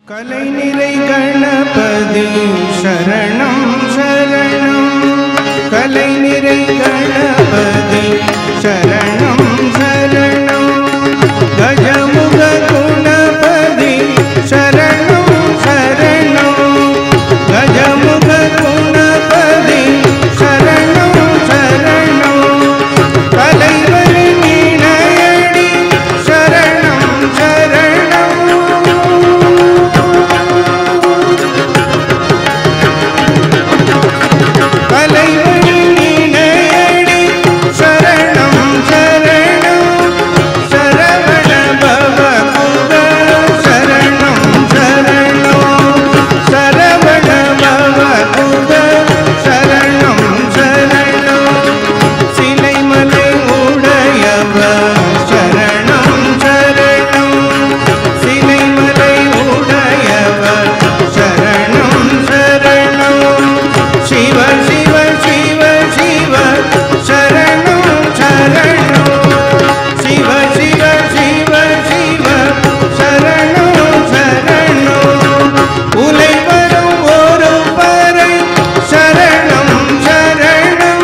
கலை நிறை கணபதி சரணம் சரணம் கலை நிறை கணபதி சரணம் சரணம் கஜமுக குணபதி சரணம் சரணம் கஜமுக குணபதி சரணம் சரணம் தலைவரின் இணையடி சரணம் சரணம் தலைவனின் இணையடி சரணம் சரணம் சரவண பவ குக சரணம் சரணம் சரவண பவ குக சரணம் சரணம் சிலைமலை உடையவ சரணம் சரணம் சிலைமலை உடையவ சரணம் சரணம் சிவ சிவ சிவ சிவ சரணம் சரணம் சிவ சிவ சிவ சிவ சரணம் சரணம் உலை வரும் ஒரு பறை சரணம் சரணம்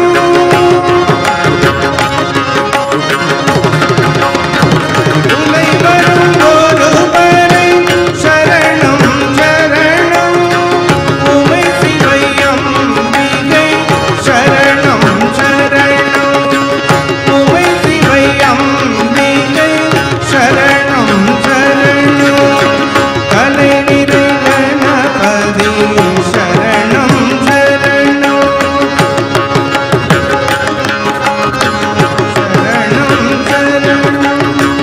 உலை வரும் ஒரு பறை சரணம் சரணம் உமை சிவையம் மிகை சரணம் சரணம் உமை சிவையம் மிகை சரணம் சரணம் கலை நிறை கணபதி சரணம் சரணம் சரணம் சரணம்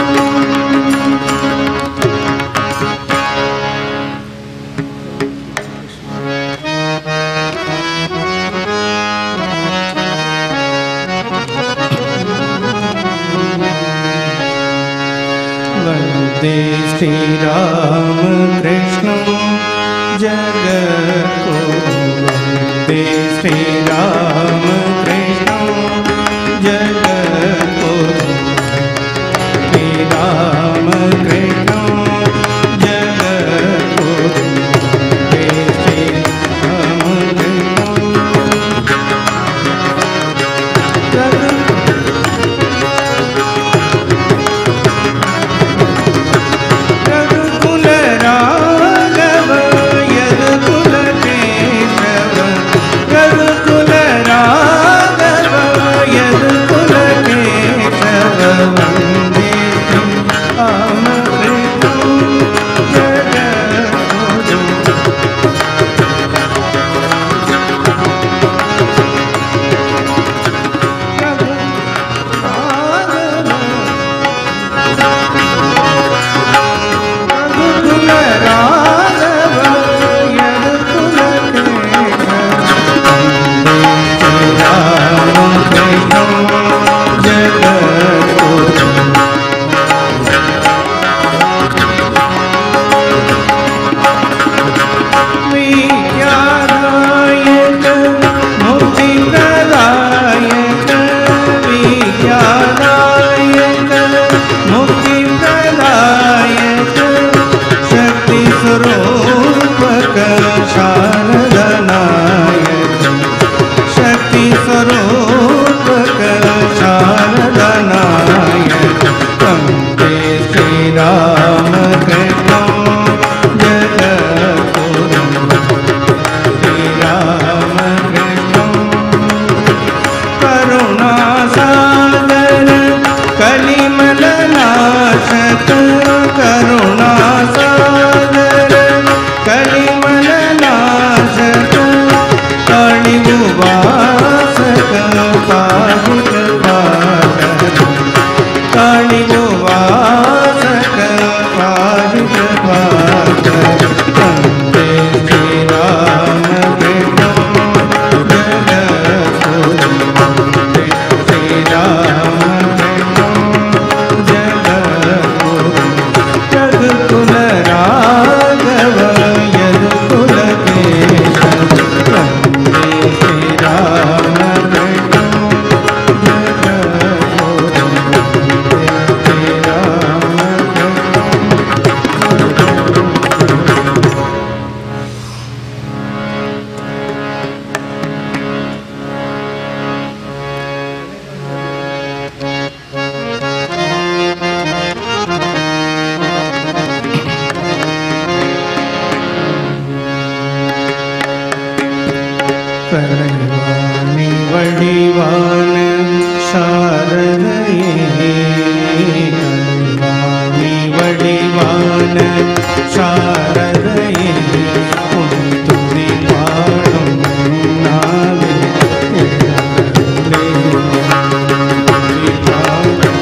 वन्दे श्रीरामकृष्णं जगत्को वन्दे श्रीरामकृष्णं जगत्को श्रीरामकृष्णं जगत्को वन्दे श्रीरामकृष्णं रघुकुल राघव यदुकुल केशव रघुकुल राघव यदुकुल केशव वन्दे राम தலைவாணி வடிவான சாரதையே தலைவாணி வடிவான சாரதையே உன் துதி பாடும் நாவே எழுந்தருளே. துதி பாடும்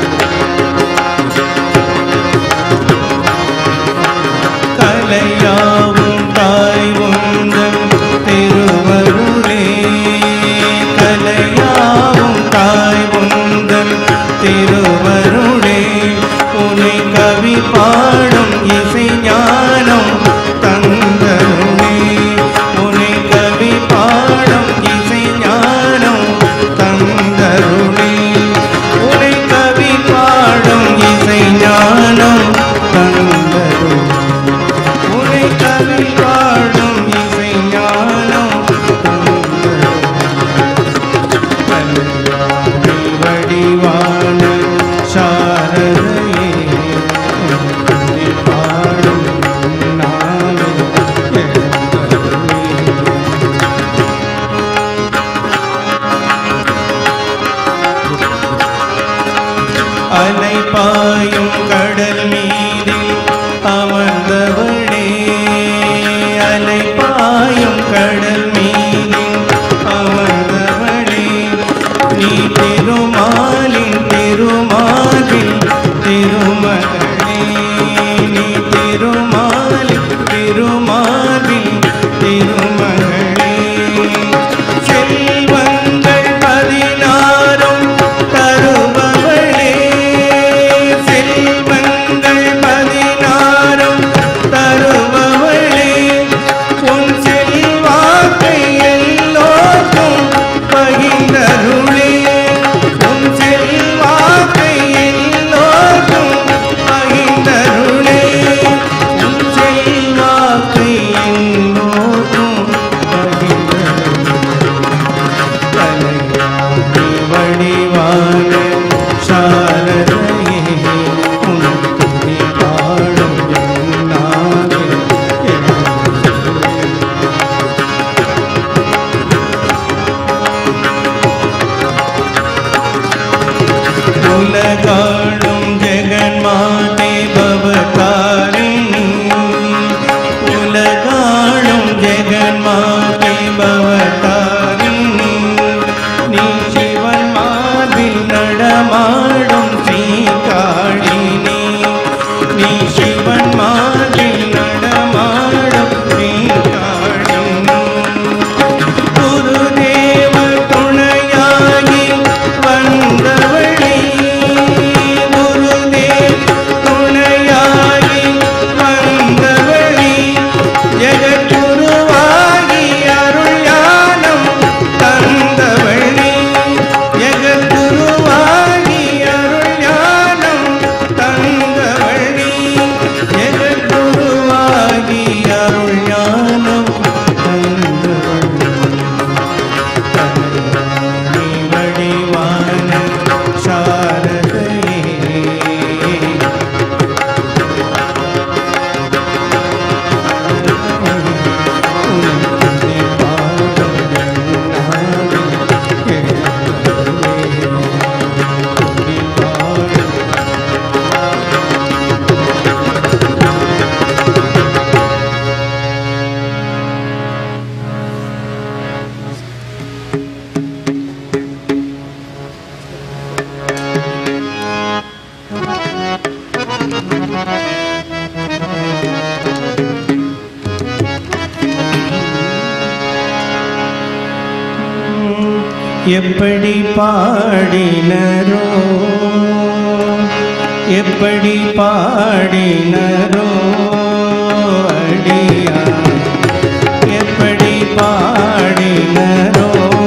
கலையாவும் தாய் உந்தன் திருவருளே கலையாவும் தாய் உந்தன் திருவருளே உனை கவி பாடும் இசை ஞானம் தந்தருளே உனை கவி பாடும் இசை ஞானம் தந்தருளே உனை கவி பாடும் இசை ஞானம் தந்தருளே உனை கவி பாடும் இசை ஞானம் கல்யாணி வடிவான சாரதையே உன்னை பாடும் நாவே எழுந்தருளே. அலை பாயும் கடல் மீதில் அமர்ந்தவளே அலை பாயும் கடல் மீதில் அமர்ந்தவளே நீ திருமாலின் திருமாலில் திருமகளே நீ திருமாலின் திருமாலில் திருமகளே செல்வங்கள் பதினாறும் தருபவளே செல்வங்கள் பதினாறும் தருபவளே உன் செல்வாக்கை எல்லோருக்கும் பகிர்ந்தருளே உன் செல்வாக்கை எல்லோருக்கும் பகிர்ந்தருளே உன் செல்வாக்கை எல்லோருக்கும் பகிர்ந்தருளே கலையாணி வடிவான சாரதையே உன் துதி பாடும் நாவே எழுந்தருளே. உலகாளும் ஜெகன்மாதே பவதாரிணி உலகாளும் ஜெகன்மாதே பவதாரிணி நீ சிவன் மாதில் நடமாடும் ஸ்ரீகாழினி நீ சிவன் மாதில் நடமாடும் ஸ்ரீகாழினி குருதேவ துணையாகி வந்தவளே குருதேவ துணையாகி வந்தவளே ஜெகத்குருவாகி அருள் ஞானம் தந்தவளே ஜெகத்குருவாகி அருள் ஞானம் தந்தவளே ஜெகத்குருவாகி அருள் ஞானம் தந்தவளே கல்யாணி வடிவான சாரதையே உன்னை பாடும் நாவே எழுந்தருளே. உன்னை பாடும் எப்படி பாடினரோ எப்படி பாடினரோ அடியா எப்படி பாடினரோ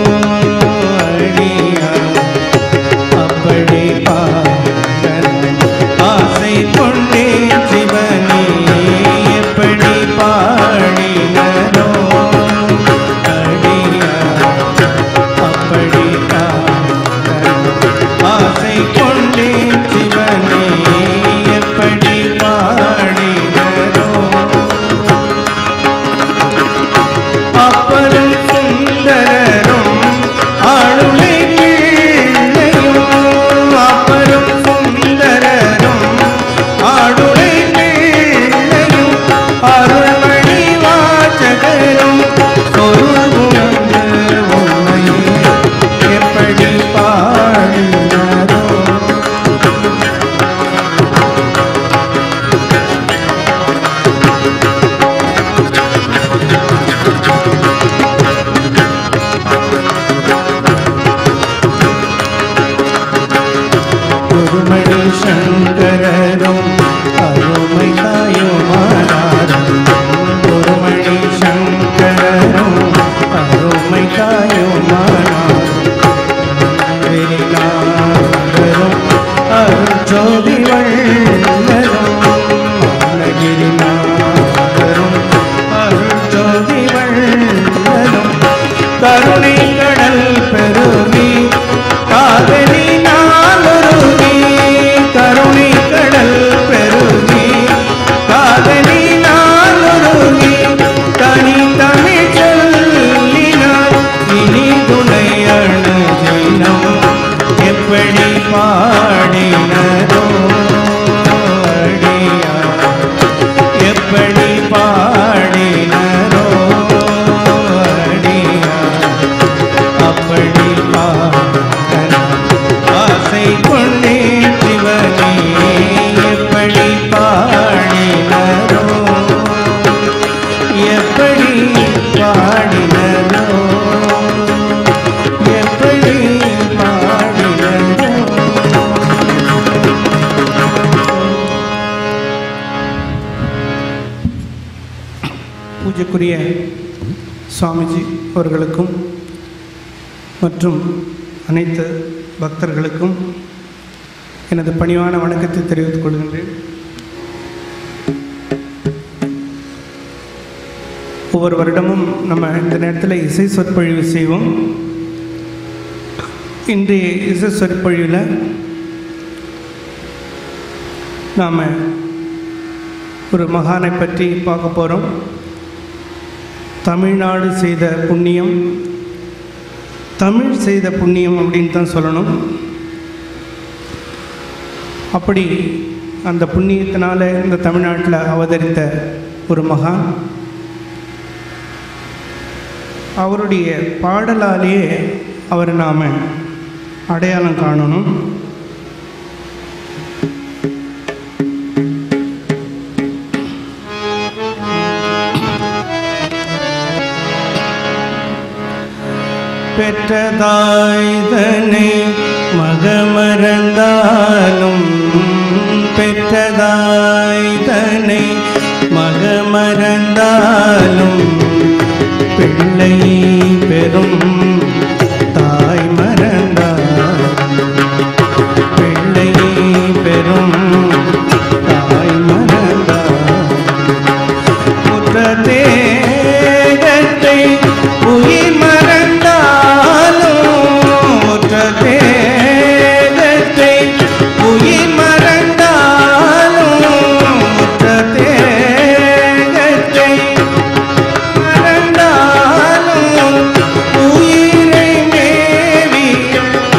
அடியா அப்படி பாட ஆசை கொண்டே சிவனே எப்படி பாடினரோ அடியா அப்படி பாட ஆசை கொண்டே சிவனே எப்படி பாடினரோ வெறிநாதரும் அருட்ஜோதி வள்ளலும் அழகிரிநாதரும் அருட்ஜோதி வள்ளலும் கருணை கடல் பெருகி காதலி நாளுருகி கருணை கடல் பெருகி காதலி நாளுருகி தனி தமிழ் சொல்லினார் இனி துணை அணுகினம் எப்படி பாடினதோ அடியார் எப்படி பாடினரோ அடியார் அப்படி பாடலாம் ஆசை கொண்டே சிவனே எப்படி பாடினரோ எப்படி பாடினரோ எப்படி பாடினரோ பூஜைக்குரிய சுவாமிஜி அவர்களுக்கும் மற்றும் அனைத்து பக்தர்களுக்கும் எனது பணிவான வணக்கத்தை தெரிவித்துக் கொள்கின்றேன் ஒவ்வொரு வருடமும் நம்ம இந்த நேரத்தில் இசை சொற்பொழிவு செய்வோம் இன்றைய இசை சொற்பொழிவில் நாம் ஒரு மகானை பற்றி பார்க்க போகிறோம் தமிழ்நாடு செய்த புண்ணியம் தமிழ் செய்த புண்ணியம் அப்படின்னு தான் சொல்லணும் அப்படி அந்த புண்ணியத்தினால இந்த தமிழ்நாட்டில் அவதரித்த ஒரு மகான் அவருடைய பாடலாலேயே அவரை நாம் அடையாளம் காணணும் பெற்றதாய்தனை மகமறந்தாலும் பெற்றதாய்தனை மகமறந்தாலும் பிள்ளை பெறும் தாய் மறந்தாலும் பிள்ளை பெறும் தாய் மறந்தாலும் முற்ற தேகத்தை உயிர் மறந்தாலும் முற்ற தேகத்தை உயிர் மறந்தாலும் முற்ற தேகத்தை மறந்தாலும் உயிரை மேவிய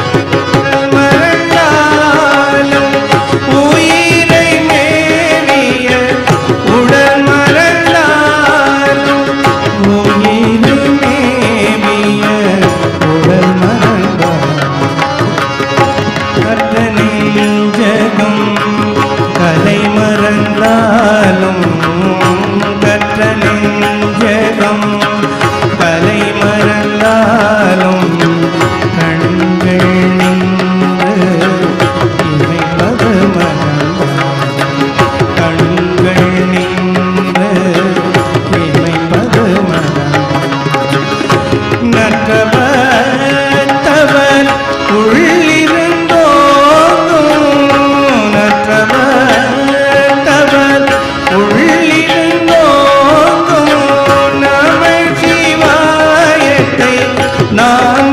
மறந்தாலும் உயிரை மேவிய உடல் மறந்தாலும் உயிரை மேவிய உடல் மறந்தாலும் கற்ற நெஞ்சகம் கலை மறந்தாலும் கற்ற நெஞ்சகம் கலை மறந்தாலும் கண்கள் நின்று இமைப்பது மறந்தாலும் கண்கள் நின்று இமைப்பது மறந்தாலும் நற்றவர் உள்ளிருந்தோங்கும் நற்றவர் உள்ளிருந்தோங்கும் நம சிவாயத்தை நான்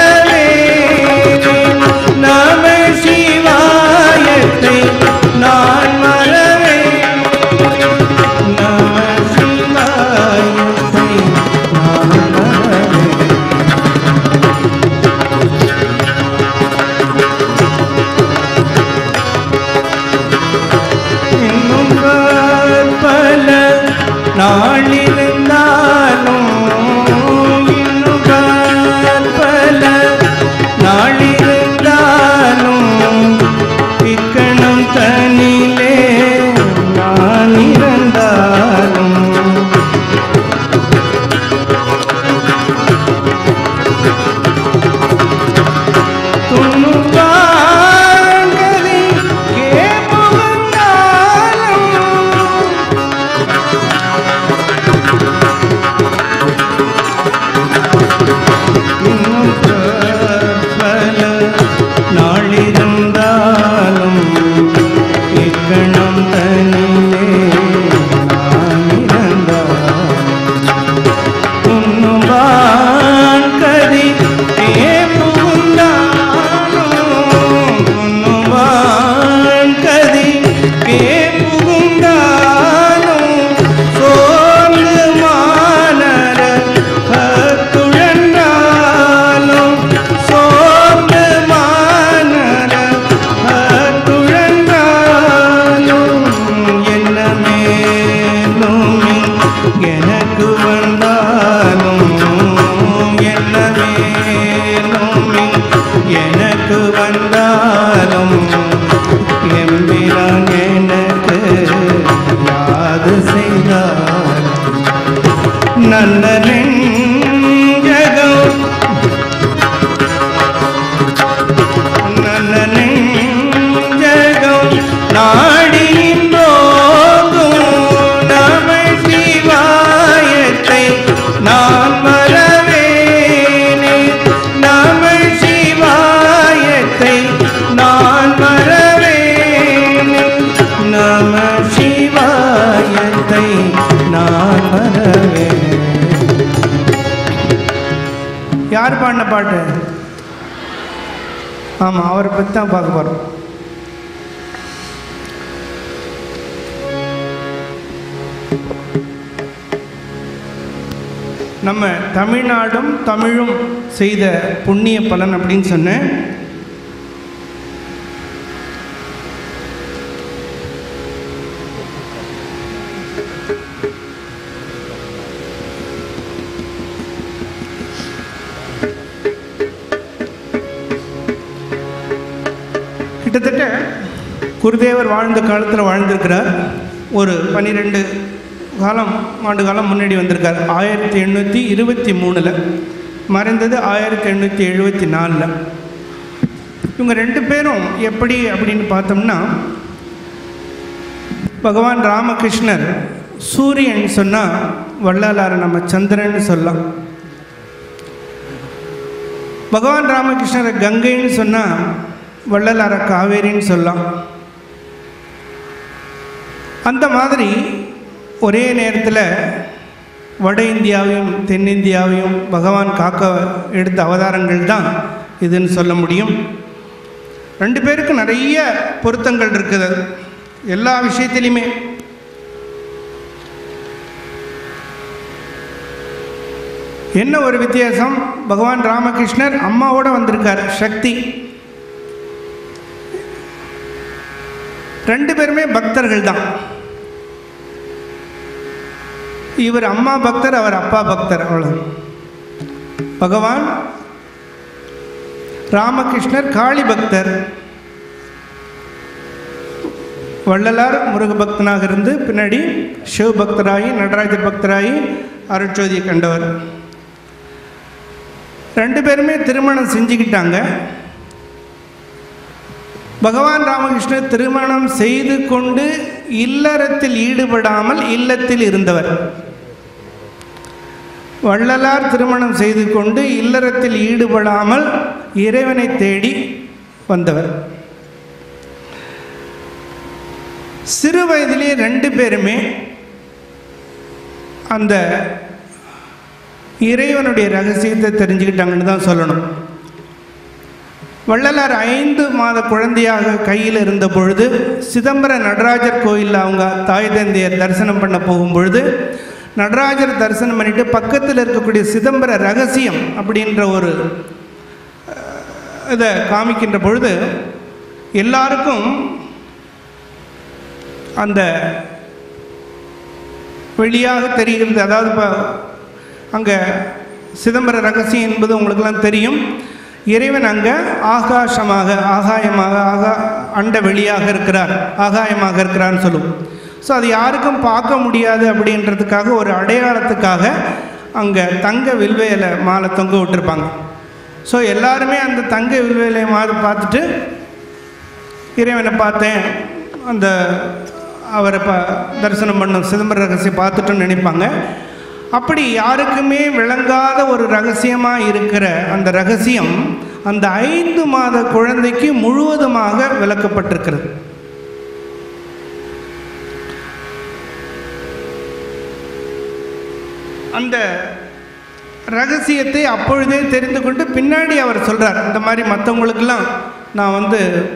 மறவேன் நம சிவாயத்தை நான் மறவேன் நம சிவாயத்தை நான் மறவேன் இன்னும் பல நாளிருந்தாலும் இன்னும் பல பாடின பாட்டு ஆமாம் அவரை பற்றி தான் பார்க்க போகிறோம் நம்ம தமிழ்நாடும் தமிழும் செய்த புண்ணிய பலன் அப்படின்னு சொன்னேன் கிட்டத்தட்ட குருதேவர் வாழ்ந்த காலத்தில் வாழ்ந்திருக்கிறார் ஒரு பன்னிரெண்டு காலம் ஆண்டு காலம் முன்னாடி வந்திருக்கார் ஆயிரத்தி எண்ணூற்றி இருபத்தி மூணில் மறைந்தது ஆயிரத்தி எண்ணூற்றி எழுபத்தி நாலில் இவங்க ரெண்டு பேரும் எப்படி அப்படின்னு பார்த்தோம்னா பகவான் ராமகிருஷ்ணர் சூரியன் சொன்னால் வள்ளலார் நம்ம சந்திரன் சொல்லலாம் பகவான் ராமகிருஷ்ணரை கங்கைன்னு சொன்னால் வள்ளலார காவேரின்னு சொல்லலாம் அந்த மாதிரி ஒரே நேரத்தில் வட இந்தியாவையும் தென்னிந்தியாவையும் பகவான் காக்க எடுத்த அவதாரங்கள் தான் இதுன்னு சொல்ல முடியும் ரெண்டு பேருக்கு நிறைய பொருத்தங்கள் இருக்குது எல்லா விஷயத்திலையுமே என்ன ஒரு வித்தியாசம் பகவான் ராமகிருஷ்ணர் அம்மாவோட வந்திருக்கார் சக்தி ரெண்டு பேருமே பக்தர்கள் தான் இவர் அம்மா பக்தர் அவர் அப்பா பக்தர் அவ்வளோ பகவான் ராமகிருஷ்ணர் காளி பக்தர் வள்ளலார் முருக பக்தனாக இருந்து பின்னாடி சிவ பக்தராகி நடராஜர் பக்தராகி அருட்சோதியை கண்டவர் ரெண்டு பேருமே திருமணம் செஞ்சுக்கிட்டாங்க பகவான் ராமகிருஷ்ணர் திருமணம் செய்து கொண்டு இல்லறத்தில் ஈடுபடாமல் இல்லத்தில் இருந்தவர் வள்ளலார் திருமணம் செய்து கொண்டு இல்லறத்தில் ஈடுபடாமல் இறைவனை தேடி வந்தவர் சிறு வயதிலே ரெண்டு பேருமே அந்த இறைவனுடைய ரகசியத்தை தெரிஞ்சுக்கிட்டாங்கன்னு தான் சொல்லணும் வள்ளலார் ஐந்து மாத குழந்தையாக கையில் இருந்த பொழுது சிதம்பர நடராஜர் கோயிலில் அவங்க தாய் தந்தையர் தரிசனம் பண்ண போகும் பொழுது நடராஜர் தரிசனம் பண்ணிட்டு பக்கத்தில் இருக்கக்கூடிய சிதம்பர ரகசியம் அப்படின்ற ஒரு இதை காமிக்கின்ற பொழுது எல்லாருக்கும் அந்த வெளியாக தெரிகிறது அதாவது இப்போ அங்கே சிதம்பர ரகசியம் என்பது உங்களுக்கெல்லாம் தெரியும் இறைவன் அங்கே ஆகாசமாக ஆகாயமாக ஆகா அண்ட வெளியாக இருக்கிறார் ஆகாயமாக இருக்கிறார்னு சொல்லுவோம் ஸோ அது யாருக்கும் பார்க்க முடியாது அப்படின்றதுக்காக ஒரு அடையாளத்துக்காக அங்கே தங்க வில்வேலை மாலை தொங்க விட்டுருப்பாங்க ஸோ எல்லாருமே அந்த தங்க வில்வேலை மாலை பார்த்துட்டு இறைவனை பார்த்தேன் அந்த அவரை ப தரிசனம் பண்ணும் சிதம்பர ரகசியம் பார்த்துட்டோன்னு நினைப்பாங்க அப்படி யாருக்குமே விளங்காத ஒரு ரகசியமாக இருக்கிற அந்த ரகசியம் அந்த ஐந்து மாத குழந்தைக்கு முழுவதுமாக விளக்கப்பட்டிருக்கிறது அந்த ரகசியத்தை அப்பொழுதே தெரிந்து கொண்டு பின்னாடி அவர் சொல்கிறார் இந்த மாதிரி மற்றவங்களுக்கெல்லாம் நான் வந்து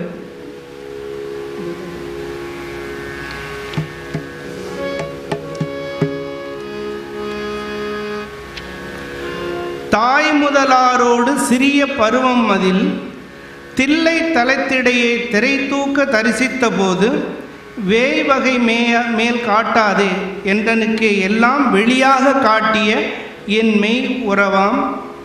தாய் முதலாரோடு சிறிய பருவம் அதில் தில்லை தலத்திடையே திரை தூக்க தரிசித்த போது வேய் வகை மேய மேல் காட்டாதே என்றனுக்கு எல்லாம் வெளியாக காட்டிய என் மெய் உறவாம்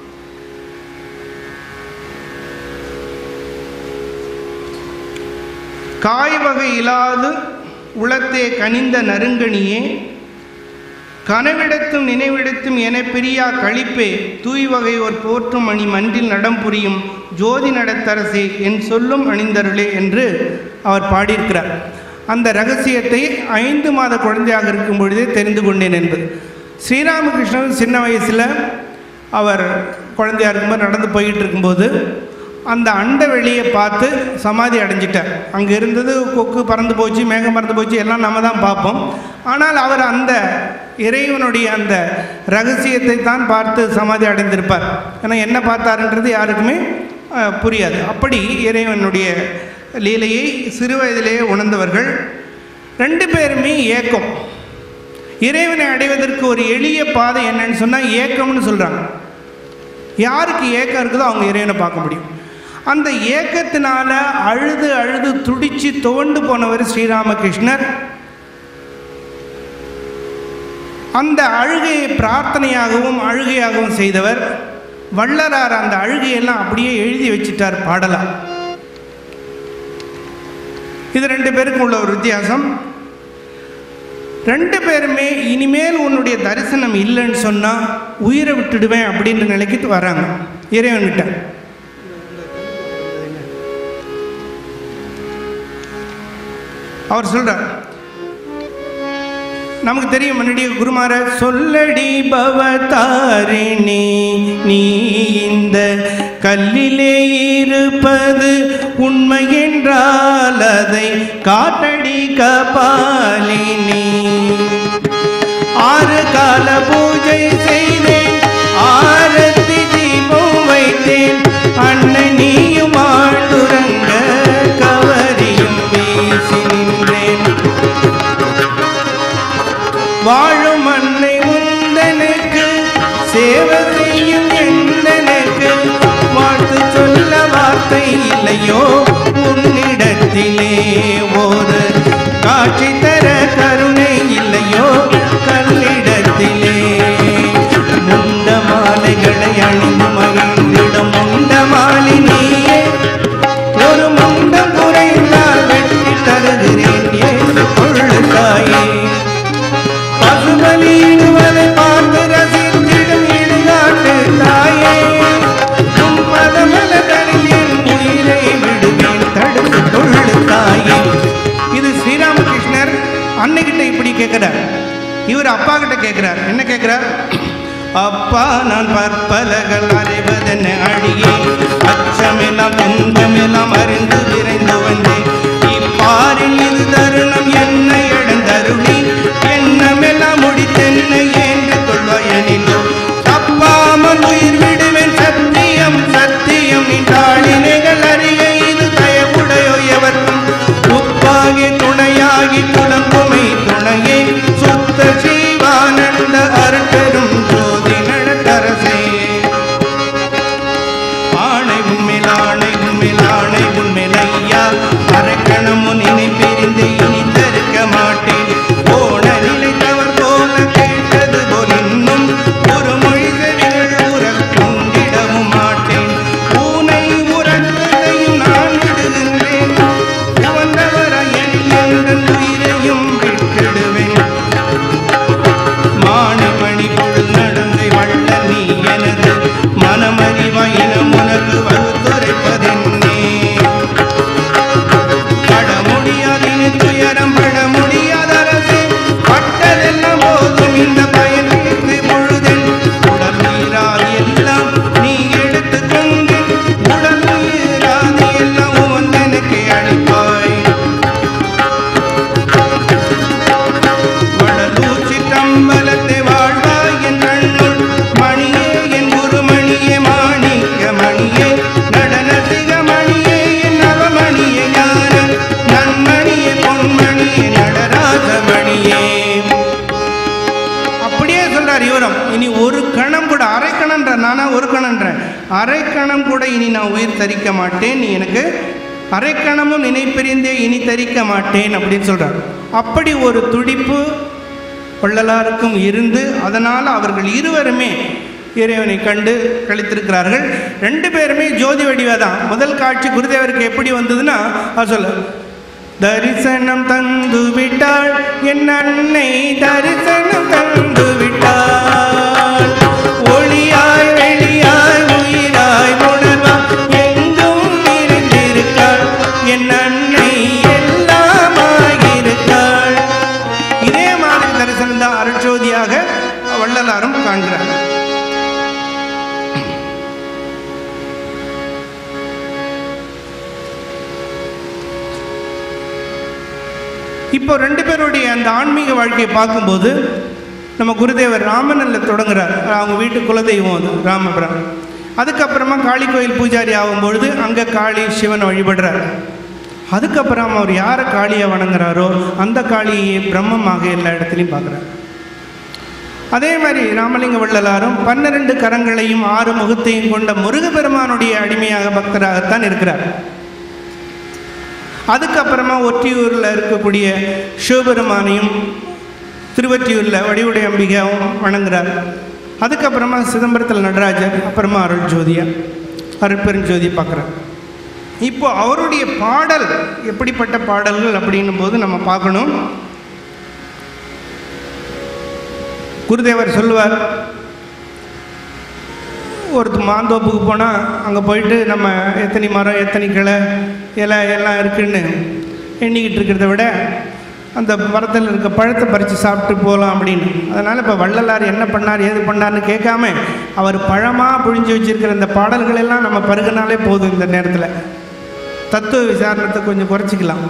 காய் வகை இல்லாது உளத்தே கனிந்த நறுங்கனியே கனவிடத்தும் நினைவிடத்தும் என பிரியா கழிப்பே தூய் வகை ஒரு போற்றும் அணி மன்றில் நடம் புரியும் ஜோதி நடத்தரசே என் சொல்லும் அணிந்தருளே என்று அவர் பாடியிருக்கிறார் அந்த ரகசியத்தை ஐந்து மாத குழந்தையாக இருக்கும் பொழுதே தெரிந்து கொண்டேன் என்பது ஸ்ரீராமகிருஷ்ணன் சின்ன வயசில் அவர் குழந்தையாக இருக்கும்போது நடந்து போயிட்டு இருக்கும்போது அந்த அண்ட வெளியை பார்த்து சமாதி அடைஞ்சிட்டார் அங்கே இருந்தது கொக்கு பறந்து போச்சு மேகம் பறந்து போச்சு எல்லாம் நம்ம தான் பார்ப்போம் ஆனால் அவர் அந்த இறைவனுடைய அந்த ரகசியத்தை தான் பார்த்து சமாதி அடைந்திருப்பார் ஏன்னா என்ன பார்த்தாருன்றது யாருக்குமே அஹ், புரியாது அப்படி இறைவனுடைய லீலையை சிறு வயதிலேயே உணர்ந்தவர்கள் ரெண்டு பேருமே ஏக்கம் இறைவனை அடைவதற்கு ஒரு எளிய பாதை என்னன்னு சொன்னால் ஏக்கம்னு சொல்கிறாங்க யாருக்கு ஏக்கம் இருக்குதோ அவங்க இறைவனை பார்க்க முடியும் அந்த ஏக்கத்தினால அழுது அழுது துடிச்சு துவண்டு போனவர் ஸ்ரீராமகிருஷ்ணர் அந்த அழுகையை பிரார்த்தனையாகவும் அழுகையாகவும் செய்தவர் வள்ளலார் அந்த அழுகையெல்லாம் அப்படியே எழுதி வச்சிட்டார் பாடலா இது ரெண்டு பேருக்கும் உள்ள ஒரு வித்தியாசம் ரெண்டு பேருமே இனிமேல் உன்னுடைய தரிசனம் இல்லைன்னு சொன்னால் உயிரை விட்டுடுவேன் அப்படின்ற நிலைக்கு வராங்க இறைவன்கிட்ட அவர் சொல்றார் நமக்கு தெரியும் முன்னாடி குருமார சொல்லடி பவதாரிணி நீ இந்த கல்லிலே இருப்பது உண்மை என்றால் அதை காட்டடி கபாலினி ஆறு கால பூஜை செய்தேன் ஆரத்தி தீபம் வைத்தேன் அண்ணன் நீயும் ஆழ்ந்துறங்க கவரியும் வீசி நின்றேன் வாழும் அன்னை உந்தனுக்கு சேவை செய்யும் எந்தனுக்கு வாழ்த்து சொல்ல வார்த்தை இல்லையோ உன்னிடத்திலே ஒரு காட்சி தர கருணை இல்லையோ கல்லிடத்திலே முண்ட மாலைகளை அணிந்து மகிழ்ந்திடும் முண்ட மாலினியே ஒரு முண்டம் குறைந்தால் வெட்டி தருகிறேன் ஏற்று கொள்ளு தாயே பசுபலியிடுவதை பார்த்து ரசித்திடும் இடுகாட்டு தாயே உம் மதமலர்களில் என் உயிரை விடுவேன் தடுத்து கொள்ளு தாயே இது ஸ்ரீராமகிருஷ்ணர் அன்னைக்கிட்ட இப்படி கேட்கிறார் இவர் அப்பா கிட்ட கேட்கிறார் என்ன கேட்கிறார் அப்பா நான் பற்பலகள் அறிவதென்ன அழியே அச்சமெல்லாம் துன்பமெல்லாம் அறிந்து விரைந்து வந்தேன் இப்பாரில் இது தருணம் என்ன இழந்தருளி எண்ணமெல்லாம் முடித்தென்னை ஏன்று கொள்வாயனிலோ தப்பாமல் உயிர் விடுவேன் சத்தியம் சத்தியம் நின்றாளினைகள் அறிய இது தயவுடையோ எவர்க்கும் உப்பாகி துணையாகி குலங்குமை துணையே சுத்த ஜீவானந்த அருட்பெரும் ஜோதி நடத்தரசே ஆணை உண்மையில் ஆணை உண்மையில் ஆணை உண்மையில் ஐயா அரைக்கணமும் நினை பிரிந்து இனி தருக்க மாட்டேன் போன நிலைத்தவர் போல கேட்டது போல் இன்னும் ஒரு மொழிகளில் உறக் கொண்டிடவும் மாட்டேன் பூனை உறக்கத்தையும் நான் விடுகின்றேன் உவந்தவராய் என் உயிரையும் விட்டுடுவேன் மாணிமணி பொழுது நடந்தை வள்ள நீ எனது மனமறிவாயினம் உனக்கு வகுத்துரைப்பதென்னே பட முடியாதினி துயரம் பட முடியாத அரசே பட்டதெல்லாம் போதும் இந்த பயனுக்கு பொழுதென் உடல் நீராதி எல்லாம் நீ எடுத்துக்கொண்டு உடல் நீராதி எல்லாம் உந்தனுக்கு அளிப்பாய் வடலூச்சி தம்பலத்தை வாழ்வாய் என் அண்ணுள் மணியே என் குருமணியே மாணிக்க மணியே நடன சிகமணியே என் நவமணியே ஞான நன்மணியே பொன்மணியே நடராஜமணியே அப்படியே சொல்றார் இவரும் இனி ஒரு கணம் கூட அரை கணன்ற நானா ஒரு கணன்ற அரை கணம் கூட இனி நான் உயிர் தரிக்க மாட்டேன் நீ எனக்கு அரை கணமும் நினைப்பிரிந்தே இனி தரிக்க மாட்டேன் அப்படின்னு சொல்றார் அப்படி ஒரு துடிப்பு வள்ளலாருக்கும் இருந்து அதனால் அவர்கள் இருவருமே இறைவனை கண்டு கழித்திருக்கிறார்கள் ரெண்டு பேருமே ஜோதி வடிவா தான் முதல் காட்சி குருதேவருக்கு எப்படி வந்ததுன்னா அவர் சொல்ல தரிசனம் தந்து விட்டாள் என் அன்னை தரிசனம் தந்து விட்டாள் ஒளியாய் வெளியாய் உயிராய் உணர்வாய் எங்கும் நிறைந்திருக்காள் என் அன்னை எல்லாமாயிருக்காள் இதே மாதிரி தரிசனம் தான் அருட்சோதியாக வள்ளலாரும் காண்கிறார் இப்போ ரெண்டு பேருடைய அந்த ஆன்மீக வாழ்க்கையை பார்க்கும்போது நம்ம குருதேவர் ராமனில் தொடங்குறார் அவங்க வீட்டு குலதெய்வம் அது ராமபுரம் அதுக்கப்புறமா காளி கோயில் பூஜாரி ஆகும்பொழுது அங்கே காளி சிவனை வழிபடுறார் அதுக்கப்புறம் அவர் யாரை காளியை வணங்குறாரோ அந்த காளியை பிரம்மமாக எல்லா இடத்துலையும் பார்க்குறார் அதே மாதிரி ராமலிங்க வள்ளலாரும் பன்னிரண்டு கரங்களையும் ஆறு முகத்தையும் கொண்ட முருகப்பெருமானுடைய அடிமையாக பக்தராகத்தான் இருக்கிறார் அதுக்கப்புறமா ஒற்றியூரில் இருக்கக்கூடிய சிவபெருமானையும் திருவற்றியூரில் வடிவுடைய அம்பிகாவும் வணங்குறார் அதுக்கப்புறமா சிதம்பரத்தில் நடராஜர் அப்புறமா அருள் ஜோதியா அருட்பெருஞ்சோதி பார்க்குறார் இப்போ அவருடைய பாடல் எப்படிப்பட்ட பாடல்கள் அப்படின்னும் போது நம்ம பார்க்கணும் குருதேவர் சொல்லுவார் ஒரு மாந்தோப்புக்கு போனால் அங்கே போயிட்டு நம்ம எத்தனை மரம் எத்தனை கிளை இலை எல்லாம் இருக்குன்னு எண்ணிக்கிட்டு இருக்கிறத விட அந்த மரத்தில் இருக்க பழத்தை பறித்து சாப்பிட்டு போகலாம் அப்படின்னு அதனால் இப்போ வள்ளலார் என்ன பண்ணார் ஏது பண்ணார்னு கேட்காம அவர் பழமாக புழிஞ்சு வச்சிருக்கிற இந்த பாடல்கள் எல்லாம் நம்ம பருகினாலே போதும் இந்த நேரத்தில் தத்துவ விசாரணத்தை கொஞ்சம் குறைச்சிக்கலாம்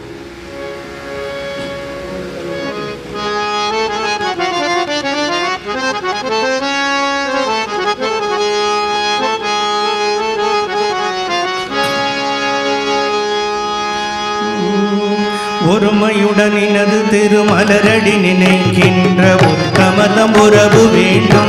ஒருமையுடன் இனது திருமலரடி நினைக்கின்ற உத்தமதம் உறவு வேண்டும்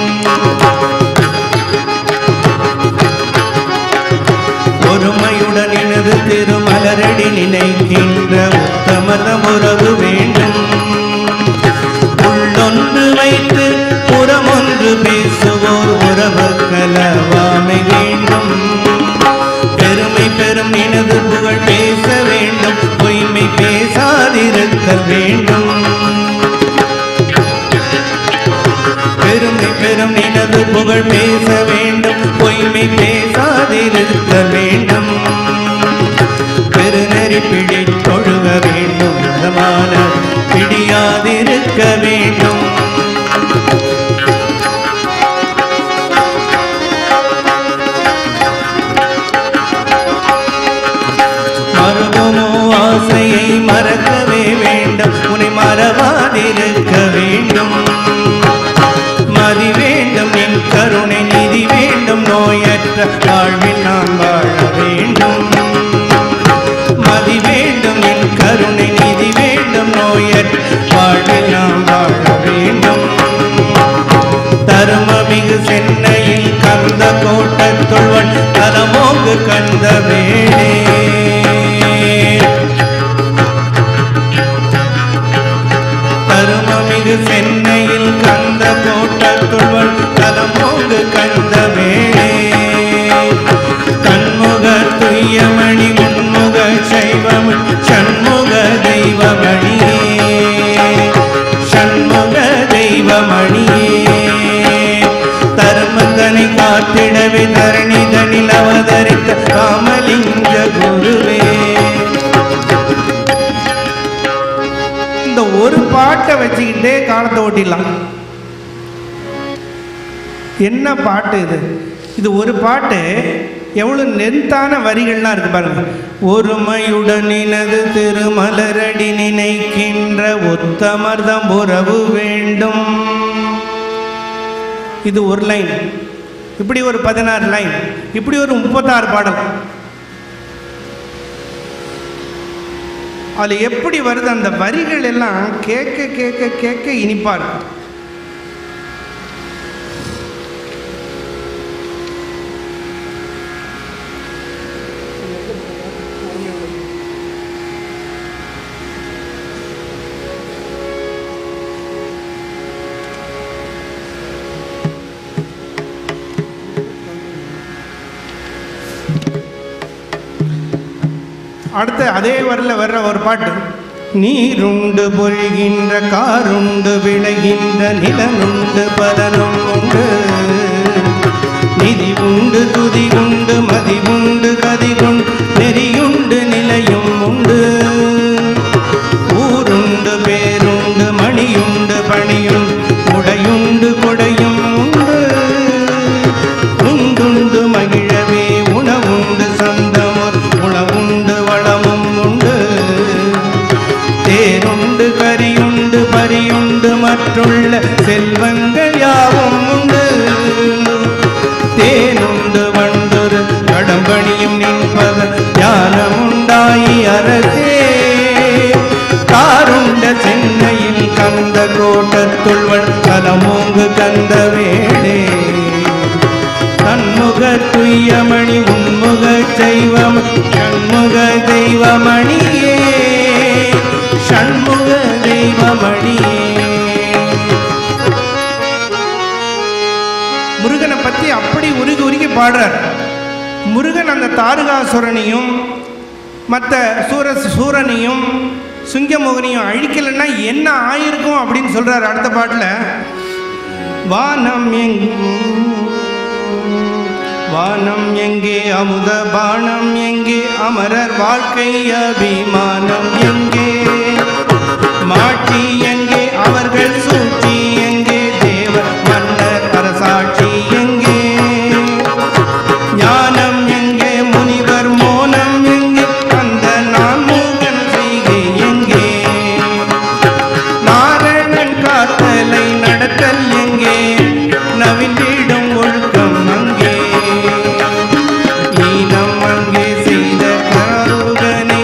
ஒருமையுடன் இனது திருமலரடி நினைக்கின்ற உத்தமதம் உறவு வேண்டும் உள்ளொன்று வைத்து புறமொன்று பேசுவோர் உறவு கலவாமை வேண்டும் பெருமை பெரும் இனது புகழ் பேச வேண்டும் பொய்மை பேசாதிருக்க வேண்டும் பெருமை பெரும் இனது புகழ் பேச வேண்டும் பொய்மை பேசாதிருக்க வேண்டும் பெருநெறி பிடி தொழுக வேண்டும் மதமான பிடியாதிருக்க வேண்டும் மறுபமோ ஆசையை மறக்கவே வேண்டும் உன்னை மறவாதிருக்க வேண்டும் மதி வேண்டும் என் கருணை நிதி வேண்டும் நோயற்ற வாழ்வில் நான் வாழ வேண்டும் மதி வேண்டும் என் கருணை நிதி வேண்டும் நோயற்ற வாழ்வில் நான் வாழ வேண்டும் தருமமிகு சென்னையில் கந்த கோட்டத்துள்வன் தரமோங்கு கந்த வேளே தருமமிகு சென்னையில் கந்த கோட்டத்துள்வன் தலமோங்கு கந்த வேளே கண்முக துய்யமணி முன்முக சைவம் சண்முக தெய்வமணியே சண்முக தெய்வமணியே தர்மந்தனை காத்திடவே தரணிதனில் அவதரித்த ராமலிங்க குருவே இந்த ஒரு பாட்டை வச்சுக்கிட்டே காலத்தை ஓட்டிடலாம் என்ன பாட்டு இது இது ஒரு பாட்டு எவ்வளோ நெருத்தான வரிகள்லாம் இருக்கு பாருங்க ஒருமையுடன் இனது திருமலரடி நினைக்கின்ற உத்தமர்தம் உறவு வேண்டும் இது ஒரு லைன் இப்படி ஒரு பதினாறு லைன் இப்படி ஒரு முப்பத்தாறு பாடல் அதில் எப்படி வருது அந்த வரிகள் எல்லாம் கேட்க கேட்க கேட்க இனிப்பா இருக்கு அடுத்து அதே வரல வர்ற ஒரு பாட்டு நீருண்டு பொழிகின்ற காருண்டு விளைகின்ற நிலனுண்டு பலனும் உண்டு நிதி உண்டு துதி உண்டு மதி உண்டு கதி உண்டு நெறியுண்டு நிலையும் உண்டு ஊருண்டு பேருண்டு மணியுண்டு பணியுண்டு உடையுண்டு கொடையும் உண்டு உண்டுண்டு மகிழவே உணவுண்டு சந்தமும் உணவுண்டு வளமும் உண்டு தேருண்டு கரியுண்டு பரியுண்டு மற்றுள்ள பாடுறார் முருகன் அந்த தாருகாசுரனையும் மற்ற சூர சூரனையும் சுங்கமுகனையும் அழிக்கலைன்னா என்ன ஆயிருக்கும் அப்படின்னு சொல்றாரு அடுத்த பாட்டில் வானம் எங்கும் வானம் எங்கே அமுத பானம் எங்கே அமரர் வாழ்க்கை அபிமானம் எங்கே மாட்சி எங்கே அவர்கள் சூழ்ச்சி எங்கே தேவர் மன்னர் அரசாட்சி எங்கே ஞானம் எங்கே முனிவர் மோனம் எங்கே அந்த நான் மூகன் செய்கை எங்கே நாரணன் காத்தலை நடத்தல் எங்கே நவிந்திடும் ஒழுக்கம் அங்கே ஈனம் அங்கே செய்த கருகனை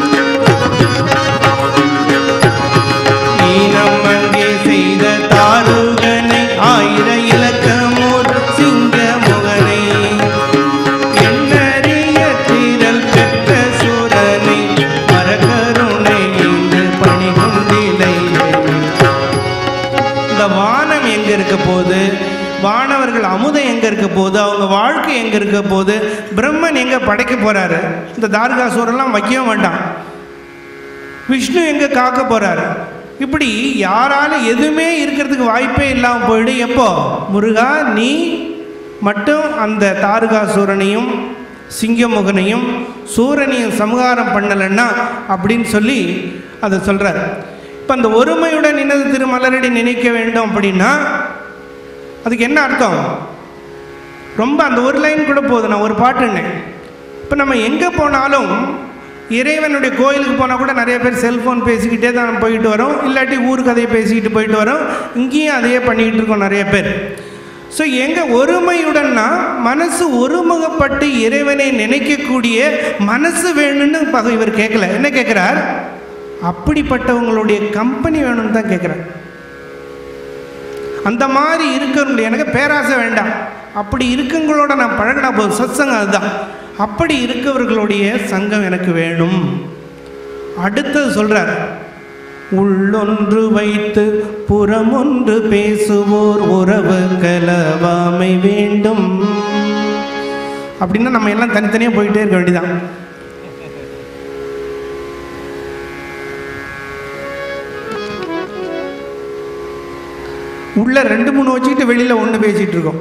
ஈனம் அங்கே செய்த தாருகனை ஆயிர இலக்கமோர் சிங்க முகனை எண்ணறிய தீரல் பெற்ற சூரனை மரகருணை இன்று பணிகொண்டிலை இந்த வானம் எங்க இருக்க போகுது வானவர்கள் அமுதம் எங்க இருக்க போகுது அவங்க வாழ்க்கை எங்க இருக்க போகுது பிரம்மன் எங்க படைக்க போறாரு இந்த தார்காசூரெல்லாம் வைக்கவே மாட்டான் விஷ்ணு எங்க காக்க போறாரு இப்படி யாரால எதுவுமே இருக்கிறதுக்கு வாய்ப்பே இல்லாமல் போயிடு எப்போ முருகா நீ மட்டும் அந்த தாருகாசூரனையும் சிங்கமுகனையும் சூரனையும் சமகாரம் பண்ணலைன்னா அப்படின்னு சொல்லி அதை சொல்றார் இப்போ அந்த ஒருமையுடன் இனது திருமலரடி நினைக்க வேண்டும் அப்படின்னா அதுக்கு என்ன அர்த்தம் ரொம்ப அந்த ஒரு லைன் கூட போதும் நான் ஒரு பாட்டுன்னேன் இப்போ நம்ம எங்கே போனாலும் இறைவனுடைய கோயிலுக்கு போனால் கூட நிறைய பேர் செல்ஃபோன் பேசிக்கிட்டே தான் போயிட்டு வரோம் இல்லாட்டி ஊர் கதையை பேசிக்கிட்டு போயிட்டு வரோம் இங்கேயும் அதையே பண்ணிக்கிட்டு இருக்கோம் நிறைய பேர் ஸோ எங்க ஒருமையுடன்னா மனசு ஒருமுகப்பட்டு இறைவனை நினைக்கக்கூடிய மனசு வேணும்னு பக இவர் கேட்கல என்ன கேட்குறார் அப்படிப்பட்டவங்களுடைய கம்பெனி வேணும்னு தான் கேட்குறார் அந்த மாதிரி இருக்கிறவங்க எனக்கு பேராசை வேண்டாம் அப்படி இருக்குங்களோட நான் பழகினா போதும் சத்சங்கம் அதுதான் அப்படி இருக்கவர்களுடைய சங்கம் எனக்கு வேணும் அடுத்தது சொல்றார் உள்ளொன்று வைத்து புறமொன்று பேசுவோர் உறவு கலவாமை வேண்டும் அப்படின்னா நம்ம எல்லாம் தனித்தனியாக போயிட்டே இருக்க வேண்டியதான் உள்ள ரெண்டு மூணு வச்சுக்கிட்டு வெளியில் ஒன்று பேசிகிட்டு இருக்கோம்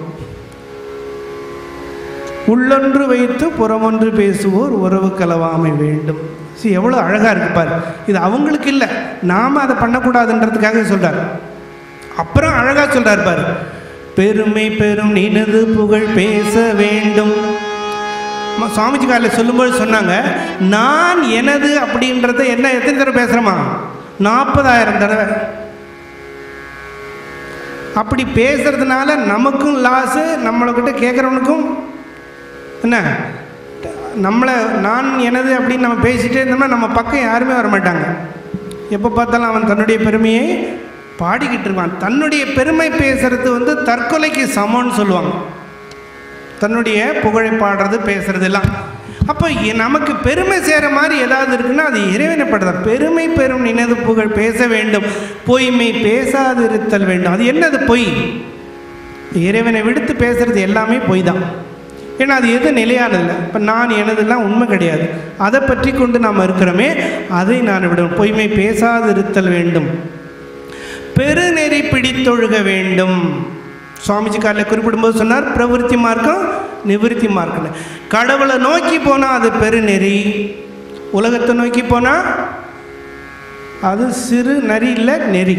உள்ளொன்று வைத்து புறமொன்று பேசுவோர் உறவு கலவாமை வேண்டும் சி எவ்வளோ அழகாக இருக்கு பாரு இது அவங்களுக்கு இல்லை நாம் அதை பண்ணக்கூடாதுன்றதுக்காக சொல்கிறார் அப்புறம் அழகாக சொல்கிறார் பாரு பெருமை பெரும் நினது புகழ் பேச வேண்டும் ம- சுவாமிஜி காலையில் சொல்லும்போது சொன்னாங்க நான் எனது அப்படின்றத என்ன எத்தனை தடவை பேசுகிறோமா நாற்பதாயிரம் தடவை அப்படி பேசுறதுனால நமக்கும் லாஸு நம்மளைக்கிட்ட கேட்குறவனுக்கும் என்ன நம்மளை நான் எனது அப்படின்னு நம்ம பேசிட்டே இருந்தோம்னா நம்ம பக்கம் யாருமே வர மாட்டாங்க எப்போ பார்த்தாலும் அவன் தன்னுடைய பெருமையை பாடிக்கிட்டு இருப்பான் தன்னுடைய பெருமை பேசுறது வந்து தற்கொலைக்கு சமம்னு சொல்லுவாங்க தன்னுடைய புகழை பாடுறது பேசுறது எல்லாம் அப்போ எ- நமக்கு பெருமை சேர மாதிரி ஏதாவது இருக்குன்னா அது இறைவனைப்படுதா பெருமை பெரும் நினைவு புகழ் பேச வேண்டும் பொய்மை பேசாதிருத்தல் வேண்டும் அது என்னது பொய் இறைவனை விடுத்து பேசுறது எல்லாமே பொய் தான் ஏன்னா அது எது நிலையானதில்லை இப்போ நான் எனதெல்லாம் உண்மை கிடையாது அதை பற்றி கொண்டு நாம் இருக்கிறோமே அதை நான் விடும் பொய்மை பேசாதிருத்தல் வேண்டும் பெருநெறி பிடித்தொழுக வேண்டும் சுவாமிஜி காலில் குறிப்பிடும்போது சொன்னார் பிரவிற்த்தி மார்க்கம் நிவிருத்தி மார்க்கம் கடவுளை நோக்கி போனால் அது பெருநெறி உலகத்தை நோக்கி போனால் அது சிறு நரி இல்லை நெறி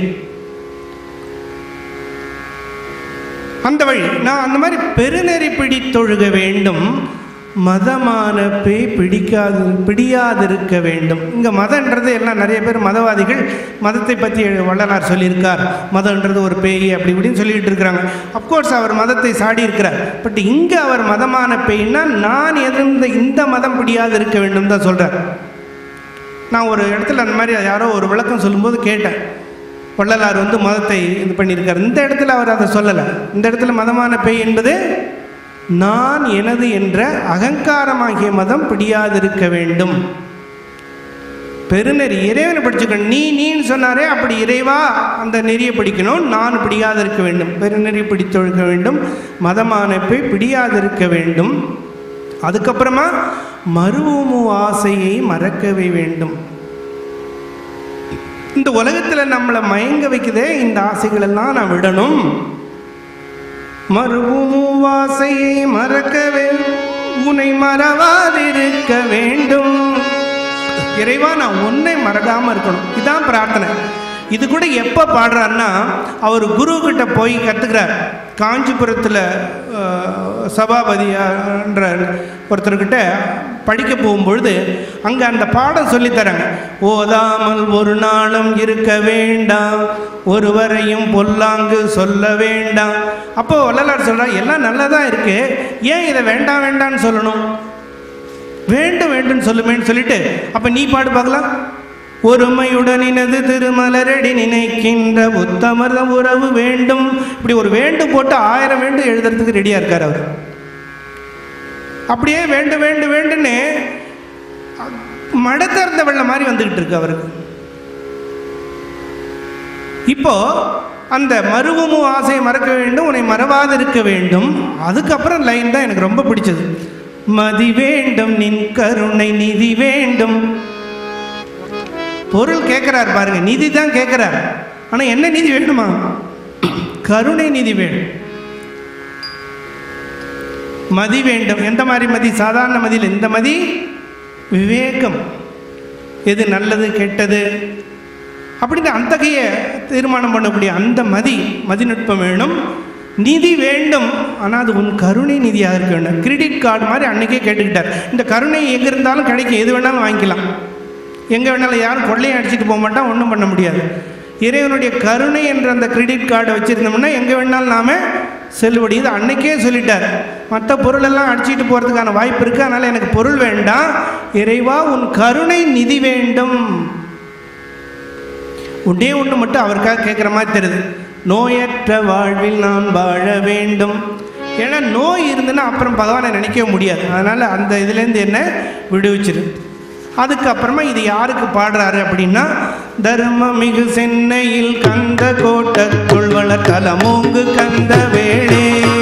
அந்த வழி நான் அந்த மாதிரி பெருநெறி பிடித்தொழுக வேண்டும் மதமான பேய் பிடிக்காது பிடியாதிருக்க வேண்டும் இங்கே மதன்றது எல்லாம் நிறைய பேர் மதவாதிகள் மதத்தை பற்றி வள்ளலார் சொல்லியிருக்கார் மதம்ன்றது ஒரு பேய் அப்படி இப்படின்னு சொல்லிட்டு இருக்கிறாங்க அப்கோர்ஸ் அவர் மதத்தை சாடி இருக்கிறார் பட் இங்கே அவர் மதமான பேய்னா நான் எதிர்ந்த இந்த மதம் பிடியாது இருக்க வேண்டும் தான் சொல்கிறார் நான் ஒரு இடத்துல அந்த மாதிரி யாரோ ஒரு விளக்கம் சொல்லும்போது கேட்டேன் வள்ளலார் வந்து மதத்தை இது பண்ணியிருக்கார் இந்த இடத்துல அவர் அதை சொல்லலை இந்த இடத்துல மதமான பேய் என்பது நான் எனது என்ற அகங்காரமாகிய மதம் பிடியாதிருக்க வேண்டும் பெருநெறி இறைவனை படிச்சுக்கணும் நீ நீன்னு சொன்னாரே அப்படி இறைவா அந்த நெறியை படிக்கணும் நான் பிடியாதிருக்க வேண்டும் பெருநெறி பிடித்தொழுக்க வேண்டும் மதமானப்பை பிடியாதிருக்க வேண்டும் அதுக்கப்புறமா மருவமு ஆசையை மறக்கவே வேண்டும் இந்த உலகத்தில் நம்மளை மயங்க வைக்குதே இந்த ஆசைகள் எல்லாம் நான் விடணும் மறுபுமு ஆசையை மறக்கவே உன்னை மறவாதிருக்க வேண்டும் இறைவா நான் ஒன்றை மறக்காமல் இருக்கணும் இதான் பிரார்த்தனை இது கூட எப்போ பாடுறாருன்னா அவர் குரு கிட்ட போய் கற்றுக்கிறார் காஞ்சிபுரத்தில் சபாபதியான்ற ஒருத்தர்கிட்ட படிக்க போகும்பொழுது அங்கே அந்த பாடம் சொல்லித்தராங்க ஓதாமல் ஒரு நாளும் இருக்க வேண்டாம் ஒருவரையும் பொல்லாங்கு சொல்ல வேண்டாம் அப்போ வள்ளலார் சொல்கிறார் எல்லாம் நல்லதாக இருக்கு ஏன் இதை வேண்டாம் வேண்டாம்னு சொல்லணும் வேண்டும் வேண்டும் சொல்லுமேன்னு சொல்லிட்டு அப்ப நீ பாடு பார்க்கலாம் ஒருமையுடன் இனது திருமலரடி நினைக்கின்ற உத்தமர்த உறவு வேண்டும் இப்படி ஒரு வேண்டும் போட்டு ஆயிரம் வேண்டும் எழுதுறதுக்கு ரெடியா இருக்கார் அவர் அப்படியே வேண்டும் வேண்டும் வேண்டுன்னு மட திறந்த வெள்ளம் மாதிரி வந்துகிட்டு இருக்கு அவருக்கு இப்போ அந்த மருவமு ஆசையை மறக்க வேண்டும் உன்னை மறவாதிருக்க வேண்டும் அதுக்கப்புறம் லைன் தான் எனக்கு ரொம்ப பிடிச்சது மதி வேண்டும் நின் கருணை நிதி வேண்டும் பொருள் கேட்குறார் பாருங்க நிதி தான் கேட்குறார் ஆனால் என்ன நிதி வேணுமா கருணை நிதி வேணும் மதி வேண்டும் எந்த மாதிரி மதி சாதாரண மதியில் இந்த மதி விவேகம் எது நல்லது கெட்டது அப்படின்னு அத்தகைய தீர்மானம் பண்ணக்கூடிய அந்த மதி மதிநுட்பம் வேணும் நிதி வேண்டும் ஆனால் அது உன் கருணை நிதியாக இருக்க வேண்டும் கிரெடிட் கார்டு மாதிரி அன்னைக்கே கேட்டுக்கிட்டார் இந்த கருணை எங்கே இருந்தாலும் கிடைக்கும் எது வேணாலும் வாங்கிக்கலாம் எங்கே வேணாலும் யாரும் கொள்ளையும் அடிச்சுட்டு போக மாட்டான் ஒன்றும் பண்ண முடியாது இறைவனுடைய கருணை என்ற அந்த கிரெடிட் கார்டை வச்சுருந்தோம்னா எங்கே வேணாலும் நாம செல்லுபடி இது அன்னைக்கே சொல்லிட்டார் மற்ற பொருளெல்லாம் அடிச்சிட்டு போகிறதுக்கான வாய்ப்பு இருக்குது அதனால் எனக்கு பொருள் வேண்டாம் இறைவா உன் கருணை நிதி வேண்டும் ஒன்றே ஒன்று மட்டும் அவருக்காக கேட்குற மாதிரி தெரியுது நோயற்ற வாழ்வில் நான் வாழ வேண்டும் ஏன்னா நோய் இருந்துன்னா அப்புறம் பகவானை நினைக்கவே முடியாது அதனால் அந்த இதுலேருந்து என்ன விடுவிச்சிரு அதுக்கப்புறமா இது யாருக்கு பாடுறாரு அப்படின்னா தர்மமிகு சென்னையில் கந்த கோட்டத்துள் வளர் தலமோங்கு கந்த வேளே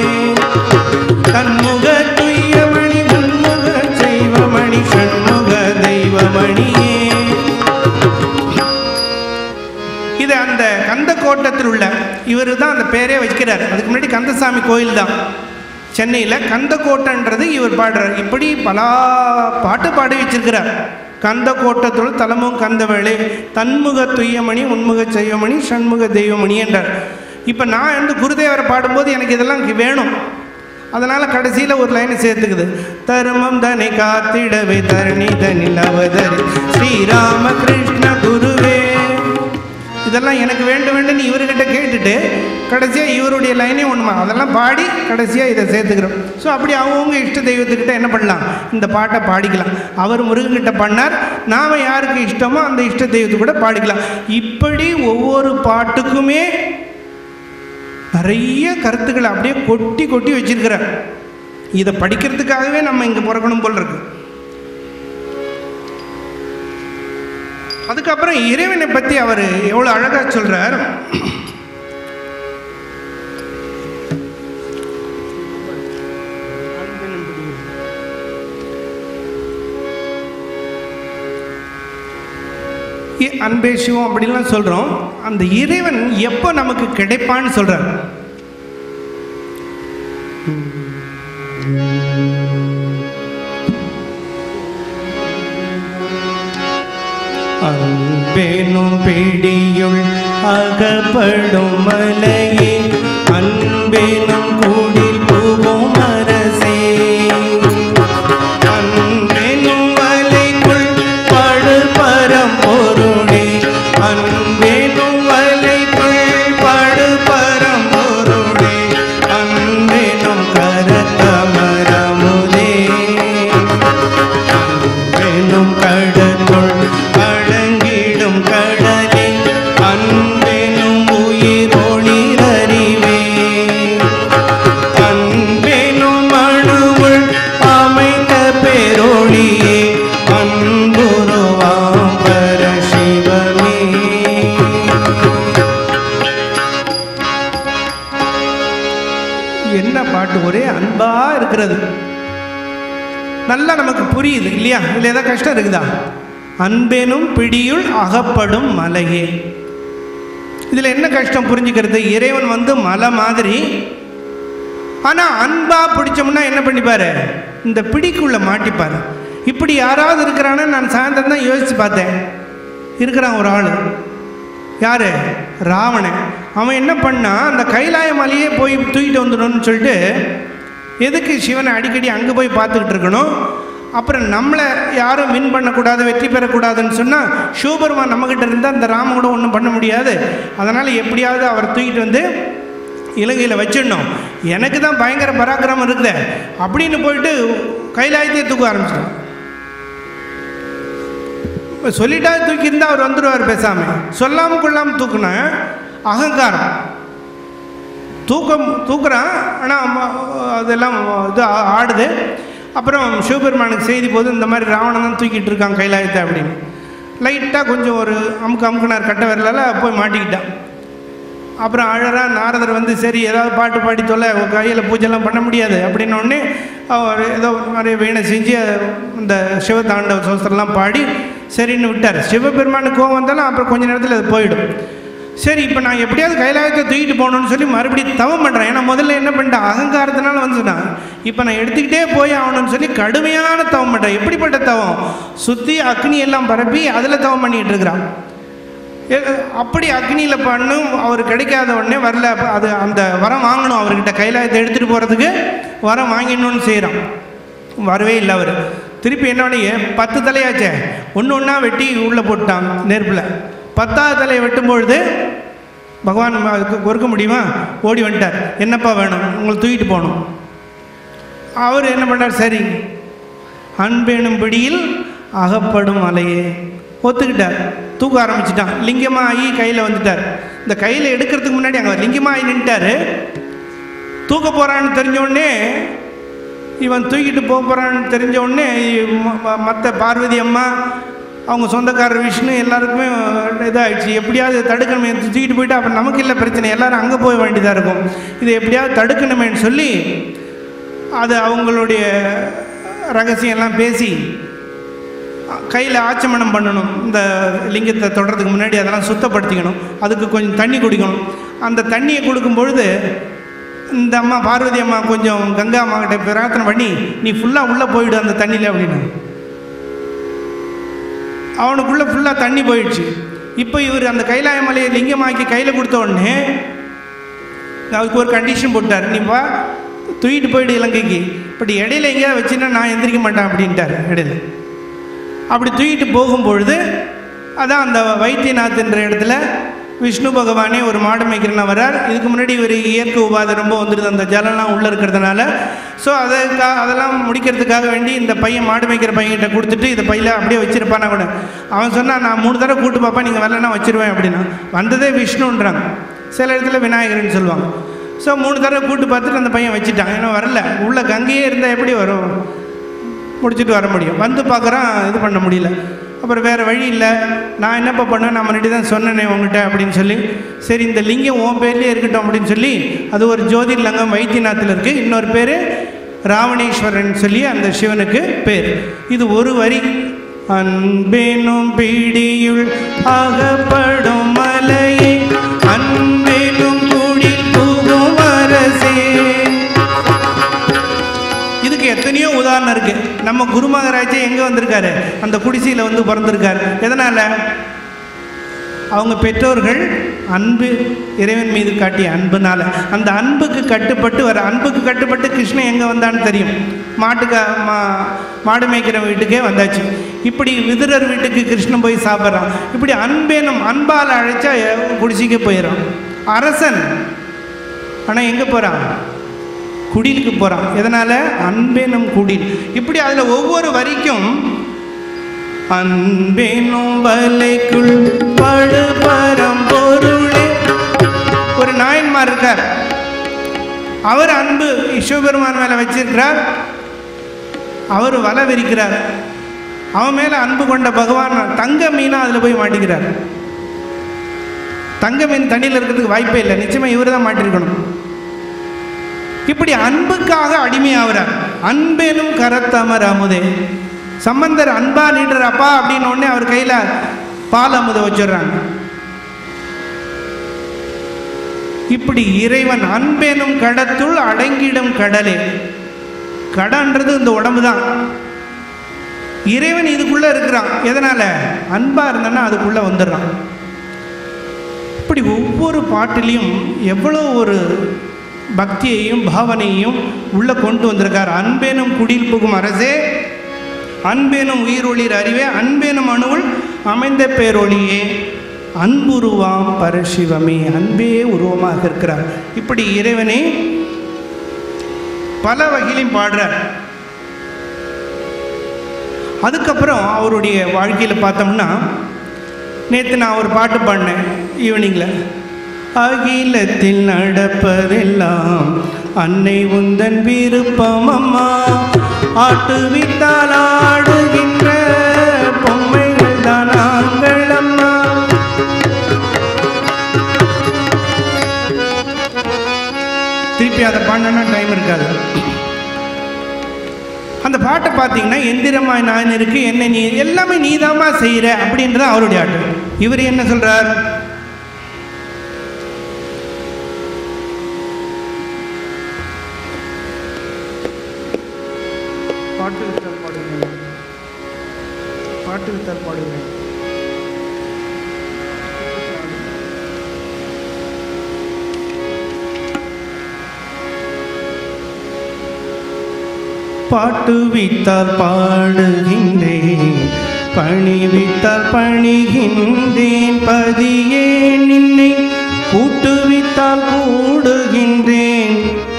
தன்முக துய்யமணி முன்முக செய்வமணி சண்முக தெய்வமணியே இது அந்த கந்த கோட்டத்தில் உள்ள இவர் தான் அந்த பேரே வைக்கிறார் அதுக்கு முன்னாடி கந்தசாமி கோயில் தான் சென்னையில் கந்த கோட்டைன்றது இவர் பாடுறார் இப்படி பல பாட்டு பாடி வச்சிருக்கிறார் கந்த கோட்டத்துள் தலமும் கந்தவேளை தன்முக துய்யமணி உன்முக செய்வமணி சண்முக தெய்வமணி என்றார் இப்போ நான் வந்து குருதேவரை பாடும்போது எனக்கு இதெல்லாம் வேணும் அதனால் கடைசியில் ஒரு லைனை சேர்த்துக்குது தருமம் தனை காத்திடவே தரணி தனில் அவதரி ஸ்ரீராம கிருஷ்ண குருவே இதெல்லாம் எனக்கு வேண்டும் வேண்டும் இவர்கிட்ட கேட்டுட்டு கடைசியாக இவருடைய லைனே ஒன்றுமா அதெல்லாம் பாடி கடைசியாக இதை சேர்த்துக்கிறோம் ஸோ அப்படி அவங்கவுங்க இஷ்ட தெய்வத்துக்கிட்ட என்ன பண்ணலாம் இந்த பாட்டை பாடிக்கலாம் அவர் முருகன்கிட்ட பண்ணார் நாம் யாருக்கு இஷ்டமோ அந்த இஷ்ட தெய்வத்து கூட பாடிக்கலாம் இப்படி ஒவ்வொரு பாட்டுக்குமே நிறைய கருத்துக்களை அப்படியே கொட்டி கொட்டி வச்சிருக்கிறார் இதை படிக்கிறதுக்காகவே நம்ம இங்கே பிறக்கணும் போல் இருக்கு அதுக்கப்புறம் இறைவனை பற்றி அவர் எவ்வளோ அழகாக சொல்கிறார் அன்பே சிவம் அப்படிலாம் சொல்கிறோம் அந்த இறைவன் எப்போ நமக்கு கிடைப்பான்னு சொல்கிறார் அன்பேனும் பிடியுள் அகப்படும் மலையே அன்பேனும் கூடில் புகும் அரசே அன்பேனும் வலைக்குள் படு பரம்பொருளே அன்பேனும் வலைக்குள் படு பரம்பொருளே அன்பேனும் கரத்தமரமுதே அன்பெனும் கடலுள் அடங்கிடும் கடலே அன்பெனும் உயிரொளிரறிவே நல்லா நமக்கு புரியுது இல்லையா இதில் ஏதாவது கஷ்டம் இருக்குதா அன்பெனும் பிடியுள் அகப்படும் மலையே இதில் என்ன கஷ்டம் புரிஞ்சுக்கிறது இறைவன் வந்து மலை மாதிரி ஆனால் அன்பா பிடிச்சோம்னா என்ன பண்ணிப்பாரு இந்த பிடிக்குள்ள மாட்டிப்பார் இப்படி யாராவது இருக்கிறான்னு நான் சாயந்தரம் தான் யோசித்து பார்த்தேன் இருக்கிறான் ஒரு ஆள் யார் ராவணன் அவன் என்ன பண்ணான் அந்த கைலாய மலையே போய் தூக்கிட்டு வந்துடணும்னு சொல்லிட்டு எதுக்கு சிவனை அடிக்கடி அங்கே போய் பார்த்துக்கிட்டு இருக்கணும் அப்புறம் நம்மளை யாரும் வின் பண்ணக்கூடாது வெற்றி பெறக்கூடாதுன்னு சொன்னால் சிவபெருமான் நம்மக்கிட்ட இருந்தால் அந்த ராமன் கூட ஒன்றும் பண்ண முடியாது அதனால் எப்படியாவது அவரை தூக்கிட்டு வந்து இலங்கையில் வச்சிடணும் எனக்கு தான் பயங்கர பராக்கிரமம் இருக்குதே அப்படின்னு போயிட்டு கைலாயத்தையே தூக்க ஆரம்பிச்சிடும் சொல்லிட்டா தூக்கியிருந்தா அவர் வந்துடுவார் பேசாமல் சொல்லாமல் கொள்ளாமல் தூக்குனா அகங்காரம் தூக்கம் தூக்குறான் ஆனால் அதெல்லாம் இது ஆ- ஆடுது அப்புறம் சிவபெருமானுக்கு செய்தி போது இந்த மாதிரி ராவணன் தான் தூக்கிட்டு இருக்கான் கைலாயத்தை அப்படின்னு லைட்டாக கொஞ்சம் ஒரு அமுக்கு அமுக்குனார் கட்ட விரலால் போய் மாட்டிக்கிட்டான் அப்புறம் அழறா நாரதர் வந்து சரி ஏதாவது பாட்டு பாடி தொல்லை கையில் பூஜைலாம் பண்ண முடியாது அப்படின்ன உடனே அவர் ஏதோ ஒரு மாதிரி வீணை செஞ்சு இந்த சிவதாண்டவ சோஸ்திரம்லாம் பாடி சரின்னு விட்டார் சிவபெருமானுக்கு கோவம் வந்தாலும் அப்புறம் கொஞ்ச நேரத்தில் அது போயிடும் சரி இப்போ நான் எப்படியாவது கைலாயத்தை தூக்கிட்டு போகணும்னு சொல்லி மறுபடியும் தவம் பண்ணுறேன் ஏன்னா முதல்ல என்ன பண்ணிட்டேன் அகங்காரத்தினால வந்து சொன்னான் இப்போ நான் எடுத்துக்கிட்டே போய் ஆகணும்னு சொல்லி கடுமையான தவம் பண்ணுறேன் எப்படிப்பட்ட தவம் சுற்றி அக்னி எல்லாம் பரப்பி அதில் தவம் பண்ணிட்டு இருக்கிறான் எ- அப்படி அக்னியில் பண்ணும் அவர் கிடைக்காத உடனே வரல அப்ப அது அந்த வரம் வாங்கணும் அவர்கிட்ட கைலாயத்தை எடுத்துகிட்டு போகிறதுக்கு வரம் வாங்கிடணும்னு செய்கிறான் வரவே இல்லை அவர் திருப்பி என்னோடைய பத்து தலையாச்சே ஒன்று ஒன்றா வெட்டி உள்ளே போட்டான் நெருப்பில் பத்தாவது தலையை வெட்டும் பொழுது பகவான் ம- அதுக்கு பொறுக்க முடியுமா ஓடி வந்துட்டார் என்னப்பா வேணும் உங்களை தூக்கிட்டு போகணும் அவர் என்ன பண்ணார் சரி அன்பெனும் பிடியில் அகப்படும் அலையே ஒத்துக்கிட்டார் தூக்க ஆரம்பிச்சிட்டான் லிங்கமாக ஆகி கையில் வந்துட்டார் இந்த கையில் எடுக்கிறதுக்கு முன்னாடி அங்கே லிங்கமாக ஆகி நின்ட்டாரு தூக்க போகிறான்னு தெரிஞ்ச உடனே இவன் தூக்கிட்டு போக போகிறான்னு தெரிஞ்ச உடனே மற்ற பார்வதி அம்மா அவங்க சொந்தக்காரர் விஷ்ணு எல்லாருக்குமே இதாகிடுச்சு எப்படியாவது தடுக்கணுமே தூக்கிட்டு போயிட்டு அப்புறம் நமக்கு இல்லை பிரச்சனை எல்லாரும் அங்கே போக வேண்டியதாக இருக்கும் இதை எப்படியாவது தடுக்கணுமேன்னு சொல்லி அது அவங்களுடைய ரகசியம்லாம் பேசி கையில் ஆச்சமனம் பண்ணணும் இந்த லிங்கத்தை தொடுறதுக்கு முன்னாடி அதெல்லாம் சுத்தப்படுத்திக்கணும் அதுக்கு கொஞ்சம் தண்ணி குடிக்கணும் அந்த தண்ணியை கொடுக்கும் பொழுது இந்த அம்மா பார்வதி அம்மா கொஞ்சம் கங்கா அம்மா கிட்ட பிரார்த்தனை பண்ணி நீ ஃபுல்லாக உள்ளே போயிடு அந்த தண்ணியில் அப்படின்னு அவனுக்குள்ளே ஃபுல்லாக தண்ணி போயிடுச்சு இப்போ இவர் அந்த கைலாய மலையை லிங்கமாக்கி கையில் கொடுத்த உடனே அதுக்கு ஒரு கண்டிஷன் போட்டார் நீ வா தூக்கிட்டு போயிடு இலங்கைக்கு இப்படி இடையில எங்கேயாவது வச்சுன்னா நான் எந்திரிக்க மாட்டேன் அப்படின்ட்டார் இடையில அப்படி தூக்கிட்டு போகும்பொழுது அதான் அந்த வைத்தியநாத்ன்ற இடத்துல விஷ்ணு பகவானே ஒரு மாடு மேய்க்கிறனா வரார் இதுக்கு முன்னாடி இவர் இயற்கை உபாதை ரொம்ப வந்துடுது அந்த ஜலம்லாம் உள்ளே இருக்கிறதுனால ஸோ அதற்கா அதெல்லாம் முடிக்கிறதுக்காக வேண்டி இந்த பையன் மாடு மேய்க்கிற பையன்கிட்ட கொடுத்துட்டு இந்த பையில அப்படியே வச்சிருப்பானா கூட அவன் சொன்னான் நான் மூணு தடவை கூட்டு பாப்பா நீங்கள் வரலன்னா வச்சிருவேன் அப்படின்னா வந்ததே விஷ்ணுன்றாங்க சில இடத்துல விநாயகர்னு சொல்லுவாங்க ஸோ மூணு தடவை கூட்டு பார்த்துட்டு அந்த பையன் வச்சுட்டான் ஏன்னா வரல உள்ள கங்கையே இருந்தால் எப்படி வரும் முடிச்சுட்டு வர முடியும் வந்து பார்க்குறான் இது பண்ண முடியல அப்புறம் வேறு வழி இல்லை நான் என்னப்பா பண்ணுவேன் நான் முன்னாடி தான் சொன்னேனே உங்ககிட்ட அப்படின்னு சொல்லி சரி இந்த லிங்கம் உன் பேர்லேயே இருக்கட்டும் அப்படின்னு சொல்லி அது ஒரு ஜோதிர்லிங்கம் வைத்தியநாத்தில் இருக்குது இன்னொரு பேர் ராவணேஸ்வரன் சொல்லி அந்த சிவனுக்கு பேர் இது ஒரு வரி அன்பெனும் பிடியுள் அகப்படும் மலையே அன்பெனும் குடில் புகும் அரசே இதுக்கு எத்தனையோ உதாரணம் இருக்கு நம்ம குருமகராஜே எங்க வந்திருக்காரு அந்த குடிசையில் வந்து பிறந்திருக்காரு எதனால அவங்க பெற்றோர்கள் அன்பு இறைவன் மீது காட்டிய அன்புனால அந்த அன்புக்கு கட்டுப்பட்டு வர அன்புக்கு கட்டுப்பட்டு கிருஷ்ணன் எங்கே வந்தான்னு தெரியும் மாட்டுக்கு மா மாடு மேய்க்கிற வீட்டுக்கே வந்தாச்சு இப்படி விதுரர் வீட்டுக்கு கிருஷ்ணன் போய் சாப்பிட்றான் இப்படி அன்பேனும் அன்பால் அழைச்சா குடிசைக்கு போயிடும் அரசன் ஆனால் எங்கே போகிறான் குடிலுக்கு போகிறான் எதனால் அன்பெனும் குடில் இப்படி அதில் ஒவ்வொரு வரிக்கும் அன்பெனும் வலைக்குள் படுபரம் பொருளே ஒரு நாயன்மார் இருக்கார் அவர் அன்பு சிவபெருமான் மேலே வச்சிருக்கிறார் அவர் வலை விரிக்கிறார் அவன் மேலே அன்பு கொண்ட பகவான் தங்க மீனா அதில் போய் மாட்டிக்கிறார் தங்க மீன் தண்ணியில் இருக்கிறதுக்கு வாய்ப்பே இல்லை நிச்சயமாக இவர் தான் மாட்டிருக்கணும் இப்படி அன்புக்காக அடிமையாகிறார் அன்பெனும் கரத்தமர் அமுதே சம்பந்தர் அன்பா நீடுற அப்பா அப்படின்னு உடனே அவர் கையில் பால் அமுத வச்சிடுறாங்க இப்படி இறைவன் அன்பெனும் கடத்துள் அடங்கிடும் கடலே கடன்றது இந்த உடம்பு தான் இறைவன் இதுக்குள்ள இருக்கிறான் எதனால அன்பா இருந்தான்னா அதுக்குள்ள வந்துடுறான் இப்படி ஒவ்வொரு பாட்டிலையும் எவ்வளோ ஒரு பக்தியையும் பாவனையும் உள்ள கொண்டு வந்திருக்கார் அன்பேனும் குடில் புகும் அரசே அன்பேனும் உயிரொளிர் அறிவே அன்பேனும் அணுவுள் அமைந்த பேரொளியே அன்புருவாம் பரசிவமே அன்பே உருவமாக இருக்கிறார் இப்படி இறைவனை பல வகையிலும் பாடுறார் அதுக்கப்புறம் அவருடைய வாழ்க்கையில் பார்த்தோம்னா நேற்று நான் ஒரு பாட்டு பாடினேன் ஈவினிங்கில் அகிலத்தில் நடப்பதெல்லாம் அன்னை உந்தன் விருப்பம் அம்மா ஆட்டுவித்தால் ஆடுகின்ற பொம்மைகள் தான் நாங்கள் அம்மா திருப்பி அதை பாடினா டைம் இருக்காது அந்த பாட்டை பார்த்தீங்கன்னா எந்திரமாய் நான் இருக்கு என்ன நீ எல்லாமே நீதாம்மா செய்கிற அப்படின்றது அவருடைய ஆட்டு இவர் என்ன சொல்றார் பாட்டு வித்தால் பாடுகிறேன் பாட்டு வித்தால் பாடுகிறேன் பாட்டு வித்தால் பாடுகின்றேன் பணி வித்தால் பணிகின்றேன் பதியே நின்னை கூட்டுவித்தால் கூடுகின்றேன்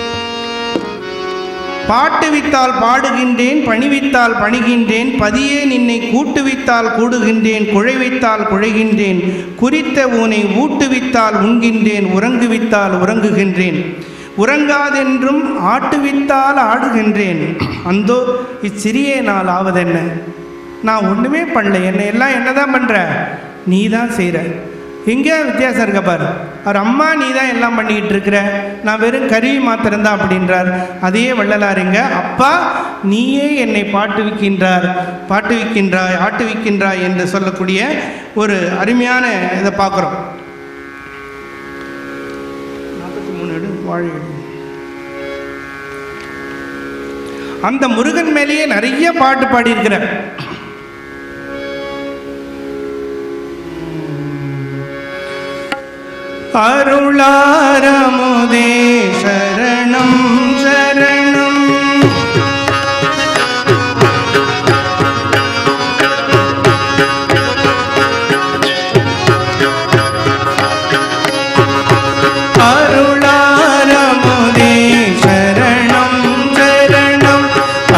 பாட்டு வித்தால் பாடுகின்றேன் பணிவித்தால் பணிகின்றேன் பதியே நின்னை கூட்டுவித்தால் கூடுகின்றேன் குழைவித்தால் குழைகின்றேன் குறித்த ஊனை ஊட்டுவித்தால் உண்கின்றேன் உறங்குவித்தால் உறங்குகின்றேன் உறங்காதென்றும் ஆட்டுவித்தால் ஆடுகின்றேன் அந்தோ இச்சிறிய நாள் ஆவதென்ன நான் ஒன்றுமே பண்ணல என்னை எல்லாம் என்ன தான் பண்ணுற நீ தான் செய்கிற எங்கே வித்தியாசம் இருக்க பாரு அவர் அம்மா நீ தான் எல்லாம் பண்ணிக்கிட்டு இருக்கிற நான் வெறும் கருவி மாத்திரம்தான் அப்படின்றார் அதே வள்ளலாருங்க அப்பா நீயே என்னை பாட்டுவிக்கின்றார் பாட்டுவிக்கின்றாய் ஆட்டுவிக்கின்றாய் என்று சொல்லக்கூடிய ஒரு அருமையான இதை பார்க்குறோம் நாற்பத்தி மூணு எடு வாழை எடு அந்த முருகன் மேலேயே நிறைய பாட்டு பாடியிருக்கிறார் அருளாரமுதே சரணம் சரணம் அருளாரமுதே சரணம் சரணம்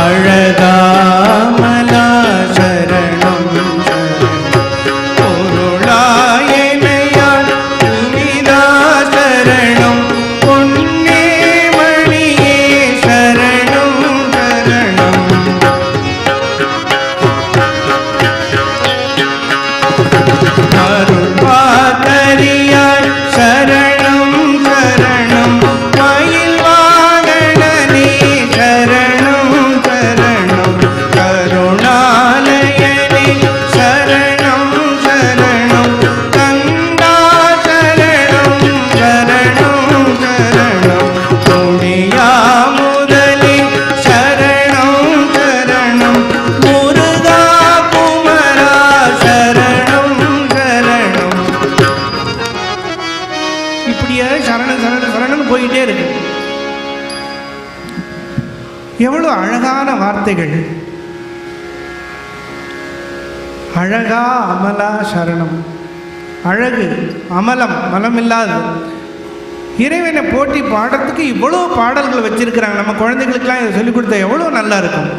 அழகாமலா சரணம் சரணம் பொருளாயனையாள் புனிதா சரணம் பொன்னே மணியே சரணம் சரணம் அருள் பாதரியாய் சரணம் சரணம் மயில் வாகனனே சரணம் சரணம் கருணாலயனே சரணம் சரணம் கந்தா சரணம் சரணம் சரணம் துணியா முதலே சரணம் சரணம் முருகா குமரா சரணம் சரணம் இப்படியே சரணம் சரணம் சரணம் போயிட்டே இருக்கு எவ்வளவு அழகான வார்த்தைகள் அழகா அமலா சரணம் அழகு அமலம் மலமில்லாது இறைவனை போட்டி பாடுறதுக்கு இவ்வளோ பாடல்கள் வச்சிருக்கிறாங்க நம்ம குழந்தைகளுக்கெல்லாம் இதை சொல்லிக் கொடுத்தா எவ்வளோ நல்லா இருக்கும்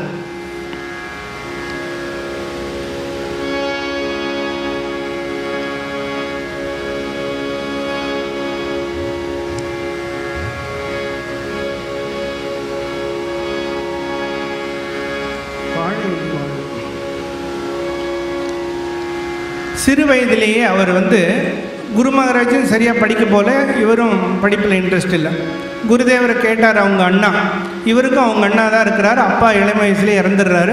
வாழை வாழை. சிறு வயதிலேயே அவர் வந்து குரு மகாராஜும் சரியாக படிக்க போல இவரும் படிப்பில் இன்ட்ரெஸ்ட் இல்லை குருதேவரை கேட்டார் அவங்க அண்ணா இவருக்கும் அவங்க அண்ணா தான் இருக்கிறார் அப்பா இளமை வயசுலேயே இறந்துடுறாரு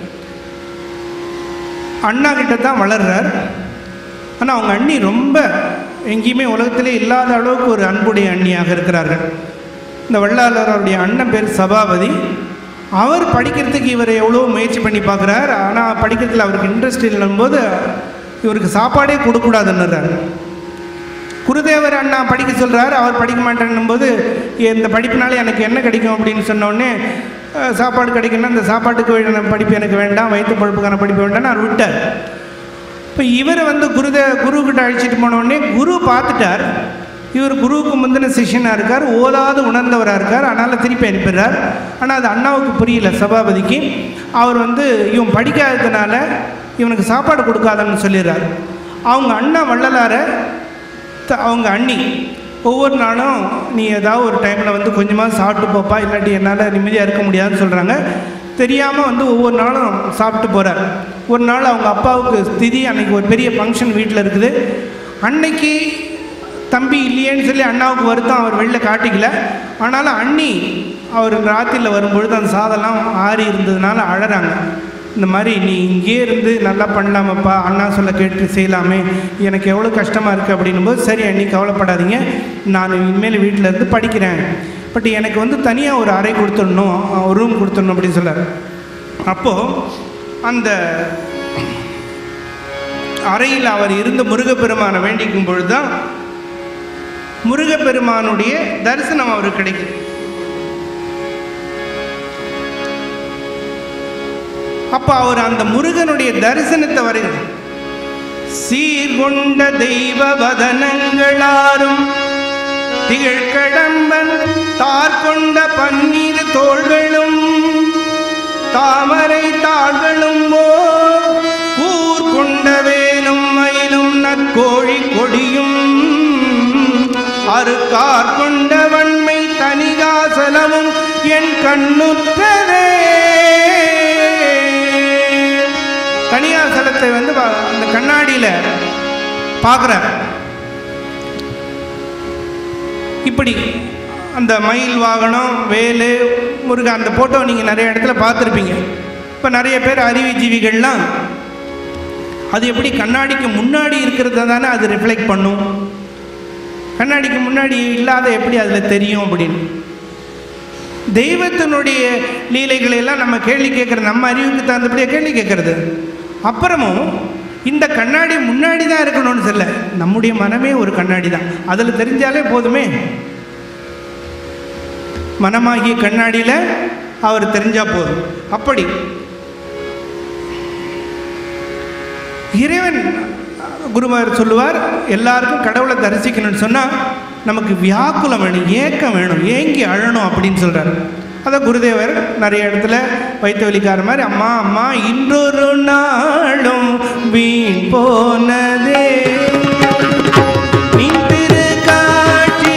அண்ணா கிட்ட தான் வளர்றார் ஆனால் அவங்க அண்ணி ரொம்ப எங்கேயுமே உலகத்திலே இல்லாத அளவுக்கு ஒரு அன்புடைய அண்ணியாக இருக்கிறார்கள் இந்த வள்ளலாருடைய அண்ணன் பேர் சபாபதி அவர் படிக்கிறதுக்கு இவர் எவ்வளோ முயற்சி பண்ணி பார்க்குறார் ஆனால் படிக்கிறதுல அவருக்கு இன்ட்ரெஸ்ட் இல்லைம்போது இவருக்கு சாப்பாடே கொடுக்கூடாதுன்னுறாரு குருதேவர் அண்ணா படிக்க சொல்கிறார் அவர் படிக்க மாட்டேன்னும் போது இந்த படிப்பினால எனக்கு என்ன கிடைக்கும் அப்படின்னு சொன்னோடனே அஹ், சாப்பாடு கிடைக்குன்னா இந்த சாப்பாட்டுக்கு வேண்டிய படிப்பு எனக்கு வேண்டாம் வயிற்று பழுப்புக்கான படிப்பு வேண்டாம்னு அவர் விட்டார் இப்போ இவரை வந்து குருதே குருக்கிட்ட அழைச்சிட்டு போன உடனே குரு பார்த்துட்டார் இவர் குருவுக்கு முந்தின சிஷ்யனாக இருக்கார் ஓதாது உணர்ந்தவராக இருக்கார் அதனால் திருப்பி அனுப்பிடுறார் ஆனால் அது அண்ணாவுக்கு புரியல சபாபதிக்கு அவர் வந்து இவன் படிக்காததுனால இவனுக்கு சாப்பாடு கொடுக்காதன்னு சொல்லிடுறார் அவங்க அண்ணா வள்ளலாரை த- அவங்க அண்ணி ஒவ்வொரு நாளும் நீ ஏதாவது ஒரு டைமில் வந்து கொஞ்சமாக சாப்பிட்டு போப்பா இல்லாட்டி என்னால் நிம்மதியாக இருக்க முடியாதுன்னு சொல்கிறாங்க தெரியாமல் வந்து ஒவ்வொரு நாளும் சாப்பிட்டு போகிறார் ஒரு நாள் அவங்க அப்பாவுக்கு ஸ்திதி அன்னைக்கு ஒரு பெரிய ஃபங்க்ஷன் வீட்டில் இருக்குது அன்னைக்கு தம்பி இல்லையேன்னு சொல்லி அண்ணாவுக்கு வருத்தம் அவர் வெளில காட்டிக்கல ஆனாலும் அண்ணி அவர் ராத்திரியில் வரும்பொழுது அந்த சாதம்லாம் ஆறி இருந்ததுனால அழறாங்க இந்த மாதிரி நீ இங்கேயே இருந்து நல்லா பண்ணலாமப்பா அண்ணா சொல்ல கேட்டு செய்யலாமே எனக்கு எவ்வளோ கஷ்டமாக இருக்குது அப்படின்னும்போது சரி அண்ணி கவலைப்படாதீங்க நான் இனிமேல் வீட்டில் இருந்து படிக்கிறேன் பட் எனக்கு வந்து தனியாக ஒரு அறை கொடுத்துடணும் ஒரு ரூம் கொடுத்துடணும் அப்படின்னு சொல்லார் அப்போது அந்த அறையில் அவர் இருந்த முருகப்பெருமானை வேண்டிக்கும் பொழுது தான் முருகப்பெருமானுடைய தரிசனம் அவருக்கு கிடைக்கும் அப்போ அவர் அந்த முருகனுடைய தரிசனத்தை வரைகிறார் சீர்கொண்ட தெய்வ வதனங்களாரும் திகழ்கடம்பன் தார்கொண்ட பன்னீர் தோள்களும் தாமரை தாள்களும் ஓர் கூர் கொண்ட வேலும் மயிலும் நற்கோழி கொடியும் அருக்கார் கொண்ட வன்மை தனிகாசலமும் என் கண்ணுற்றதே தனியாசலத்தை வந்து பா- அந்த கண்ணாடியில் பார்க்குறார் இப்படி அந்த மயில் வாகனம் வேலு முருகா அந்த ஃபோட்டோ நீங்கள் நிறைய இடத்துல பார்த்துருப்பீங்க இப்போ நிறைய பேர் அறிவுஜீவிகள்லாம் அது எப்படி கண்ணாடிக்கு முன்னாடி இருக்கிறத தானே அது ரிஃப்ளெக்ட் பண்ணும் கண்ணாடிக்கு முன்னாடி இல்லாத எப்படி அதில் தெரியும் அப்படின்னு தெய்வத்தினுடைய லீலைகளை எல்லாம் நம்ம கேள்வி கேட்குறது நம்ம அறிவுக்கு தகுந்தபடியே கேள்வி கேட்குறது அப்புறமும் இந்த கண்ணாடி முன்னாடி தான் இருக்கணும்னு சொல்ல நம்முடைய மனமே ஒரு கண்ணாடி தான் அதில் தெரிஞ்சாலே போதுமே மனமாகிய கண்ணாடியில் அவர் தெரிஞ்சா போதும் அப்படி இறைவன் குருமார் சொல்லுவார் எல்லாருக்கும் கடவுளை தரிசிக்கணும்னு சொன்னால் நமக்கு வியாக்குலம் வேணும் ஏக்கம் வேணும் ஏங்கி அழணும் அப்படின்னு சொல்கிறார் அதை குருதேவர் நிறைய இடத்துல வைத்த வலிக்கார மாதிரி அம்மா அம்மா இன்றொரு நாளும் வீண் போனதே நின் திருக்காட்சி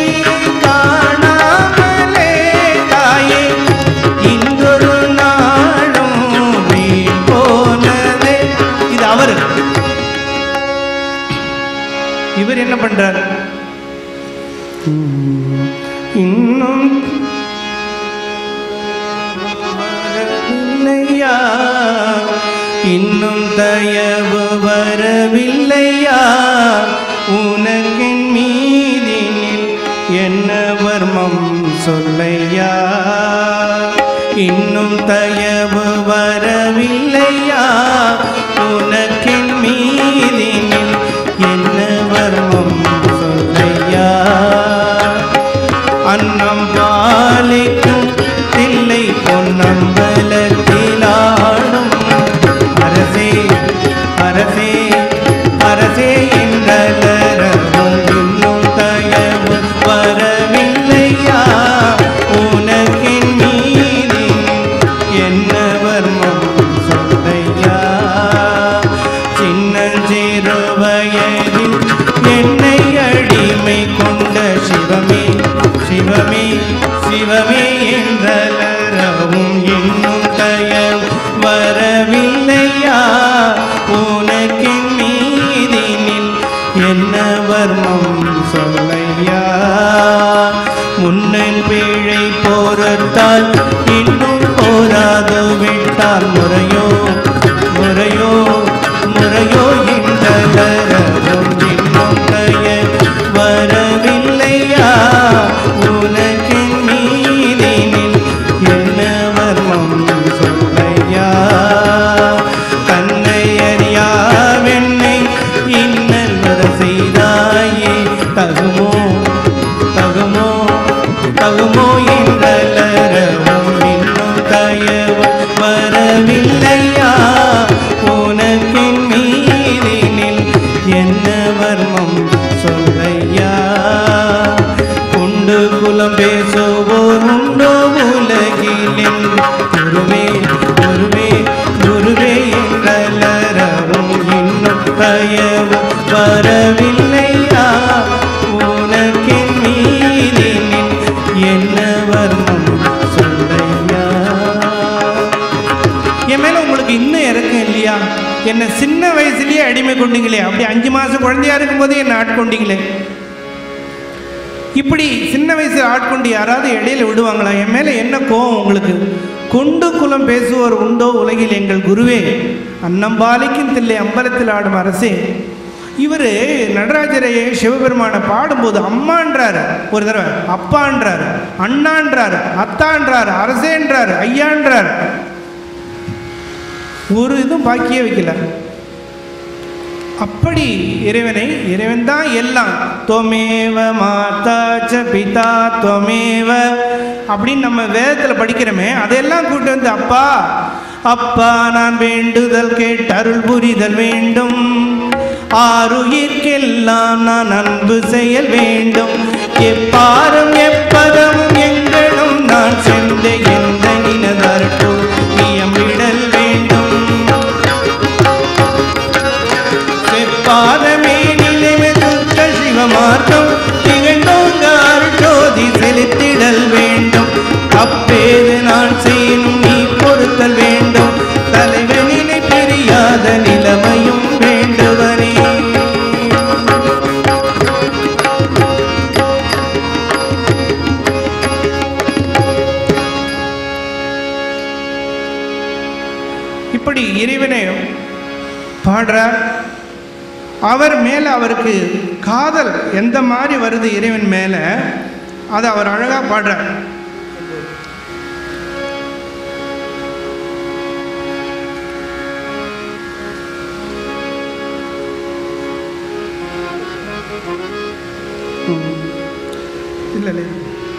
காணாமலே தாயே இன்றொரு நாளும் வீண் போனதே இது அவர் இவர் என்ன பண்றார் இன்னும் வரவில்லையா இன்னும் தயவு வரவில்லையா உனக்கின் மீதினில் என்ன வர்மம் சொல்லையா இன்னும் தயவு வரவில்லையா உனக்கின் மீதினில் என்ன வர்மம் சொல்லையா அன்னம் பாலிக்கும் தில்லை பொன்னம்பலத்திலாடும் அரசே அரசே அரசே என்றலரவும் இன்னும் தயவு வரவில்லையா உனக்கின் மீதில் என்ன வர்மம் சொல்லையா முறையோ முறையோ முறையோ என்றலரவும் இன்னும் தய வரவில்லையா உனக்கின் மீதினில் என்ன வர்மம் சொல்லையா தன்னை அறியாவென்னை இன்னல் வர செய்தாயே தகுமோ தகுமோ தகுமோ என்றலரவும் இன்னும் தயவு வரவில்லையா உனக்கின் மீதினில் என்ன வர்மம் சொல்லையா கொண்டு குலம் பேசுவோர் உண்டோ உலகிலின் குருவே குருவே குருவே என்றலரவும் இன்னும் தயவு வரவில்லையா உனக்கின் மீதினில் என்ன வர்மம் சொல்லையா என் மேல உங்களுக்கு இன்னும் இறக்கம் இல்லையா என்னை சின்ன வயசுலயே அடிமை கொண்டீங்களே அப்படி அஞ்சு மாசம் குழந்தையா இருக்கும்போது என்னை ஆட்கொண்டீங்களே இப்படி சின்ன வயசுல ஆட்கொண்டு யாராவது இடையில விடுவாங்களா என் மேல என்ன கோவம் உங்களுக்கு கொண்டு குலம் பேசுவோர் உண்டோ உலகில் எங்கள் குருவே அன்னம்பாலிக்கும் தில்லை அம்பலத்தில் ஆடும் அரசே இவர் நடராஜரை சிவபெருமானை பாடும்போது அம்மான்றாரு ஒரு தடவை அப்பான்றாரு அண்ணான்றாரு அத்தான்றாரு அரசேன்றாரு ஐயான்றாரு ஒரு இதுவும் பாக்கியே வைக்கல அப்படி இறைவனை இறைவன் தான் எல்லாம் தொமேவ மாதா ச பிதா தொமேவ அப்படின்னு நம்ம வேதத்தில் படிக்கிறோமே அதெல்லாம் கூட்டு வந்து அப்பா அப்பா நான் வேண்டுதல் கேட்டு அருள் புரிதல் வேண்டும் ஆறுயிர்க்கெல்லாம் நான் அன்பு செயல் வேண்டும் எப்பாரும் எப்பதமும் எங்களும் நான் சென்ற எந்த நினதற்கு நியமிடல் வேண்டும் செப்பாதமே நிலைமை துர்க்க சிவமார்க்கம் திகழ்ந்தோங்கார் ஜோதி செலுத்திடல் வேண்டும் அப்பேது நான் செய்யணும் நீ பொறுத்தல் வேண்டும் தலைவனினை பிரியாத நிலைமையும் வேண்டுவனே இப்படி இறைவனை பாடுறார் அவர் மேலே அவருக்கு காதல் எந்த மாதிரி வருது இறைவன் மேலே அதை அவர் அழகாக பாடுறார் இல்லை இல்லை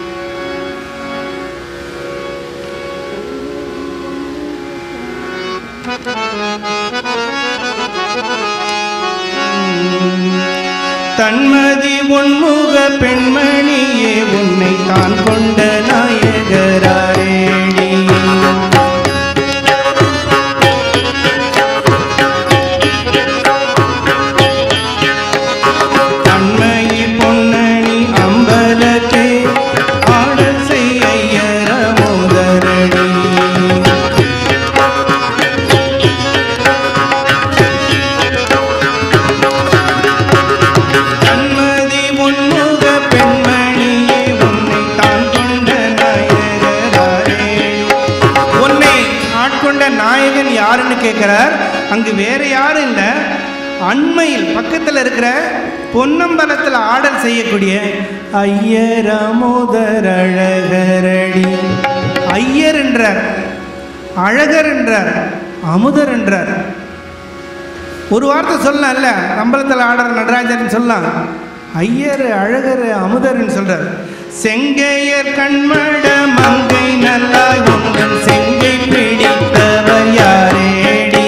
தன்மதி உன்முக பெண்மணியே உன்னை தான் கொண்ட நாயகராரேடி தன்மயி பொன்னணி அம்பலத்தே ஆடல் செய்யற முதரடி கண்மதி உன்முக பெண்மணியே உன்னை தான் கொண்ட நாயகராரே உன்னை ஆட்கொண்ட நாயகன் யாருன்னு கேட்கிறார் அங்கு வேற யாரும் இல்லை அண்மையில் பக்கத்தில் இருக்கிற பொன்னம்பலத்தில் ஆடல் செய்யக்கூடிய ஐயர் அமுதர் அழகரடி ஐயர் என்றார் அழகர் என்றார் அமுதர் என்றார் ஒரு வார்த்தை சொல்லலாம்ல அம்பலத்தில் ஆடுற நடராஜன் சொல்லலாம் ஐயர் அழகர் அமுதர்னு சொல்றார் செங்கையர் கண்மட மங்கை நல்லாய் உங்கள் செங்கை பிடித்தவர் யாரேடி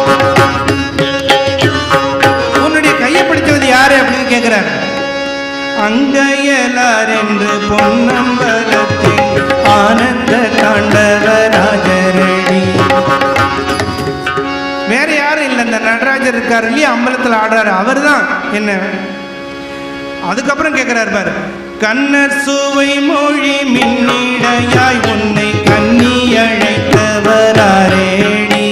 உன்னுடைய கையை பிடிச்சது யாரு அப்படின்னு கேட்கிறார் அங்கையலார் என்று பொன்னம்பலத்தில் ஆனந்த தாண்டவராஜரடி வேற யாரும் இல்லை இந்த நடராஜர் இருக்காரு இல்லையா அம்பலத்தில் ஆடுறாரு அவர் தான் என்ன அதுக்கப்புறம் கேட்கிறார் பாரு கண்ணர் சுவை மொழி மின்னிடையாய் உன்னை கண்ணி அழைத்தவராரேடி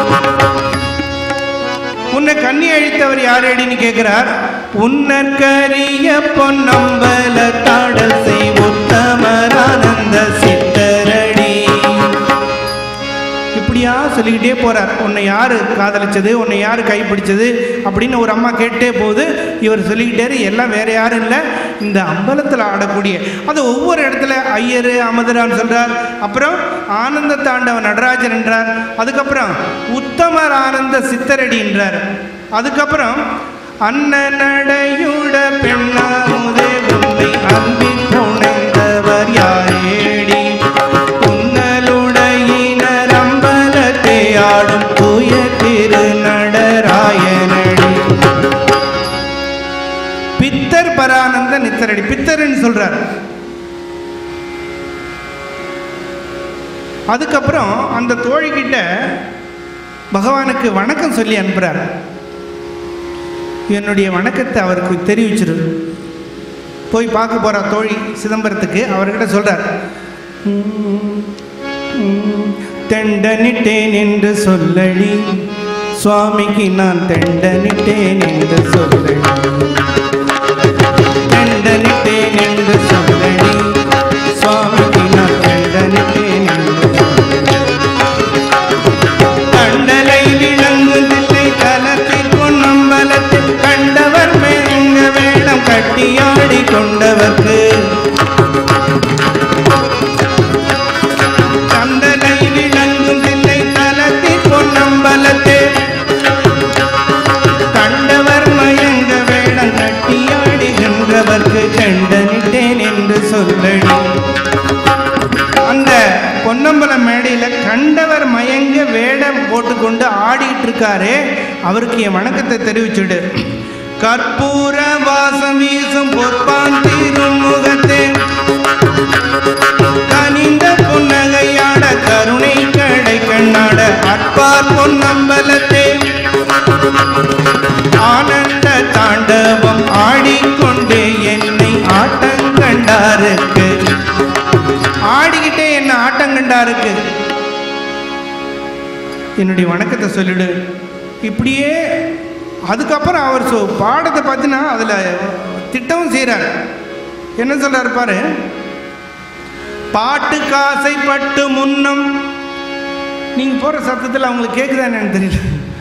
உன்னை கண்ணி அழித்தவர் யாரேடின்னு கேட்கிறார் உன்னற்கரிய பொன்னம்பல தாடல் செய் உத்தமரானந்த சித்தரடி இப்படியா ஒவ்வொருத்தியாக சொல்லிக்கிட்டே போகிறார் உன்னை யார் காதலிச்சது உன்னை யார் கைப்பிடிச்சது அப்படின்னு ஒரு அம்மா கேட்டே போகுது இவர் சொல்லிக்கிட்டே எல்லாம் வேற யாரும் இல்லை இந்த அம்பலத்தில் ஆடக்கூடிய அது ஒவ்வொரு இடத்துல ஐயர் அமதரான்னு சொல்கிறார் அப்புறம் ஆனந்த தாண்டவ நடராஜன் என்றார் அதுக்கப்புறம் உத்தமர் ஆனந்த சித்தரடி என்றார் அதுக்கப்புறம் அண்ணனடையுட பெண்ணாமுதே உன்னை அன்பில் புனைந்தவர் யாரேடி உன்னலுடையினர் அம்பலத்தை ஆடும் தூய திரு நடராயனடி பித்தர் பரானந்த நித்தரடி பித்தர்னு சொல்றார் அதுக்கப்புறம் அந்த தோழிக்கிட்ட பகவானுக்கு வணக்கம் சொல்லி அனுப்புறார் என்னுடைய வணக்கத்தை அவருக்கு தெரிவிச்சிரு போய் பார்க்க போற தோழி சிதம்பரத்துக்கு அவர்கிட்ட சொல்றார் "உம், உம், தெண்டனிட்டேன் என்று சொல்லடி சுவாமிக்கு நான் தெண்டனிட்டேன் என்று சொல்லடி தெண்டனிட்டேன் என்று சொல்லடி சுவாமிக்கு நான் தெண்டனிட்டேன் என்று சொல்லடி கண்டலை விளங்குதில்லை தலத்தில் பொன்னம்பலத்தில் கண்டவர் மேங்க வேடம் கட்டியாடி கொண்டவர்க்கு கண்டலை விளங்குதில்லை தலத்தில் பொன்னம்பலத்தில் கண்டவர் மயங்க வேடம் கட்டியாடுகின்றவர்க்கு கண்டனிட்டேன் என்று சொல்லடி அந்த பொன்னம்பலம் மேடையில் கண்டவர் மயங்க வேடம் போட்டுக்கொண்டு ஆடிட்டு இருக்காரே அவருக்கு என் வணக்கத்தை தெரிவிச்சுடு கற்பூர வாசம் வீசும் பொற்பான் தீரும் முகத்தே கனிந்த புன்னகையாட கருணை கடை கண்ணாட அற்பார் பொன்னம்பலத்தே ஆனந்த தாண்டவம் ஆடிக்கொண்டே என்னை ஆட்டங்கண்டாருக்கு ஆடிக்கிட்டே என்ன ஆட்டங்கண்டாருக்கு என்னுடைய வணக்கத்தை சொல்லிடு இப்படியே அதுக்கப்புறம் அவர் சொ பாடத்தை பார்த்தீங்கன்னா அதில் திட்டமும் செய்கிறார் என்ன சொல்றாரு பாரு பாட்டு காசைப்பட்டு முன்னம் நீங்கள் போகிற சத்தத்தில் அவங்களுக்கு கேட்குதா என்னன்னு தெரியல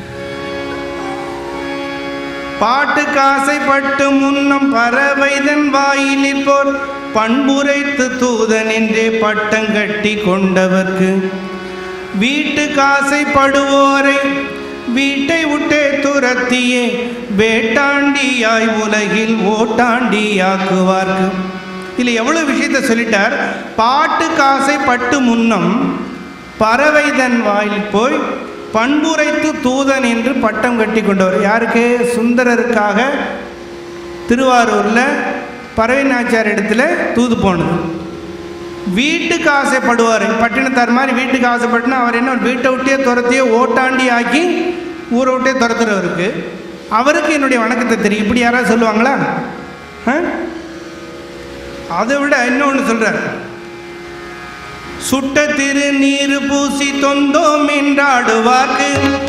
பாட்டுக்கு ஆசைப்பட்டு முன்னம் பறவைதன் வாயிலில் போர் பண்புரைத்து தூதன் என்றே பட்டம் கட்டி கொண்டவர்க்கு வீட்டுக்கு ஆசைப்படுவோரை வீட்டை விட்டே துரத்தியே வேட்டாண்டியாய் உலகில் ஓட்டாண்டியாக்குவார்க்கு இதில் எவ்வளோ விஷயத்த சொல்லிட்டார் பாட்டுக்கு ஆசைப்பட்டு முன்னம் பறவைதன் வாயில் போய் பண்புரைத்து தூதன் என்று பட்டம் கட்டி கொண்டவர் யாருக்கு சுந்தரருக்காக திருவாரூரில் பறவை நாச்சியார் இடத்துல தூது போனது வீட்டுக்கு ஆசைப்படுவார் பட்டினத்தார் மாதிரி வீட்டுக்கு ஆசைப்பட்டுனா அவர் என்ன வீட்டை விட்டே துரத்தியே ஓட்டாண்டி ஆக்கி ஊரை விட்டே துரத்துறவருக்கு அவருக்கு என்னுடைய வணக்கத்தை தெரியும் இப்படி யாராவது சொல்லுவாங்களா ஆ? அதை விட இன்னொன்று சொல்கிறார் சுட்ட திரு நீர் பூசி தொந்தோம் என்றாடுவார்க்கு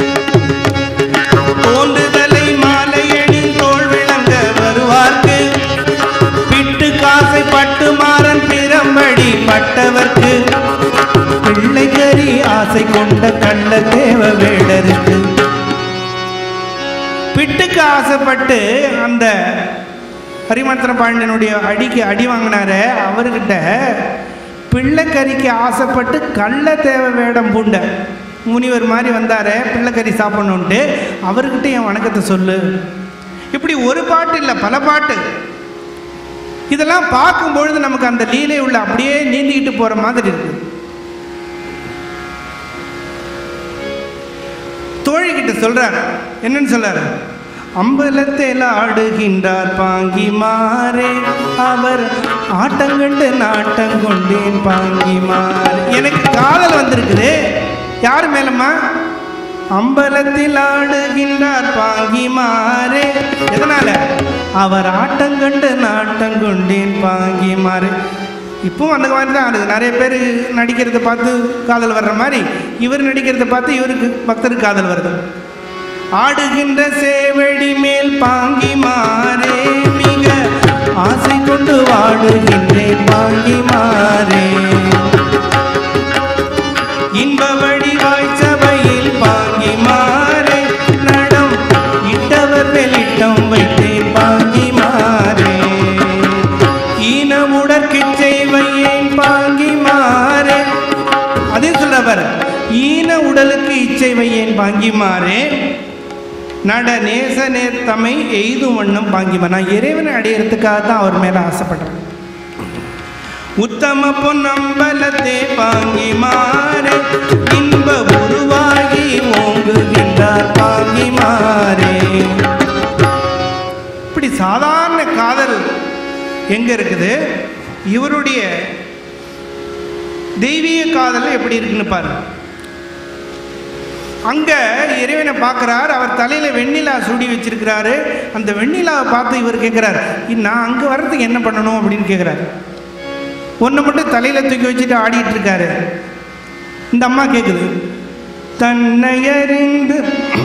தோன்றுதலை மாலையணி தோல் விளங்க வருவார்க்கு பிட்டு காசை பட்டு மாறன் பிரம்படி பட்டவர்க்கு பிள்ளைகரி ஆசை கொண்ட கள்ள தேவ வேடருக்கு பிட்டுக்கு ஆசைப்பட்டு அந்த ஹரிமந்திர பாண்டியனுடைய அடிக்கு அடி வாங்கினாரு அவர்கிட்ட பிள்ளைக்கறிக்கு ஆசைப்பட்டு கள்ள தேவை வேடம் பூண்ட முனிவர் மாதிரி வந்தாரு பிள்ளைக்கறி சாப்பிடணுன்ட்டு அவர்கிட்ட என் வணக்கத்தை சொல்லு இப்படி ஒரு பாட்டு இல்லை பல பாட்டு இதெல்லாம் பார்க்கும் பொழுது நமக்கு அந்த லீலை உள்ள அப்படியே நீந்திக்கிட்டு போற மாதிரி இருக்கு தோழிக்கிட்ட சொல்றார் என்னன்னு சொல்றாரு அம்பலத்தில் ஆடுகின்றார் பாங்கி மாறே அவர் ஆட்டங்கண்டு நாட்டம் கொண்டேன் பாங்கி மாறே எனக்கு காதல் வந்திருக்குது யார் மேலம்மா அம்பலத்தில் ஆடுகின்றார் பாங்கி மாறே எதனால அவர் ஆட்டங்கண்டு நாட்டம் கொண்டேன் பாங்கி மாறே இப்பவும் அந்த மாதிரி தான் ஆடுது நிறைய பேர் நடிக்கிறத பார்த்து காதல் வர்ற மாதிரி இவர் நடிக்கிறத பார்த்து இவருக்கு பக்தருக்கு காதல் வருது ஆடுகின்ற சேவடி மேல் பாங்கி மாறே மிக ஆசை கொண்டு வாடுகின்றேன் பாங்கி மாறே இன்ப வடிவாய் சபை வையேன் பாங்கிமாறே நட நேச நேர்த்தமை எய்தும் வண்ணம் பாங்கிமா நான் இறைவனை அடையிறதுக்காக தான் அவர் மேலே ஆசைப்படுறேன் உத்தம பொன்னம்பலத்தே பாங்கிமாறே இன்ப உருவாகி ஓங்குகின்றார் பாங்கிமாறே இப்படி சாதாரண காதல் எங்க இருக்குது இவருடைய தெய்வீக காதல் எப்படி இருக்குன்னு பாருங்க அங்க இறைவனை பார்க்குறார் அவர் தலையில வெண்ணிலா சூடி வச்சிருக்கிறாரு அந்த வெண்ணிலாவை பார்த்து இவர் கேட்குறாரு நான் அங்க வர்றதுக்கு என்ன பண்ணணும் அப்படின்னு கேட்குறாரு ஒன்றை மட்டும் தலையில தூக்கி வச்சுட்டு ஆடிட்டு இருக்காரு இந்த அம்மா கேட்குது தன்னையறிந்து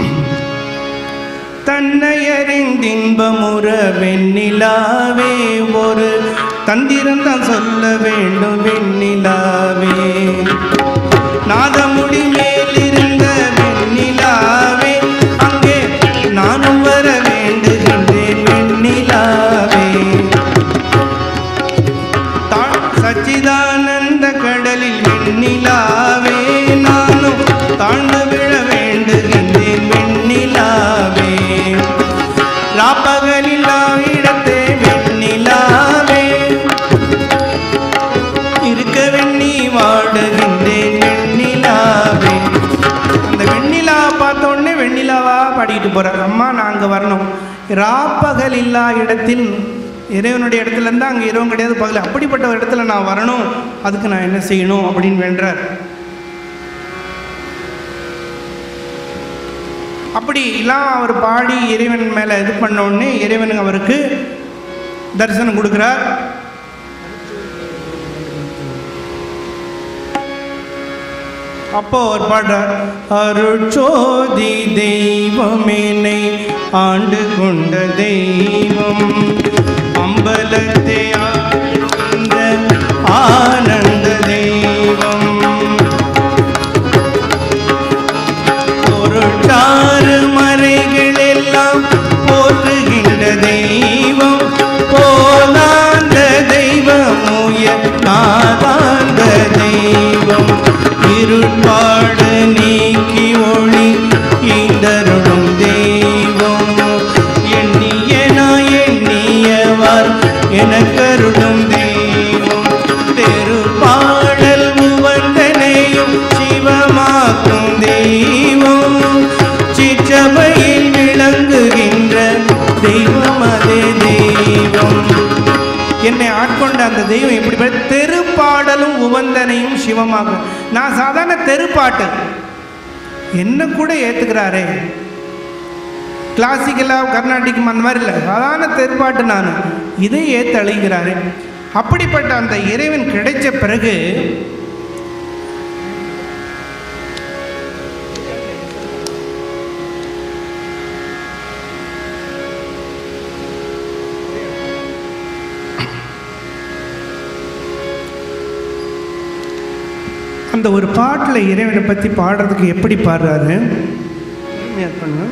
தன்னையறிந்தின்பமுற வெண்ணிலாவே ஒரு தந்திரம் தான் சொல்ல வேண்டும் வெண்ணிலாவே நாதமுடி மேலிருந்த வெண்ணிலாவே அங்கே நானும் வர வேண்டுகின்றேன் வெண்ணிலாவே தா- சச்சிதானந்த கடலில் வெண்ணிலாவே நானும் தாழ்ந்து விழ வேண்டுகின்றேன் வெண்ணிலாவே ராப்பகலில்லா இடத்தே வெண்ணிலாவே இருக்க வெண்ணி வாடுகின்றேன் வெண்ணிலாவே அந்த வெண்ணிலா பார்த்த உடனே வெண்ணிலாவா பாடிக்கிட்டு போறார் அம்மா நான் அங்கே வரணும் ராப்பகல் இல்லா இடத்தில் இறைவனுடைய இடத்துல இருந்தால் அங்கே இரவும் கிடையாது பகல் அப்படிப்பட்ட ஒரு இடத்துல நான் வரணும் அதுக்கு நான் என்ன செய்யணும் அப்படின்னு வேண்டார் அப்படி எல்லாம் அவர் பாடி இறைவன் மேலே இது பண்ண உடனே இறைவன் அவருக்கு தரிசனம் கொடுக்குறார் அப்போ அவர் பாடுறார் அருட்சோதி தெய்வமேனை ஆண்டு கொண்ட தெய்வம் அம்பலத்தை ஆண்ட ஆனந்த தெய்வம் பொருட்டாறு மறைகள் எல்லாம் போற்றுகின்ற தெய்வம் போலாந்த தெய்வம் உயர் நாதாந்த தெய்வம் இருட்பாடு நீக்கி ஒளி ஈந்தருளும் தெய்வம் எண்ணிய நான் எண்ணியவர் எனக்கருளும் தெய்வம் தெருப்பாடல் உவந்தனையும் சிவமாக்கும் தெய்வம் சிற்றபையில் விளங்குகின்ற தெய்வம் அதே தெய்வம் என்னை ஆட்கொண்ட அந்த தெய்வம் எப்படி தெருப்பாடலும் உவந்தனையும் சிவமாகும் நான் சாதாரண தெருப்பாட்டு என்ன கூட ஏத்துக்கிறாரே கிளாசிக்கலாக கர்நாடிகம் அந்த மாதிரி இல்லை சாதாரண தெருப்பாட்டு நான் இதை ஏற்று அழிகிறாரு அப்படிப்பட்ட அந்த இறைவன் கிடைச்ச பிறகு அந்த ஒரு பாட்டில் இறைவனை பற்றி பாடுறதுக்கு எப்படி பாடுறாரு பொறுமையா பண்ணுங்க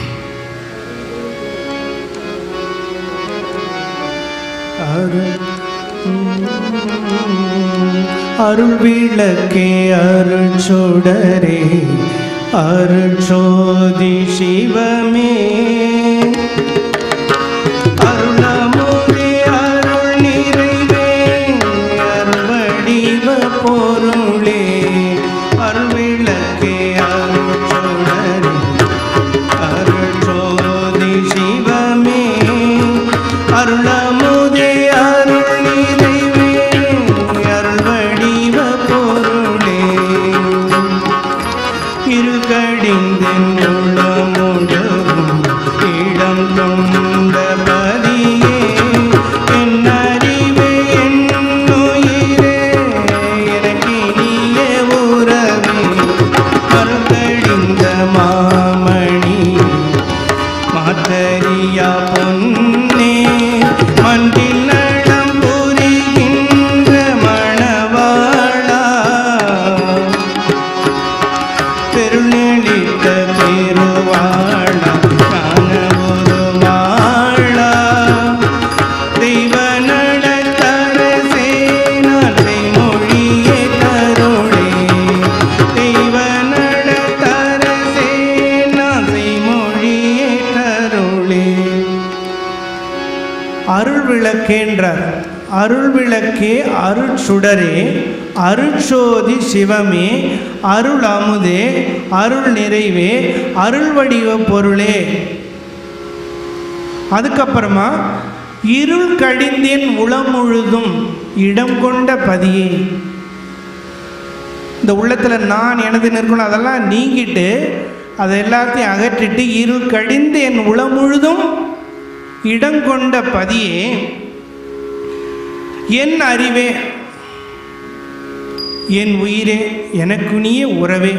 அருள் அருள் விளக்கே அருள் சுடரே அருள் சோதி சிவமே அருளமுதே அருள் நிறைவே அருள்வடிவ பொருளே அருள் விளக்கே அருள் சுடரே அருள் சோதி சிவமே அருளமுதே அருள் நிறைவே அருள் வடிவ பொருளே இருகடிந்தென்னுள்ளமுடவும் இடம் கொண்ட பதியே என் அறிவே என்னுயிரே எனக்கினிய உறவே மறுகடிந்த மாமணி மாத்தரியா பொன்னே மண்டில் நடம் புரிகின்ற மணவாளா பெருநெளித்த பெருவாழா கனவுருவாழா தெய்வ நடத்தரசே நாட்டை மொழியே கருளே தெய்வ நடத்தரசே விளக்கேன்றார் அருள் விளக்கே அருட்சுடரே அருட்சோதி சிவமே அருள் அமுதே அருள் நிறைவே அருள் வடிவ பொருளே அதுக்கப்புறமா இருள் கடிந்தேன் உளம் முழுதும் இடம் கொண்ட பதியே இந்த உள்ளத்தில் நான் எனது இருக்கணும் அதெல்லாம் நீங்கிட்டு அதை எல்லாத்தையும் அகற்றிட்டு இருள் கடிந்து என் உளம் முழுதும் இடம் கொண்ட பதியே என் அறிவே என் உயிரே எனக்குனிய உறவே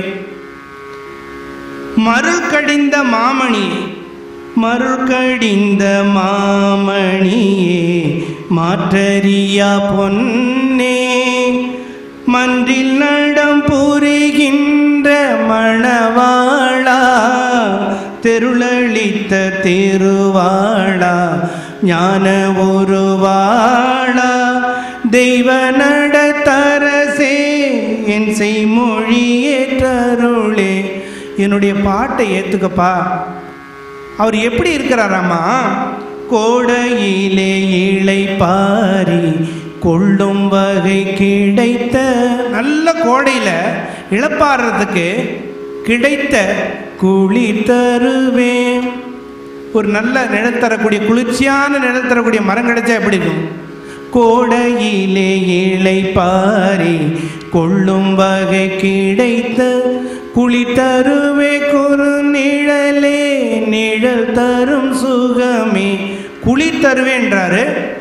மருள் கடிந்த மாமணி மருள் கடிந்த மாமணியே மாற்றறியா பொன்னே மன்றில் நடம் புரிகின்ற மணவாளா தெருளளித்த திருவாளா ஞான ஒருவாளா தெய்வ நடத்தரசே என் செய்மொழியேற்றருளே என்னுடைய பாட்டை ஏற்றுக்கப்பா அவர் எப்படி இருக்கிறாராமா கோடையிலே இலை பாரி கொள்ளும் வகை கிடைத்த நல்ல கோடையில் இழப்பாடுறதுக்கு கிடைத்த குழி தருவேன் ஒரு நல்ல நிழல் தரக்கூடிய குளிர்ச்சியான நிழல் தரக்கூடிய மரம் கிடைச்சா எப்படி இருக்கும் கோடையிலே இலை பாரி கொள்ளும் வகை கிடைத்த குழி தருவே குறு நிழலே நிழல் தரும் சுகமே குழி தருவேன்றாரு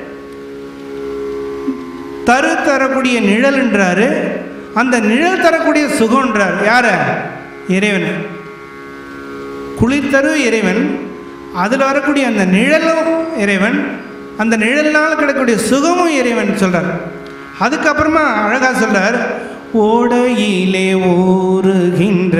தரு தரக்கூடிய நிழல்ன்றாரு அந்த நிழல் தரக்கூடிய சுகம்ன்றார் யார இறைவன் குளிர்தரு இறைவன் அதில் வரக்கூடிய அந்த நிழலும் இறைவன் அந்த நிழல்னால் கிடைக்கக்கூடிய சுகமும் இறைவன் சொல்கிறார் அதுக்கப்புறமா அழகாக சொல்றார் ஓடையிலே ஊறுகின்ற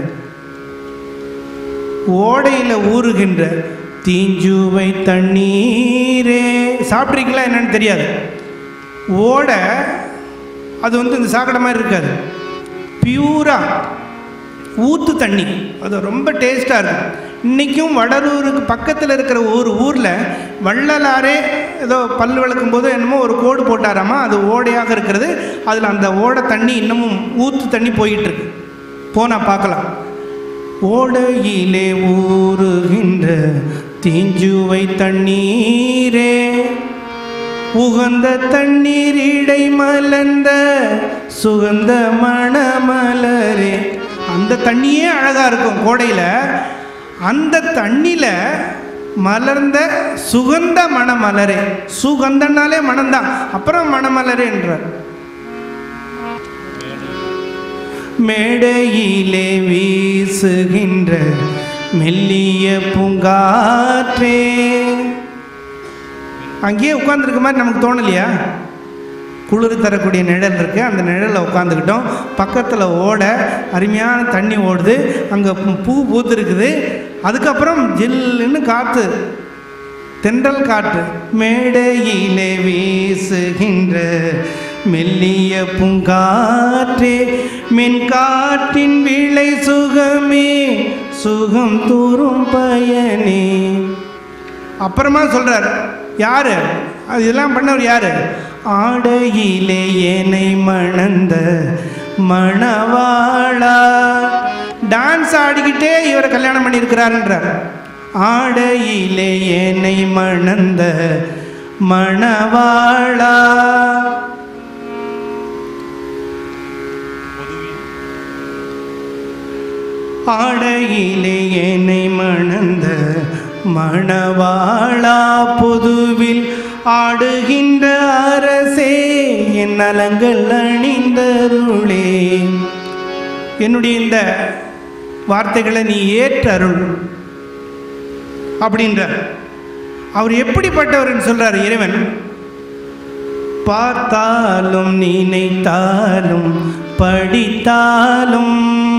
ஓடையில் ஊறுகின்ற தீஞ்சுவை தண்ணீரே சாப்பிட்றீங்களா என்னன்னு தெரியாது ஓடை அது வந்து இந்த சாக்கடை மாதிரி இருக்காது பியூராக ஊற்று தண்ணி அது ரொம்ப டேஸ்ட்டாக இருக்கும் இன்றைக்கும் வடலூருக்கு பக்கத்தில் இருக்கிற ஒரு ஊரில் வள்ளலாரே ஏதோ பல் விளக்கும் போது என்னமோ ஒரு கோடு போட்டாராமா அது ஓடையாக இருக்கிறது அதில் அந்த ஓடை தண்ணி இன்னமும் ஊற்று தண்ணி போயிட்டுருக்கு போனால் பார்க்கலாம் ஓடையிலே ஊறுகின்ற தீஞ்சுவை தண்ணீரே உகந்த தண்ணீர் இடை மலர்ந்த சுகந்த மணமலரே அந்த தண்ணியே அழகாக இருக்கும் கோடையில் அந்த தண்ணியில் மலர்ந்த சுகந்த மணமலரே சுகந்தனாலே மணம்தான் அப்புறம் மணமலரே என்றார் மேடையிலே வீசுகின்ற மெல்லிய பூங்காற்றே அங்கேயே உட்காந்துருக்க மாதிரி நமக்கு தோணலையா குளிர் தரக்கூடிய நிழல் இருக்குது அந்த நிழலில் உட்காந்துக்கிட்டோம் பக்கத்தில் ஓட அருமையான தண்ணி ஓடுது அங்கே பூ பூத்துருக்குது அதுக்கப்புறம் ஜில்லுன்னு காற்று தென்றல் காற்று மேடையிலே வீசுகின்ற மெல்லிய பூங்காற்றே மின்காற்றின் விளை சுகமே சுகம் தூரும் பயனே அப்புறமா சொல்றார் யாரு அது இதெல்லாம் பண்ணவர் யாரு ஆடையிலே ஏனை மணந்த மணவாளா டான்ஸ் ஆடிக்கிட்டே இவரை கல்யாணம் பண்ணியிருக்கிறாருன்றார் ஆடையிலே ஏனை மணந்த மணவாளா ஆடையிலே என்னை மணந்த மணவாளா பொதுவில் ஆடுகின்ற அரசே என் நலங்கள் அணிந்தருளே என்னுடைய இந்த வார்த்தைகளை நீ ஏற்றருள் அப்படின்ற அவர் எப்படிப்பட்டவர்னு சொல்றார் இறைவன் பார்த்தாலும் நினைத்தாலும் படித்தாலும்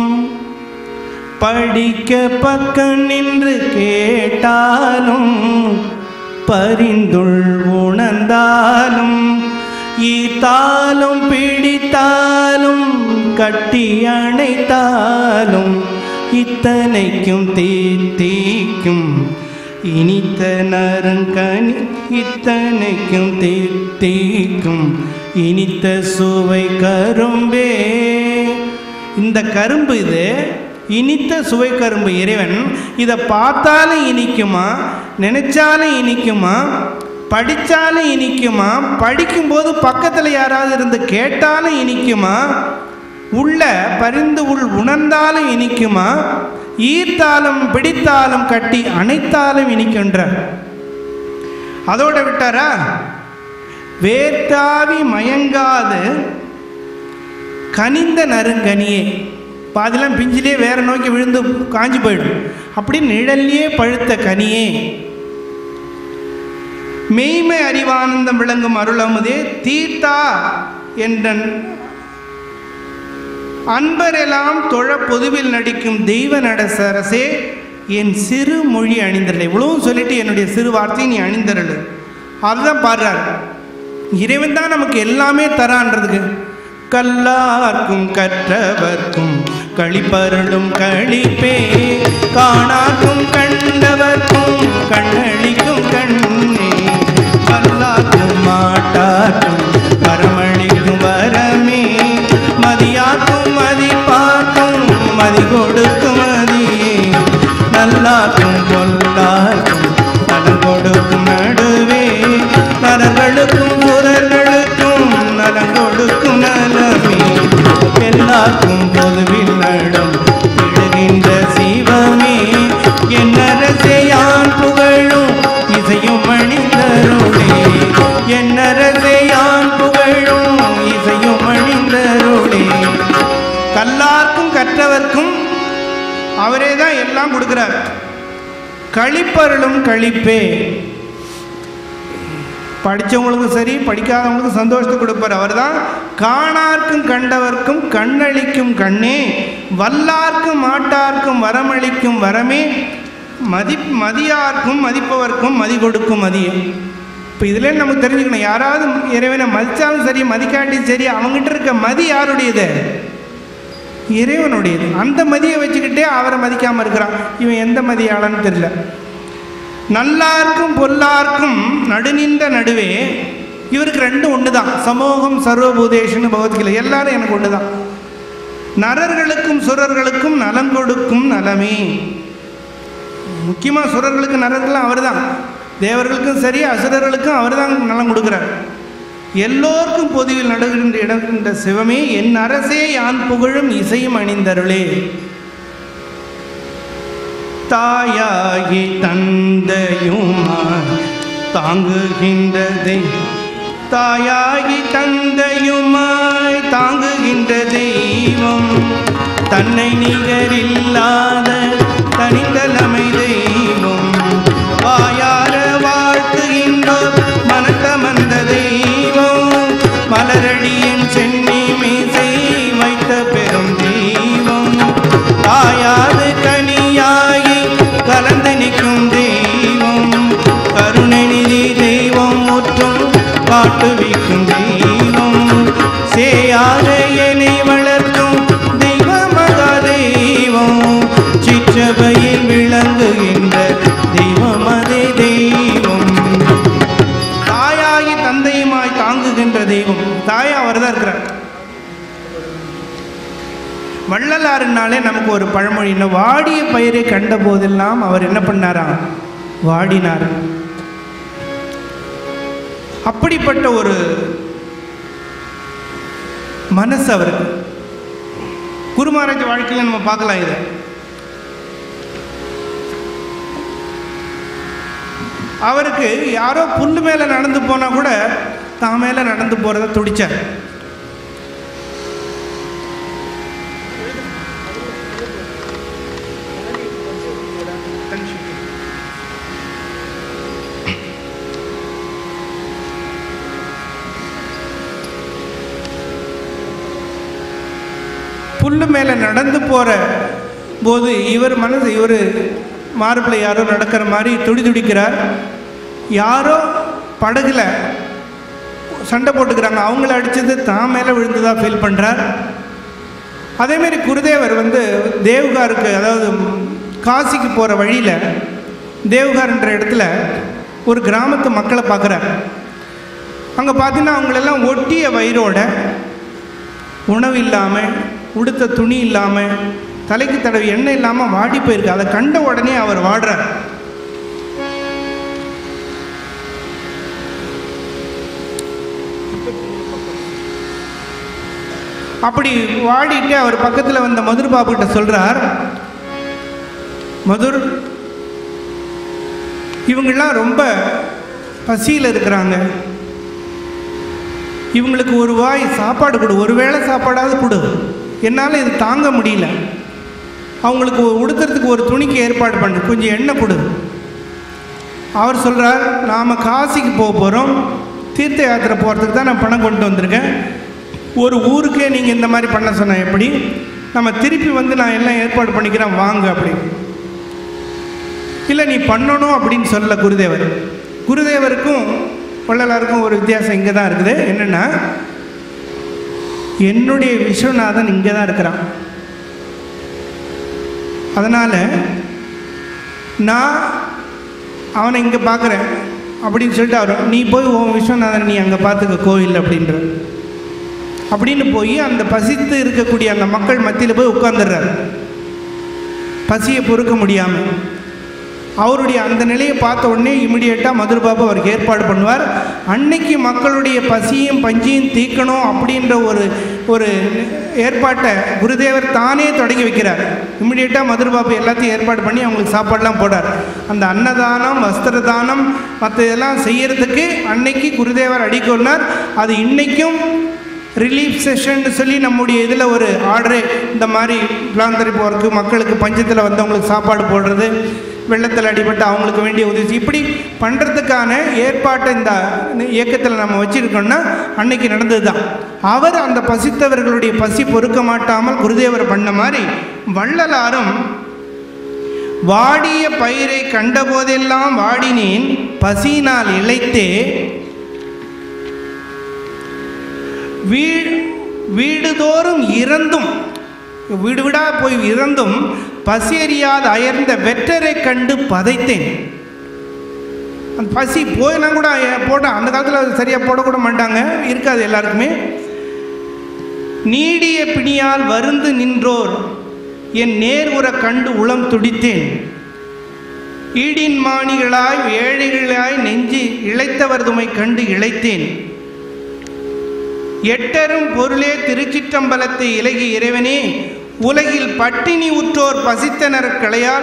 படிக்க பக்கம் நின்று கேட்டாலும் பரிந்துள் உணர்ந்தாலும் ஈத்தாலும் பிடித்தாலும் கட்டி அணைத்தாலும் இத்தனைக்கும் தீர்த்திக்கும் இனித்த நறுங்கனி இத்தனைக்கும் தீர்த்திக்கும் இனித்த சுவை கரும்பே இந்த கரும்பு இது இனித்த சுவை கரும்பு இறைவன் இதை பார்த்தாலும் இனிக்குமா நினைச்சாலும் இனிக்குமா படித்தாலும் இனிக்குமா படிக்கும்போது பக்கத்தில் யாராவது இருந்து கேட்டாலும் இனிக்குமா உள்ள பரிந்து உள் உணர்ந்தாலும் இனிக்குமா ஈர்த்தாலும் பிடித்தாலும் கட்டி அணைத்தாலும் இனிக்கின்ற அதோட விட்டாரா வேர்த்தாவி மயங்காது கனிந்த நறுங்கனியே பாதிலாம் பிஞ்சிலே வேற நோக்கி விழுந்து காஞ்சி போயிடும் அப்படி நிழல்லையே பழுத்த கனியே மெய்மை அறிவானந்தம் விளங்கும் அருளமுதே தீர்த்தா என்ற அன்பரெல்லாம் தொழ பொதுவில் நடிக்கும் தெய்வ நடசரசே என் சிறு மொழி அணிந்தரல் இவ்வளவும் சொல்லிட்டு என்னுடைய சிறு வார்த்தையை நீ அணிந்தரல் அதுதான் பாடுறார் இறைவன் தான் நமக்கு எல்லாமே தரான்றதுக்கு கல்லார்க்கும் கற்றவர்க்கும் களிப்பருளும் களிப்பே காணாக்கும் கண்டவர்க்கும் கண்ணளிக்கும் கண்ணே கல்லாக்கும் மாட்டாக்கும் வரமளிக்கும் வரமே மதியாக்கும் மதிப்பாக்கும் மதி கொடுக்கும் மதியே நல்லாக்கும் பொல்லாக்கும் நலம் கொடுக்கும் நடுவே நரங்களுக்கும் உரர்களுக்கும் நலம் கொடுக்கும் நலமே எல்லாருக்கும் பொதுவில் நடம் எழுகின்ற சிவமே என்னரசையான் புகழும் இசையும் அணிந்தருளே என்னரசையான் புகழும் இசையும் அணிந்தருளே கல்லார்க்கும் கற்றவர்க்கும் அவரே தான் எல்லாம் கொடுக்குறார் கழிப்பருளும் கழிப்பே படித்தவங்களுக்கும் சரி படிக்காதவங்களுக்கும் சந்தோஷத்தை கொடுப்பார் அவர் தான் காணார்க்கும் கண்டவர்க்கும் கண்ணளிக்கும் கண்ணே வல்லார்க்கும் மாட்டார்க்கும் வரமளிக்கும் வரமே மதி மதியார்க்கும் மதிப்பவர்க்கும் மதி கொடுக்கும் மதியம் இப்போ இதில் நமக்கு தெரிஞ்சுக்கணும் யாராவது இறைவனை மதித்தாலும் சரி மதிக்காட்டியும் சரி அவங்ககிட்ட இருக்க மதி யாருடையது இறைவனுடையது அந்த மதியை வச்சுக்கிட்டே அவரை மதிக்காமல் இருக்கிறான் இவன் எந்த மதியாளன்னு தெரியல நல்லார்க்கும் பொல்லார்க்கும் நடுநின்ற நடுவே இவருக்கு ரெண்டும் ஒன்று தான் சமூகம் சர்வபூதேஷன்னு பகவத்கீதை எல்லாரும் எனக்கு ஒன்று தான் நரர்களுக்கும் சுரர்களுக்கும் நலம் கொடுக்கும் நலமே முக்கியமாக சுரர்களுக்கு நரர்களும் அவர் தான் தேவர்களுக்கும் சரி அசுரர்களுக்கும் அவர் தான் நலம் கொடுக்குறார் எல்லோருக்கும் பொதுவில் நடுகின்ற இடகின்ற சிவமே என் அரசே யான் புகழும் இசையும் அணிந்தருளே தாயாகி தந்தையுமாய் தாங்குகின்றதை தாயாகி தந்தையுமாய் தாங்குகின்ற தெய்வம் தன்னை நிகரில்லாத தனித்தலைமை தெய்வம் வாயார வாழ்த்துகின்றோர் மனத்தமர்ந்த தெய்வம் மலரடியின் சென்னி மீசை வைத்த பெரும் தெய்வம் தாயாது கனியாகி கலந்து நிற்கும் தெய்வம் கருணை நிதி தெய்வம் முற்றும் காட்டுவிக்கும் தெய்வம் சேயாக என்னை வளர்க்கும் தெய்வ மகா தெய்வம் சிற்றபையில் விளங்குகின்ற தெய்வம் அதே தெய்வம் தாயாகி தந்தையுமாய் தாங்குகின்ற தெய்வம் தாயா அவர் தான் இருக்கிறார் வள்ளலாறுனாலே நமக்கு ஒரு பழமொழி என்ன வாடிய பயிரை கண்ட போதெல்லாம் அவர் என்ன பண்ணாராம் வாடினார் அப்படிப்பட்ட ஒரு மனசு அவருக்கு குருமாராஜ் வாழ்க்கையில் நம்ம பார்க்கலாம் இதை அவருக்கு யாரோ புல்லு மேலே நடந்து போனால் கூட தான் மேலே நடந்து போகிறத துடிச்சார் புல்லு மேலே நடந்து போகிற போது இவர் மனசு இவர் மார்பில் யாரோ நடக்கிற மாதிரி துடி துடிக்கிறார் யாரோ படகுல சண்டை போட்டுக்கிறாங்க அவங்கள அடித்தது தான் மேலே விழுந்ததாக ஃபீல் பண்ணுறார் அதேமாரி குருதேவர் வந்து தேவ்காருக்கு அதாவது காசிக்கு போகிற வழியில் தேவகார்ன்ற இடத்துல ஒரு கிராமத்து மக்களை பார்க்குறார் அங்கே பார்த்தீங்கன்னா அவங்களெல்லாம் ஒட்டிய வயிறோட உணவு இல்லாமல் உடுத்த துணி இல்லாமல் தலைக்கு தடவி எண்ணெய் இல்லாமல் வாடி போயிருக்கு அதை கண்ட உடனே அவர் வாடுறார் அப்படி வாடிட்டு அவர் பக்கத்தில் வந்த மதுர் பாபு கிட்ட சொல்கிறார் மதுர் இவங்கெல்லாம் ரொம்ப பசியில் இருக்கிறாங்க இவங்களுக்கு ஒரு வாய் சாப்பாடு கொடு ஒரு வேளை சாப்பாடாவது கொடு என்னால் இது தாங்க முடியல அவங்களுக்கு உடுத்துறதுக்கு ஒரு துணிக்கு ஏற்பாடு பண்ணு கொஞ்சம் எண்ணெய் கொடு அவர் சொல்கிறார் நாம் காசிக்கு போக போகிறோம் தீர்த்த யாத்திரை போகிறதுக்கு தான் நான் பணம் கொண்டு வந்திருக்கேன் ஒரு ஊருக்கே நீங்கள் இந்த மாதிரி பண்ண சொன்ன எப்படி நம்ம திருப்பி வந்து நான் எல்லாம் ஏற்பாடு பண்ணிக்கிறேன் வாங்க அப்படி இல்லை நீ பண்ணணும் அப்படின்னு சொல்ல குருதேவர் குருதேவருக்கும் வள்ளலாருக்கும் ஒரு வித்தியாசம் இங்கே தான் இருக்குது என்னென்னா என்னுடைய விஸ்வநாதன் இங்கே தான் இருக்கிறான் அதனால் நான் அவனை இங்கே பார்க்குறேன் அப்படின்னு சொல்லிட்டு அவர் நீ போய் உன் விஸ்வநாதன் நீ அங்கே பார்த்துக்க கோவில் அப்படின்ற அப்படின்னு போய் அந்த பசித்து இருக்கக்கூடிய அந்த மக்கள் மத்தியில் போய் உட்காந்துடுறார் பசியை பொறுக்க முடியாமல் அவருடைய அந்த நிலையை பார்த்த உடனே இமிடியேட்டாக மதுர் பாபு அவருக்கு ஏற்பாடு பண்ணுவார் அன்னைக்கு மக்களுடைய பசியும் பஞ்சியும் தீக்கணும் அப்படின்ற ஒரு ஒரு ஏற்பாட்டை குருதேவர் தானே தொடங்கி வைக்கிறார் இமிடியேட்டாக மதுர் பாபு எல்லாத்தையும் ஏற்பாடு பண்ணி அவங்களுக்கு சாப்பாடெலாம் போடார் அந்த அன்னதானம் வஸ்திர தானம் மற்ற இதெல்லாம் செய்யறதுக்கு அன்னைக்கு குருதேவர் அடிக்கொண்டார் அது இன்னைக்கும் ரிலீஃப் செஷன் சொல்லி நம்முடைய இதில் ஒரு ஆர்டரு இந்த மாதிரி பிளாந்தரி போகிறதுக்கு மக்களுக்கு பஞ்சத்தில் வந்தவங்களுக்கு சாப்பாடு போடுறது வெள்ளத்தில் அடிபட்டு அவங்களுக்கு வேண்டிய உதவி இப்படி பண்ணுறதுக்கான ஏற்பாட்டை இந்த இயக்கத்தில் நம்ம வச்சுருக்கோம்னா அன்னைக்கு நடந்தது தான் அவர் அந்த பசித்தவர்களுடைய பசி பொறுக்க மாட்டாமல் குருதேவர் பண்ண மாதிரி வள்ளலாரும் வாடிய பயிரை கண்டபோதெல்லாம் வாடினேன் பசியினால் இழைத்தே வீ- வீடுதோறும் இறந்தும் வீடு வீடா போய் இறந்தும் பசி அறியாத அயர்ந்த வெற்றரை கண்டு பதைத்தேன் அந்த பசி போயினா கூட அய- போட்டா அந்த காலத்தில் அது சரியாக போடக்கூட மாட்டாங்க இருக்காது எல்லாருக்குமே நீடிய பிணியால் வருந்து நின்றோர் என் நேர் உற கண்டு உளம் துடித்தேன் ஈடின் மாணிகளாய் ஏழைகளாய் நெஞ்சு இழைத்தவர்துமை கண்டு இழைத்தேன் எட்டரும் பொருளே திருச்சிற்றம்பலத்தை இலகி இறைவனே உலகில் பட்டினி உற்றோர் பசித்தனர் களையால்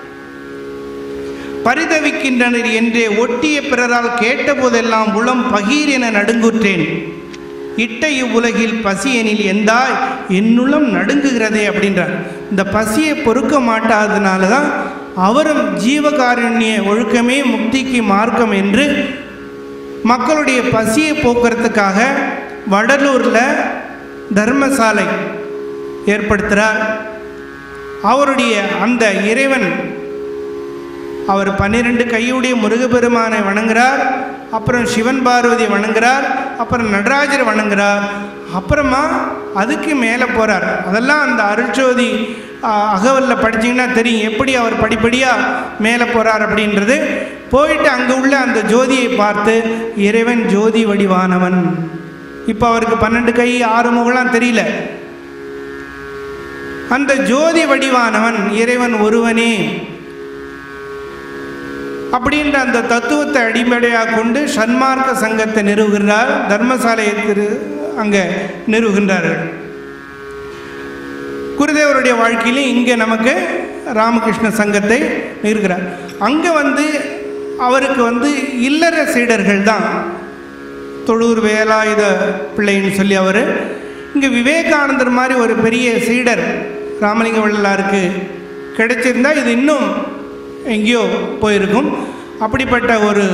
பரிதவிக்கின்றனர் என்றே ஒட்டிய பிறரால் கேட்டபோதெல்லாம் உளம் பகீர் என நடுங்குற்றேன் இட்ட இவ்வுலகில் பசியெனில் எந்தாய் என்னுளம் நடுங்குகிறதே அப்படின்றார் இந்த பசியை பொறுக்க மாட்டாததுனால தான் அவரும் ஜீவகாருண்ய ஒழுக்கமே முக்திக்கு மார்க்கம் என்று மக்களுடைய பசியை போக்குறதுக்காக வடலூரில் தர்மசாலை ஏற்படுத்துகிறார் அவருடைய அந்த இறைவன் அவர் பன்னிரெண்டு கையுடைய முருகப்பெருமானை வணங்குறார் அப்புறம் சிவன் பார்வதி வணங்குறார் அப்புறம் நடராஜர் வணங்குறார் அப்புறமா அதுக்கு மேலே போகிறார் அதெல்லாம் அந்த அருட்சோதி ஆ, அகவலில் படிச்சீங்கன்னா தெரியும் எப்படி அவர் படிப்படியாக மேலே போகிறார் அப்படின்றது போயிட்டு அங்கே உள்ள அந்த ஜோதியை பார்த்து இறைவன் ஜோதி வடிவானவன் இப்போ அவருக்கு பன்னெண்டு கை ஆறு முகலாம் தெரியல அந்த ஜோதி வடிவானவன் இறைவன் ஒருவனே அப்படின்ற அந்த தத்துவத்தை அடிப்படையாக கொண்டு சன்மார்க்க சங்கத்தை நிறுவுகிறார் தர்மசாலையை திரு அங்கே நிறுவுகின்றார்கள் குருதேவருடைய வாழ்க்கையிலும் இங்கே நமக்கு ராமகிருஷ்ண சங்கத்தை நிறுவுகிறார் அங்கே வந்து அவருக்கு வந்து இல்லற சீடர்கள் தான் தொழூர் வேலாயுத பிள்ளைன்னு சொல்லி அவர் இங்கே விவேகானந்தர் மாதிரி ஒரு பெரிய சீடர் ராமலிங்க வள்ளலாருக்கு கிடைச்சிருந்தா இது இன்னும் எங்கேயோ போயிருக்கும் அப்படிப்பட்ட ஒரு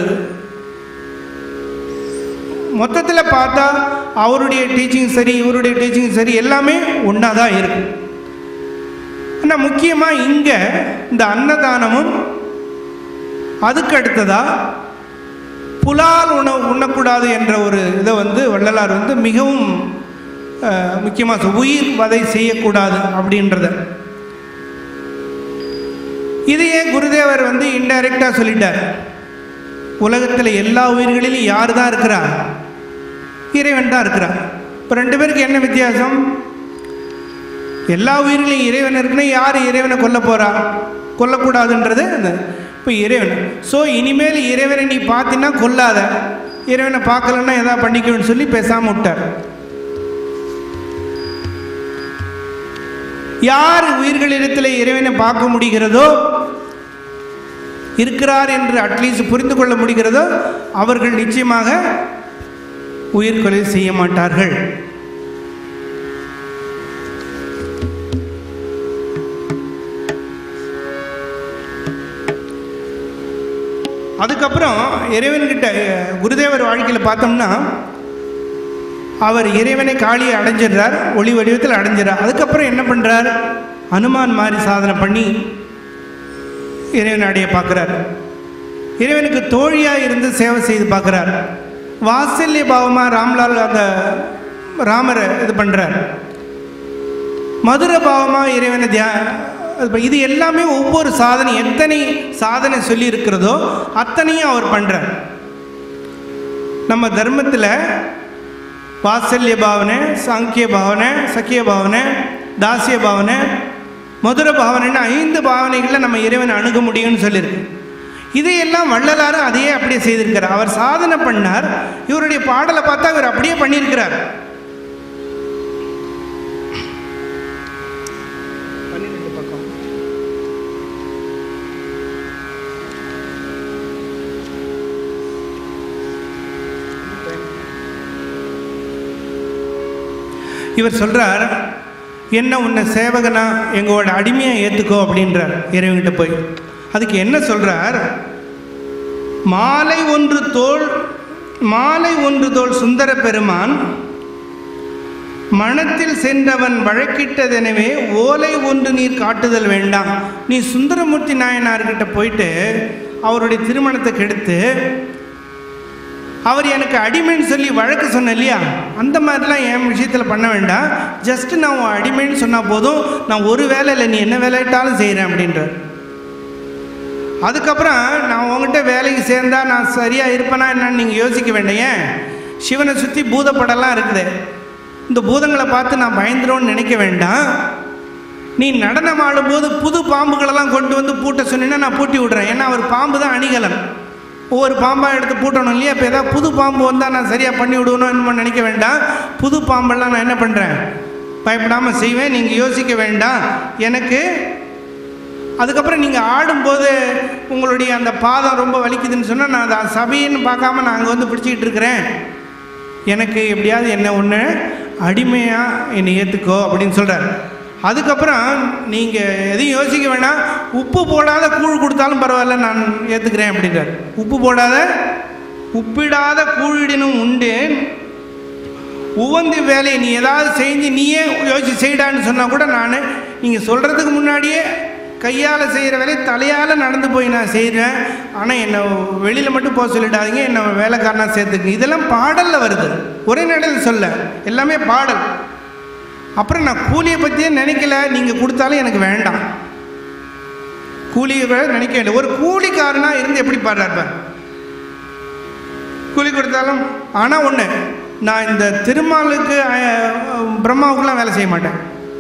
மொத்தத்தில் பார்த்தா அவருடைய டீச்சிங் சரி இவருடைய டீச்சிங் சரி எல்லாமே ஒன்றா தான் இருக்கும் ஆனால் முக்கியமாக இங்கே இந்த அன்னதானமும் அதுக்கு அடுத்ததா புலால் உணவு உண்ணக்கூடாது என்ற ஒரு இதை வந்து வள்ளலார் வந்து மிகவும் முக்கியமாக உயிர் வதை செய்யக்கூடாது அப்படின்றத இதையே குருதேவர் வந்து இன்னைக்கு இன்டைரக்டாக சொல்லிட்டார் உலகத்தில் எல்லா உயிர்களிலும் யார் தான் இருக்கிறா இறைவன் தான் இருக்கிறா இப்போ ரெண்டு பேருக்கு என்ன வித்தியாசம் எல்லா உயிர்களையும் இறைவன் இருக்குன்னா யார் இறைவனை கொல்ல போறா கொல்லக்கூடாதுன்றது அந்த இப்போ இறைவன் ஸோ இனிமேல் இறைவனை நீ பார்த்தினா கொல்லாத இறைவனை பார்க்கலன்னா எதாவது பண்ணிக்கணும்னு சொல்லி பேசாமல் விட்டார் யார் உயிர்களிடத்தில் இறைவனை பார்க்க முடிகிறதோ இருக்கிறார் என்று அட்லீஸ்ட் புரிந்து கொள்ள முடிகிறதோ அவர்கள் நிச்சயமாக உயிர் கொலை செய்ய மாட்டார்கள் அதுக்கப்புறம் இறைவன்கிட்ட அஹ், குருதேவர் வாழ்க்கையில் பார்த்தோம்னா அவர் இறைவனை காளியை அடைஞ்சிடுறார் ஒளி வடிவத்தில் அடைஞ்சிடறார் அதுக்கப்புறம் என்ன பண்ணுறார் அனுமான் மாதிரி சாதனை பண்ணி இறைவனை அடைய பார்க்குறார் இறைவனுக்கு தோழியாக இருந்து சேவை செய்து பார்க்குறார் வாத்சல்ய பாவமாக ராம்லால் அந்த ராமரை இது பண்ணுறார் மதுர பாவமாக இறைவனை தியா அது ப- இது எல்லாமே ஒவ்வொரு சாதனை எத்தனை சாதனை சொல்லி இருக்கிறதோ அத்தனையும் அவர் பண்ணுறார் நம்ம தர்மத்தில் வாத்சல்ய பாவனை சாங்கிய பாவனை சக்கிய பாவனை தாசிய பாவனை மதுர பாவனைன்னு ஐந்து பாவனைகளில் நம்ம இறைவனை அணுக முடியும்னு சொல்லியிருக்கு இதையெல்லாம் வள்ளலாரும் அதையே அப்படியே செய்திருக்கிறார் அவர் சாதனை பண்ணார் இவருடைய பாடலை பார்த்தா இவர் அப்படியே பண்ணியிருக்கிறார் பன்னிரெண்டு பக்கம் இவர் சொல்றார் என்ன உன்னை சேவகனா எங்களோட அடிமையை ஏற்றுக்கோ அப்படின்றார் இறைவன்கிட்ட போய் அதுக்கு என்ன சொல்றார் மாலை ஒன்று தோல் மாலை ஒன்று தோல் சுந்தர பெருமான் மனத்தில் சென்றவன் வழக்கிட்டதெனவே ஓலை ஒன்று நீர் காட்டுதல் வேண்டாம் நீ சுந்தரமூர்த்தி நாயனார்கிட்ட போயிட்டு அவருடைய திருமணத்தை கெடுத்து அவர் எனக்கு அடிமைன்னு சொல்லி வழக்கு சொன்ன இல்லையா அந்த மாதிரிலாம் என் விஷயத்தில் பண்ண வேண்டாம் ஜஸ்ட் நான் உன் அடிமைன்னு சொன்னால் போதும் நான் ஒரு வேலை இல்லை நீ என்ன வேலையிட்டாலும் செய்கிறேன் அப்படின்றார் அதுக்கப்புறம் நான் உங்ககிட்ட வேலைக்கு சேர்ந்தா நான் சரியாக இருப்பேனா என்னன்னு நீங்கள் யோசிக்க வேண்டாம் ஏன் சிவனை சுற்றி பூதப்படலாம் இருக்குது இந்த பூதங்களை பார்த்து நான் பயந்துருவோன்னு நினைக்க வேண்டாம் நீ நடனம் ஆடும்போது புது பாம்புகளெல்லாம் கொண்டு வந்து பூட்ட சொன்னீங்கன்னா நான் பூட்டி விடுறேன் ஏன்னா அவர் பாம்பு தான் அணிகலன் ஒவ்வொரு பாம்பாக எடுத்து பூட்டணும் இல்லையா இப்போ ஏதாவது புது பாம்பு வந்தால் நான் சரியாக பண்ணி விடுவணும் என்னமோ நினைக்க வேண்டாம் புது பாம்பெல்லாம் நான் என்ன பண்ணுறேன் பயப்படாமல் செய்வேன் நீங்கள் யோசிக்க வேண்டாம் எனக்கு அதுக்கப்புறம் நீங்கள் ஆடும்போது உங்களுடைய அந்த பாதம் ரொம்ப வலிக்குதுன்னு சொன்னால் நான் அதை சபைன்னு பார்க்காம நான் அங்கே வந்து பிடிச்சிக்கிட்டு இருக்கிறேன் எனக்கு எப்படியாவது என்ன ஒன்று அடிமையாக என்னை ஏற்றுக்கோ அப்படின்னு சொல்கிறார் அதுக்கப்புறம் நீங்கள் எதையும் யோசிக்க வேண்டாம் உப்பு போடாத கூழ் கொடுத்தாலும் பரவாயில்ல நான் ஏற்றுக்கிறேன் அப்படின்றார் உப்பு போடாத உப்பிடாத கூழிடினும் உண்டு உவந்து வேலையை நீ ஏதாவது செஞ்சு நீயே யோசிச்சு செய்டான்னு சொன்னால் கூட நான் நீங்கள் சொல்கிறதுக்கு முன்னாடியே கையால் செய்கிற வேலையை தலையால் நடந்து போய் நான் செய்கிறேன் ஆனால் என்னை வெளியில் மட்டும் போக சொல்லிடாதீங்க என்னை வேலைக்காரனாக சேர்த்துக்கு இதெல்லாம் பாடலில் வருது ஒரே நடையில் சொல்ல எல்லாமே பாடல் அப்புறம் நான் கூலியை பற்றியே நினைக்கல நீங்கள் கொடுத்தாலும் எனக்கு வேண்டாம் கூலியை கூட நினைக்க வேண்டாம் ஒரு கூலிக்காரனாக இருந்து எப்படி பாடுறார் பார் கூலி கொடுத்தாலும் ஆனால் ஒன்று நான் இந்த திருமாலுக்கு அஹ், பிரம்மாவுக்குலாம் வேலை செய்ய மாட்டேன்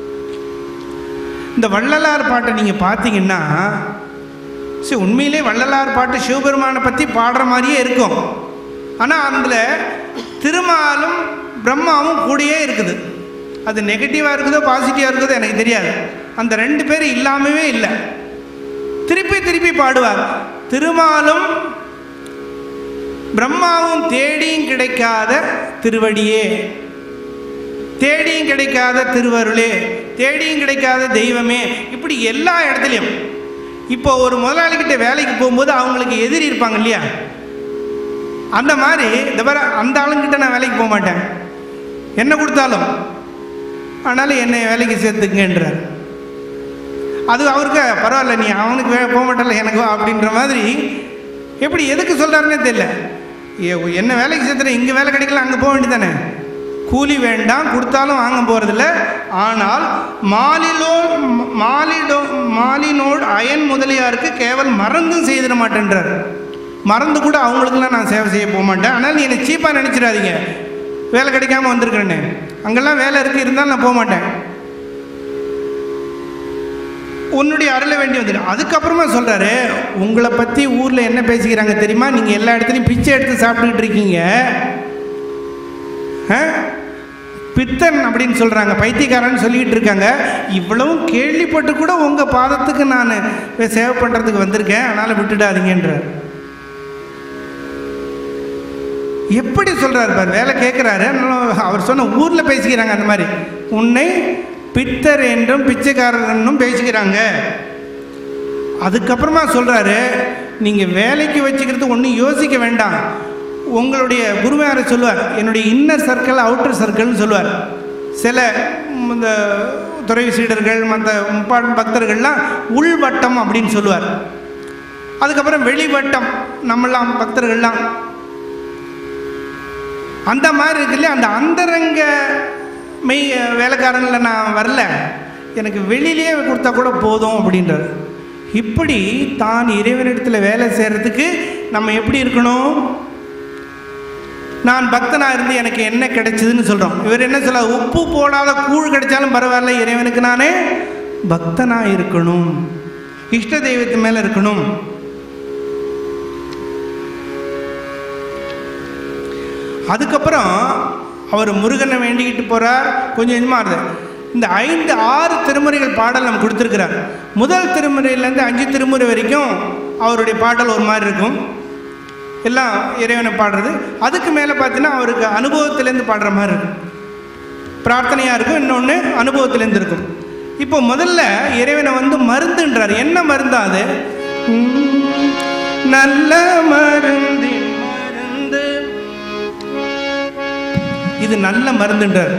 இந்த வள்ளலார் பாட்டை நீங்கள் பார்த்தீங்கன்னா சரி உண்மையிலே வள்ளலார் பாட்டு சிவபெருமானை பற்றி பாடுற மாதிரியே இருக்கும் ஆனால் அதில் திருமாலும் பிரம்மாவும் கூடயே இருக்குது அது நெகட்டிவாக இருக்குதோ பாசிட்டிவாக இருக்குதோ எனக்கு தெரியாது அந்த ரெண்டு பேர் இல்லாமவே இல்லை திருப்பி திருப்பி பாடுவார் திருமாலும் பிரம்மாவும் தேடியும் கிடைக்காத திருவடியே தேடியும் கிடைக்காத திருவருளே தேடியும் கிடைக்காத தெய்வமே இப்படி எல்லா இடத்துலையும் இப்போ ஒரு முதலாளிகிட்ட வேலைக்கு போகும்போது அவங்களுக்கு எதிரி இருப்பாங்க இல்லையா அந்த மாதிரி இந்த பாரு அந்த ஆளுங்கிட்ட நான் வேலைக்கு போக மாட்டேன் என்ன கொடுத்தாலும் ஆனாலும் என்னை வேலைக்கு சேர்த்துக்கங்கன்றார் அது அவருக்கு பரவாயில்ல நீ அவனுக்கு வே போக மாட்டல எனக்கு வா அப்படின்ற மாதிரி எப்படி எதுக்கு சொல்கிறாருன்னே தெரியல ஏ, என்ன வேலைக்கு சேர்த்துற இங்கே வேலை கிடைக்கல அங்கே போக வேண்டியதானே கூலி வேண்டாம் கொடுத்தாலும் வாங்க போகிறதில்ல ஆனால் மாலிலோ மாலிடோ மாலினோடு அயன் முதலியாருக்கு கேவல் மறந்தும் செய்திட மாட்டேன்றார் மறந்து கூட அவங்களுக்கெல்லாம் நான் சேவை செய்ய போக மாட்டேன் ஆனால் நீ என்னை சீப்பாக நினச்சிடாதீங்க வேலை கிடைக்காம வந்திருக்கிறேன்னு அங்கெல்லாம் வேலை இருக்குது இருந்தாலும் நான் போக மாட்டேன் உன்னுடைய அருள வேண்டி வந்துடும் அதுக்கப்புறமா சொல்கிறாரு உங்களை பற்றி ஊரில் என்ன பேசிக்கிறாங்க தெரியுமா நீங்கள் எல்லா இடத்துலையும் பிச்சை எடுத்து சாப்பிட்டுக்கிட்டு இருக்கீங்க ஆ? பித்தன் அப்படின்னு சொல்கிறாங்க பைத்தியக்காரன்னு சொல்லிக்கிட்டு இருக்காங்க இவ்வளவும் கேள்விப்பட்டு கூட உங்கள் பாதத்துக்கு நான் சேவை பண்ணுறதுக்கு வந்திருக்கேன் அதனால் விட்டுடாதீங்கன்ற எப்படி சொல்கிறாரு பார் வேலை கேட்குறாரு அவர் சொன்ன ஊரில் பேசிக்கிறாங்க அந்த மாதிரி உன்னை பித்தர் என்றும் பிச்சைக்காரர் என்றும் பேசிக்கிறாங்க அதுக்கப்புறமா சொல்கிறாரு நீங்கள் வேலைக்கு வச்சுக்கிறது ஒன்றும் யோசிக்க வேண்டாம் உங்களுடைய குருவாரை சொல்லுவார் என்னுடைய இன்னர் சர்க்கிள் அவுட்டர் சர்க்கிள்னு சொல்லுவார் சில ம், இந்த துறை சீடர்கள் மற்ற முப்பாடு பக்தர்கள்லாம் உள்வட்டம் அப்படின்னு சொல்லுவார் அதுக்கப்புறம் வெளிவட்டம் நம்மெல்லாம் பக்தர்கள்லாம் அந்த மாதிரி இருக்குல்ல அந்த அந்தரங்க மெய் வேலைக்காரங்களில் நான் வரல எனக்கு வெளியிலேயே கொடுத்தா கூட போதும் அப்படின்றார் இப்படி தான் இறைவனிடத்தில் வேலை செய்கிறதுக்கு நம்ம எப்படி இருக்கணும் நான் பக்தனாக இருந்து எனக்கு என்ன கிடைச்சதுன்னு சொல்கிறோம் இவர் என்ன சொல்ல உப்பு போடாத கூழ் கிடைச்சாலும் பரவாயில்ல இறைவனுக்கு நானே பக்தனாக இருக்கணும் இஷ்ட தெய்வத்து மேலே இருக்கணும் அதுக்கப்புறம் அவர் முருகனை வேண்டிக்கிட்டு போகிறார் கொஞ்சம் கொஞ்சமாக இருது இந்த ஐந்து ஆறு திருமுறைகள் பாடல் நம்ம கொடுத்துருக்கிறார் முதல் திருமுறையிலேருந்து அஞ்சு திருமுறை வரைக்கும் அவருடைய பாடல் ஒரு மாதிரி இருக்கும் எல்லாம் இறைவனை பாடுறது அதுக்கு மேலே பார்த்தீங்கன்னா அவருக்கு அனுபவத்திலேருந்து பாடுற மாதிரி இருக்கும் பிரார்த்தனையாக இருக்கும் இன்னொன்று அனுபவத்திலேருந்து இருக்கும் இப்போ முதல்ல இறைவனை வந்து மருந்துன்றார் என்ன மருந்தா அது உம், நல்ல மருந்து மருந்து இது நல்ல மருந்துன்றார்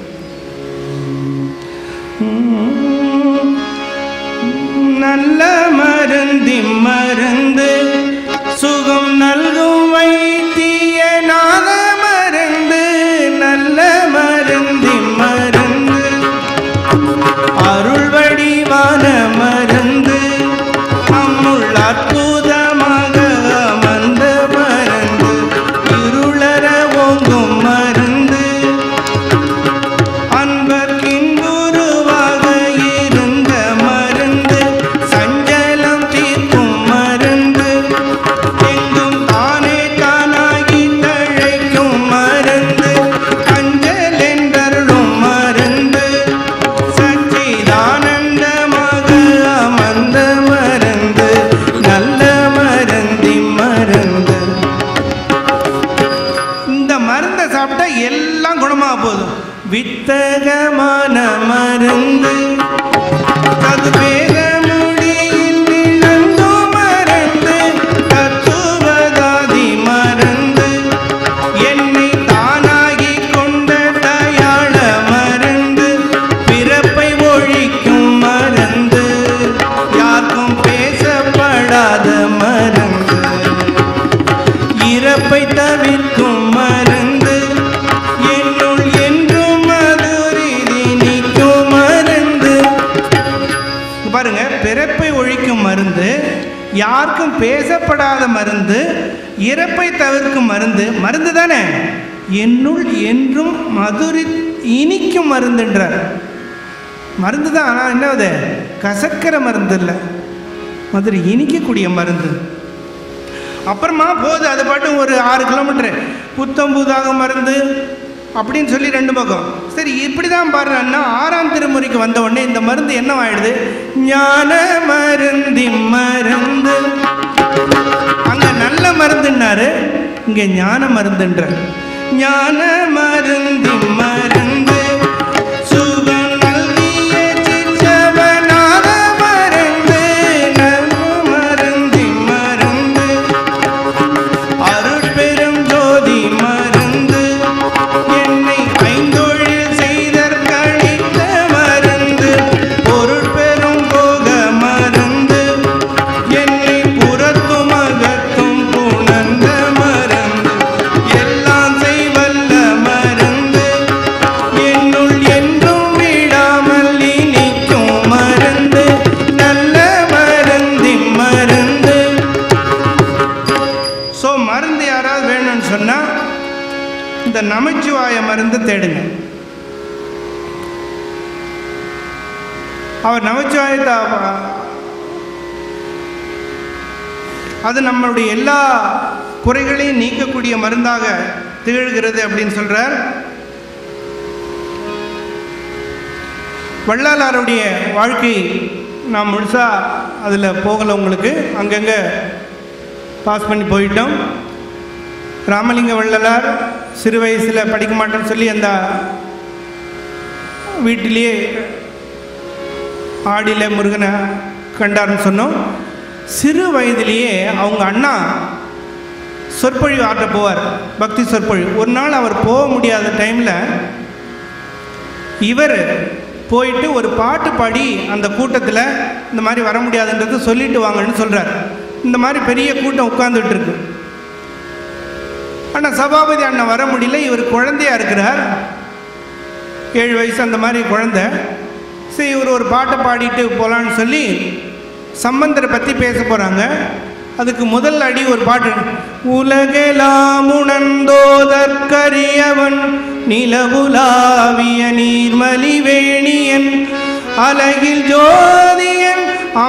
உம், நல்ல மருந்தி மருந்து சுகம் நல்கும் வைத்திய நாத மருந்து நல்ல மருந்தி மருந்து அருள் வடிவான மருந்து அம்முள் அற்புதமாக அமர்ந்த மருந்து இருளர ஓங்கும் மருந்து அன்பர்க்கின்புருவாக இருந்த மருந்து சஞ்சலம் தீர்க்கும் மருந்து எங்கும் தானே தானாகி தழைக்கும் மருந்து அஞ்சல் என்றருளும் மருந்து சச்சிதானந்தமாக அமர்ந்த மருந்து நல்ல மருந்தி மருந்து இந்த மருந்தை சாப்பிட்டா எல்லாம் குணமாக போதும் வித்தகமான மருந்து அது வேத மொழியில் விளங்கும் மருந்து தத்துவதாதி மருந்து என்னை தானாகி கொண்ட தயாள மருந்து பிறப்பை ஒழிக்கும் மருந்து யாருக்கும் பேசப்படாத மருந்து இறப்பை தவிர்க்கும் மருந்து என்னுள் என்றும் மதுரிதி நீக்கும் மருந்து இங்க பாருங்க பிறப்பை ஒழிக்கும் மருந்து யாருக்கும் பேசப்படாத மருந்து இறப்பை தவிர்க்கும் மருந்து மருந்து தானே என்னுள் என்றும் மதுரி இனிக்கும் மருந்துன்றார் மருந்து தான் ஆனால் என்னது கசக்கிற மருந்து இல்லை மதுரை இனிக்கக்கூடிய மருந்து அப்புறமா போகுது அது பாட்டு ஒரு ஆறு கிலோமீட்டரு புத்தம் புதாக மருந்து அப்படின்னு சொல்லி ரெண்டு பக்கம் சரி இப்படி தான் பாடுறான்னா ஆறாம் திருமுறைக்கு வந்த உடனே இந்த மருந்து என்னவாயிடுது ஞான மருந்தி மருந்து அங்க நல்ல மருந்துன்னாரு இங்க ஞான மருந்துன்ற ஞான மருந்தி மருந்து சுகம் நல்கிய சிற்றவனாத மருந்து நல்ல மருந்தி மருந்து அருட்பெரும் ஜோதி மருந்து என்னை ஐந்தொழில் செய்தற்கழித்த மருந்து பொருட்பெரும் போக மருந்து என்னை புறத்தும் அகத்தும் புணர்ந்த மருந்து எல்லாம் செய்வல்ல மருந்து சொன்னால் இந்த நமச்சிவாய மருந்து தேடுங்க அவர் நமச்சிவாயத்தை அது நம்மளுடைய எல்லா குறைகளையும் நீக்கக்கூடிய மருந்தாக திகழ்கிறது அப்படின்னு சொல்றார் வள்ளலாருடைய வாழ்க்கை நான் முழுசாக அதில் போகலை உங்களுக்கு அங்கங்கே பாஸ் பண்ணி போயிட்டோம் ராமலிங்க வள்ளலார் சிறு வயசில் படிக்க மாட்டேன்னு சொல்லி அந்த வீட்டிலேயே ஆடியில் முருகனை கண்டார்னு சொன்னோம் சிறு வயதிலேயே அவங்க அண்ணா சொற்பொழிவு ஆற்ற போவார் பக்தி சொற்பொழிவு ஒரு நாள் அவர் போக முடியாத டைமில் இவர் போயிட்டு ஒரு பாட்டு பாடி அந்த கூட்டத்தில் இந்த மாதிரி வர முடியாதுன்றது சொல்லிட்டு வாங்கன்னு சொல்கிறார் இந்த மாதிரி பெரிய கூட்டம் உட்கார்ந்துட்டு இருக்கு ஆனால் சபாபதி அண்ணன் வர முடியல இவர் குழந்தையா இருக்கிறார் ஏழு வயசு அந்த மாதிரி குழந்தை சரி இவர் ஒரு பாட்டை பாடிட்டு போகலான்னு சொல்லி சம்பந்தரை பற்றி பேச போகிறாங்க அதுக்கு முதல் அடி ஒரு பாட்டு உலகெலாம் உணர்ந்தோதற்கரியவன் நிலவுலாவிய நீர்மலிவேணியன் அலகில் ஜோதியன்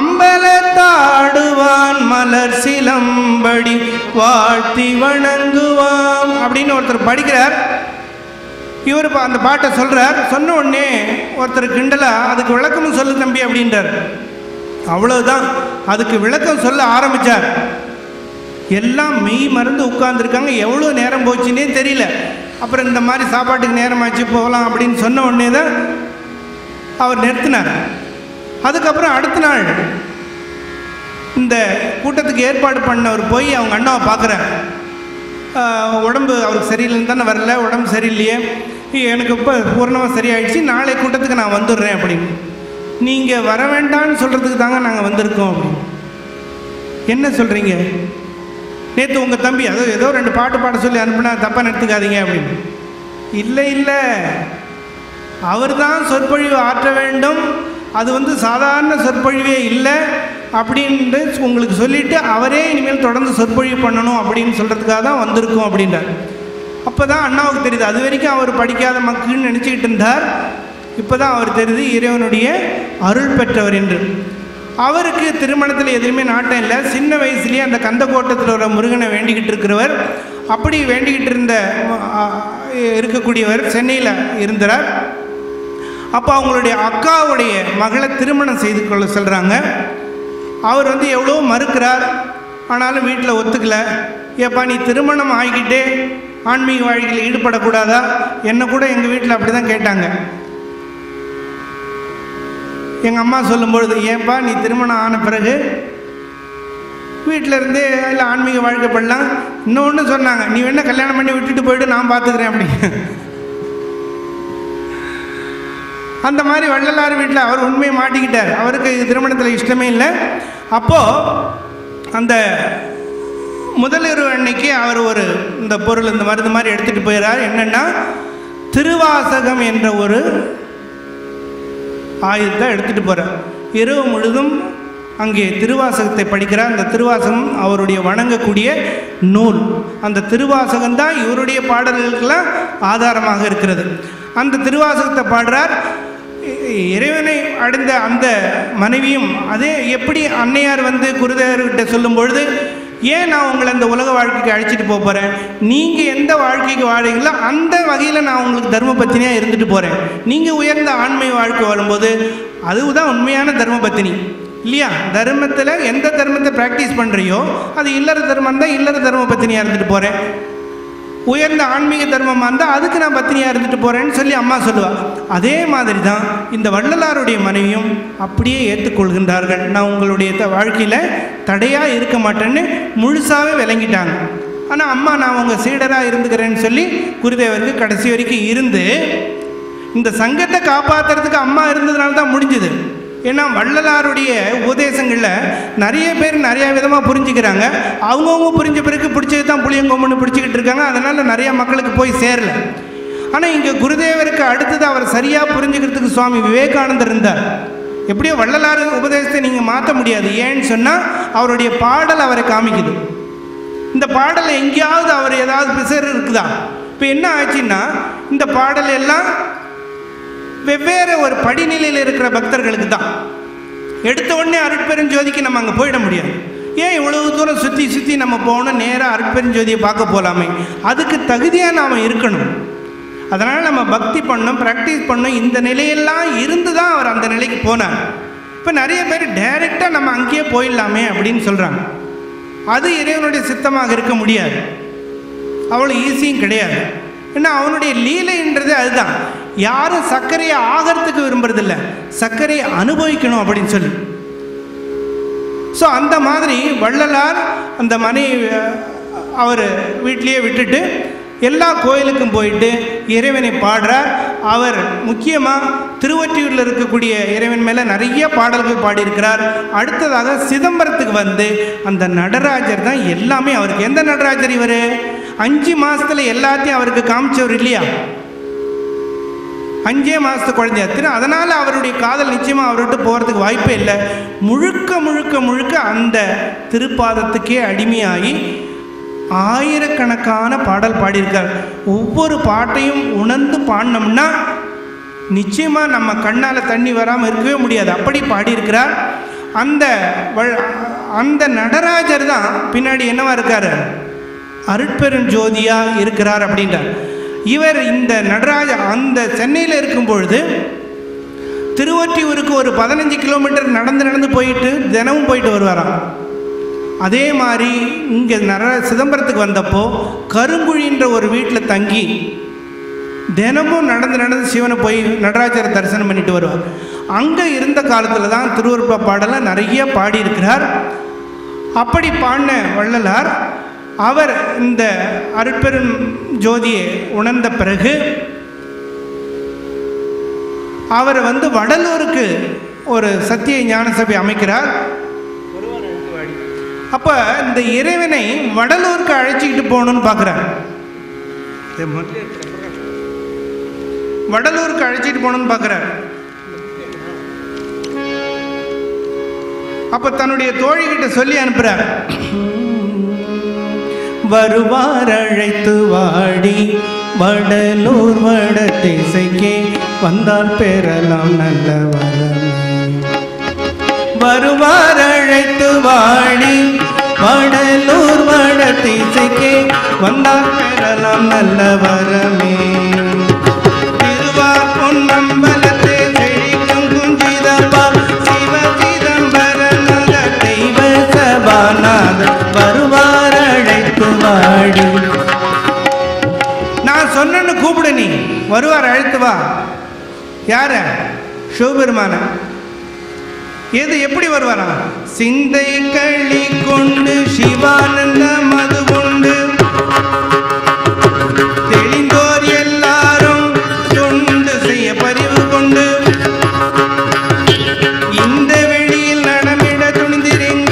அம்பலத்தாடுவான் மலர் சிலம்படி வாழ்த்தி வணங்குவான் அப்படின்னு ஒருத்தர் படிக்கிறார் இவர் பா- அந்த பாட்டை சொல்கிறார் சொன்ன உடனே ஒருத்தர் கிண்டலா அதுக்கு விளக்கமும் சொல்லு தம்பி அப்படின்றார் அவ்வளவுதான் அதுக்கு விளக்கம் சொல்ல ஆரம்பிச்சார் எல்லாம் மெய் மறந்து உட்கார்ந்துருக்காங்க எவ்வளோ நேரம் போச்சுன்னே தெரியல அப்புறம் இந்த மாதிரி சாப்பாட்டுக்கு நேரமாச்சு போகலாம் அப்படின்னு சொன்ன உடனே தான் அவர் நிறுத்தினார் அதுக்கப்புறம் அடுத்த நாள் இந்த கூட்டத்துக்கு ஏற்பாடு பண்ணவர் போய் அவங்க அண்ணாவை பார்க்குறார் உடம்பு அவருக்கு சரியில்லைன்னு தானே வரல உடம்பு சரியில்லையே எனக்கு இப்போ பூர்ணமாக சரியாயிடுச்சு நாளை கூட்டத்துக்கு நான் வந்துடுறேன் அப்படின்னு நீங்கள் வர வேண்டாம்னு சொல்கிறதுக்கு தாங்க நாங்கள் வந்திருக்கோம் அப்படின்னு என்ன சொல்கிறீங்க நேற்று உங்கள் தம்பி அதோ ஏதோ ரெண்டு பாட்டு பாட சொல்லி அனுப்புனா தப்பாக நிறுத்துக்காதீங்க அப்படின்னு இல்லை இல்லை அவர் தான் சொற்பொழிவு ஆற்ற வேண்டும் அது வந்து சாதாரண சொற்பொழிவே இல்லை அப்படின்ட்டு உங்களுக்கு சொல்லிட்டு அவரே இனிமேல் தொடர்ந்து சொற்பொழிவு பண்ணணும் அப்படின்னு சொல்கிறதுக்காக தான் வந்திருக்கோம் அப்படின்றார் அப்போ தான் அண்ணாவுக்கு தெரியுது அது வரைக்கும் அவர் படிக்காத மக்கள்னு நினச்சிக்கிட்டு இருந்தார் இப்போ தான் அவர் தெரியுது இறைவனுடைய அருள் பெற்றவர் என்று அவருக்கு திருமணத்தில் எதுவுமே நாட்டம் இல்லை சின்ன வயசுலேயே அந்த கந்தக்கோட்டத்தில் ஒரு முருகனை வேண்டிக்கிட்டு இருக்கிறவர் அப்படி வேண்டிக்கிட்டு இருந்த ஆ, இருக்கக்கூடியவர் சென்னையில் இருந்தார் அப்போ அவங்களுடைய அக்காவுடைய மகளை திருமணம் செய்து கொள்ள சொல்கிறாங்க அவர் வந்து எவ்வளோ மறுக்கிறார் ஆனாலும் வீட்டில் ஒத்துக்கல ஏப்பா நீ திருமணம் ஆகிக்கிட்டே ஆன்மீக வாழ்க்கையில் ஈடுபடக்கூடாதா என்ன கூட எங்கள் வீட்டில் அப்படி தான் கேட்டாங்க எங்கள் அம்மா சொல்லும்பொழுது ஏன்பா நீ திருமணம் ஆன பிறகு வீட்டில் இருந்து இல்லை ஆன்மீக வாழ்க்கை பண்ணலாம் இன்னொன்று சொன்னாங்க நீ வேணா கல்யாணம் பண்ணி விட்டுட்டு போயிட்டு நான் பார்த்துக்கிறேன் அப்படி அந்த மாதிரி வள்ளலார் வீட்டில் அவர் உண்மையை மாட்டிக்கிட்டார் அவருக்கு திருமணத்தில் இஷ்டமே இல்லை அப்போது அந்த முதலிரவு அன்னைக்கு அவர் ஒரு இந்த பொருள் இந்த மருந்து மாதிரி எடுத்துகிட்டு போயிறார் என்னென்னா திருவாசகம் என்ற ஒரு ஆயுதத்தை எடுத்துகிட்டு போகிறார் இரவு முழுதும் அங்கே திருவாசகத்தை படிக்கிறார் அந்த திருவாசகம் அவருடைய வணங்கக்கூடிய நூல் அந்த திருவாசகம் தான் இவருடைய பாடல்களுக்கெல்லாம் ஆதாரமாக இருக்கிறது அந்த திருவாசகத்தை பாடுறார் இ- இறைவனை அடைந்த அந்த மனைவியும் அதே எப்படி அன்னையார் வந்து குருதேவர்கிட்ட சொல்லும் பொழுது ஏன் நான் உங்களை இந்த உலக வாழ்க்கைக்கு அழைச்சிட்டு போக போகிறேன் நீங்கள் எந்த வாழ்க்கைக்கு வாழீங்களோ அந்த வகையில் நான் உங்களுக்கு தர்ம பத்தினியாக இருந்துட்டு போகிறேன் நீங்கள் உயர்ந்த ஆண்மை வாழ்க்கை வாழும்போது அதுதான் உண்மையான தர்ம பத்தினி இல்லையா தர்மத்தில் எந்த தர்மத்தை ப்ராக்டிஸ் பண்ணுறியோ அது இல்லற தர்மம் தான் இல்லற தர்ம பத்தினியாக இருந்துட்டு போகிறேன் உயர்ந்த ஆன்மீக தர்மமாக இருந்தால் அதுக்கு நான் பத்தினியாக இருந்துட்டு போகிறேன்னு சொல்லி அம்மா சொல்லுவாள் அதே மாதிரி தான் இந்த வள்ளலாருடைய மனைவியும் அப்படியே ஏற்றுக்கொள்கின்றார்கள் நான் உங்களுடைய த வாழ்க்கையில் தடையாக இருக்க மாட்டேன்னு முழுசாகவே விளங்கிட்டாங்க ஆனால் அம்மா நான் உங்கள் சீடராக இருந்துக்கிறேன்னு சொல்லி குருதேவருக்கு கடைசி வரைக்கும் இருந்து இந்த சங்கத்தை காப்பாற்றுறதுக்கு அம்மா இருந்ததுனால தான் முடிஞ்சுது ஏன்னா வள்ளலாருடைய உபதேசங்களில் நிறைய பேர் நிறைய விதமாக புரிஞ்சுக்கிறாங்க அவங்கவுங்க புரிஞ்ச பிறகு பிடிச்சது தான் புளியங்கொம்புன்னு பிடிச்சிக்கிட்டு இருக்காங்க அதனால் நிறைய மக்களுக்கு போய் சேரல ஆனால் இங்கே குருதேவருக்கு அடுத்தது அவர் சரியாக புரிஞ்சுக்கிறதுக்கு சுவாமி விவேகானந்தர் இருந்தார் எப்படியோ வள்ளலார் உபதேசத்தை நீங்கள் மாற்ற முடியாது ஏன்னு சொன்னால் அவருடைய பாடல் அவரை காமிக்குது இந்த பாடலில் எங்கேயாவது அவர் ஏதாவது பிசர் இருக்குதா இப்போ என்ன ஆச்சுன்னா இந்த பாடல் எல்லாம் வெவ்வேறு ஒரு படிநிலையில் இருக்கிற பக்தர்களுக்கு தான் எடுத்த உடனே அருட்பெருஞ்சோதிக்கு நம்ம அங்கே போயிட முடியாது ஏன் இவ்வளவு தூரம் சுற்றி சுற்றி நம்ம போகணும் நேராக அருட்பெருஞ்சோதியை பார்க்க போகலாமே அதுக்கு தகுதியாக நாம் இருக்கணும் அதனால் நம்ம பக்தி பண்ணணும் ப்ராக்டிஸ் பண்ணணும் இந்த நிலையெல்லாம் இருந்து தான் அவர் அந்த நிலைக்கு போனார் இப்போ நிறைய பேர் டைரெக்டாக நம்ம அங்கேயே போயிடலாமே அப்படின்னு சொல்கிறாங்க அது இறைவனுடைய சித்தமாக இருக்க முடியாது அவ்வளோ ஈஸியும் கிடையாது ஏன்னா அவனுடைய லீலைன்றது அதுதான் யாரும் சர்க்கரையை ஆகிறதுக்கு விரும்புறதில்ல சர்க்கரையை அனுபவிக்கணும் அப்படின்னு சொல்லி ஸோ அந்த மாதிரி வள்ளலார் அந்த மனை அவர் வீட்டிலேயே விட்டுட்டு எல்லா கோயிலுக்கும் போயிட்டு இறைவனை பாடுறார் அவர் முக்கியமாக திருவொற்றியூரில் இருக்கக்கூடிய இறைவன் மேலே நிறைய பாடல்கள் பாடியிருக்கிறார் அடுத்ததாக சிதம்பரத்துக்கு வந்து அந்த நடராஜர் தான் எல்லாமே அவருக்கு எந்த நடராஜர் இவர் அஞ்சு மாசத்துல எல்லாத்தையும் அவருக்கு காமிச்சவர் இல்லையா அஞ்சே மாதத்து குழந்தையாத்திரு அதனால் அவருடைய காதல் நிச்சயமாக அவர்கிட்ட போகிறதுக்கு வாய்ப்பே இல்லை முழுக்க முழுக்க முழுக்க அந்த திருப்பாதத்துக்கே அடிமையாகி ஆயிரக்கணக்கான பாடல் பாடியிருக்கார் ஒவ்வொரு பாட்டையும் உணர்ந்து பாடினோம்னா நிச்சயமாக நம்ம கண்ணால் தண்ணி வராமல் இருக்கவே முடியாது அப்படி பாடியிருக்கிறார் அந்த வ- அந்த நடராஜர் தான் பின்னாடி என்னவா இருக்காரு அருட்பெரும் ஜோதியாக இருக்கிறார் அப்படின்றார் இவர் இந்த நடராஜ அந்த சென்னையில் இருக்கும் பொழுது திருவொற்றியூருக்கு ஒரு பதினஞ்சு கிலோமீட்டர் நடந்து நடந்து போயிட்டு தினமும் போயிட்டு வருவாராம் அதே மாதிரி இங்கே நர சிதம்பரத்துக்கு வந்தப்போ கருங்குழின்ற ஒரு வீட்டில் தங்கி தினமும் நடந்து நடந்து சிவனை போய் நடராஜரை தரிசனம் பண்ணிட்டு வருவார் அங்கே இருந்த காலத்தில் தான் திருவருப்ப பாடலை நிறைய பாடியிருக்கிறார் அப்படி பாடின வள்ளலார் அவர் இந்த அருட்பெரும் ஜோதியை உணர்ந்த பிறகு அவர் வந்து வடலூருக்கு ஒரு சத்திய ஞான சபை அமைக்கிறார் அப்போ இந்த இறைவனை வடலூருக்கு அழைச்சிக்கிட்டு போகணும்னு பார்க்குறார் வடலூருக்கு அழைச்சிட்டு போகணும்னு பார்க்குறார் அப்போ தன்னுடைய தோழிகிட்ட சொல்லி அனுப்புகிறார் வருவார் அழைத்து வாடி வடலூர் வட திசைக்கே வந்தால் பெறலாம் நல்ல வரமே வருவார் அழைத்து வாடி வடலூர் வட திசைக்கே வந்தால் பெறலாம் நல்ல வரமே திருவார் பொன்னம்பலத்தே செழிக்கும் குஞ்சிதப்பா சிவ சிதம்பரநாத தெய்வ சபாநாத வருவார் அழைத்து வாடி நான் சொன்னேன்னு கூப்பிடு நீ வருவார் அழைத்து வா யார சிவபெருமான எது எப்படி வருவாரா சிந்தை களி கொண்டு சிவானந்த மது கொண்டு தெளிந்தோர் எல்லாரும் தொண்டு செய்ய பரிவு கொண்டு இந்த வெளியில் நடமிட துணிந்திருங்க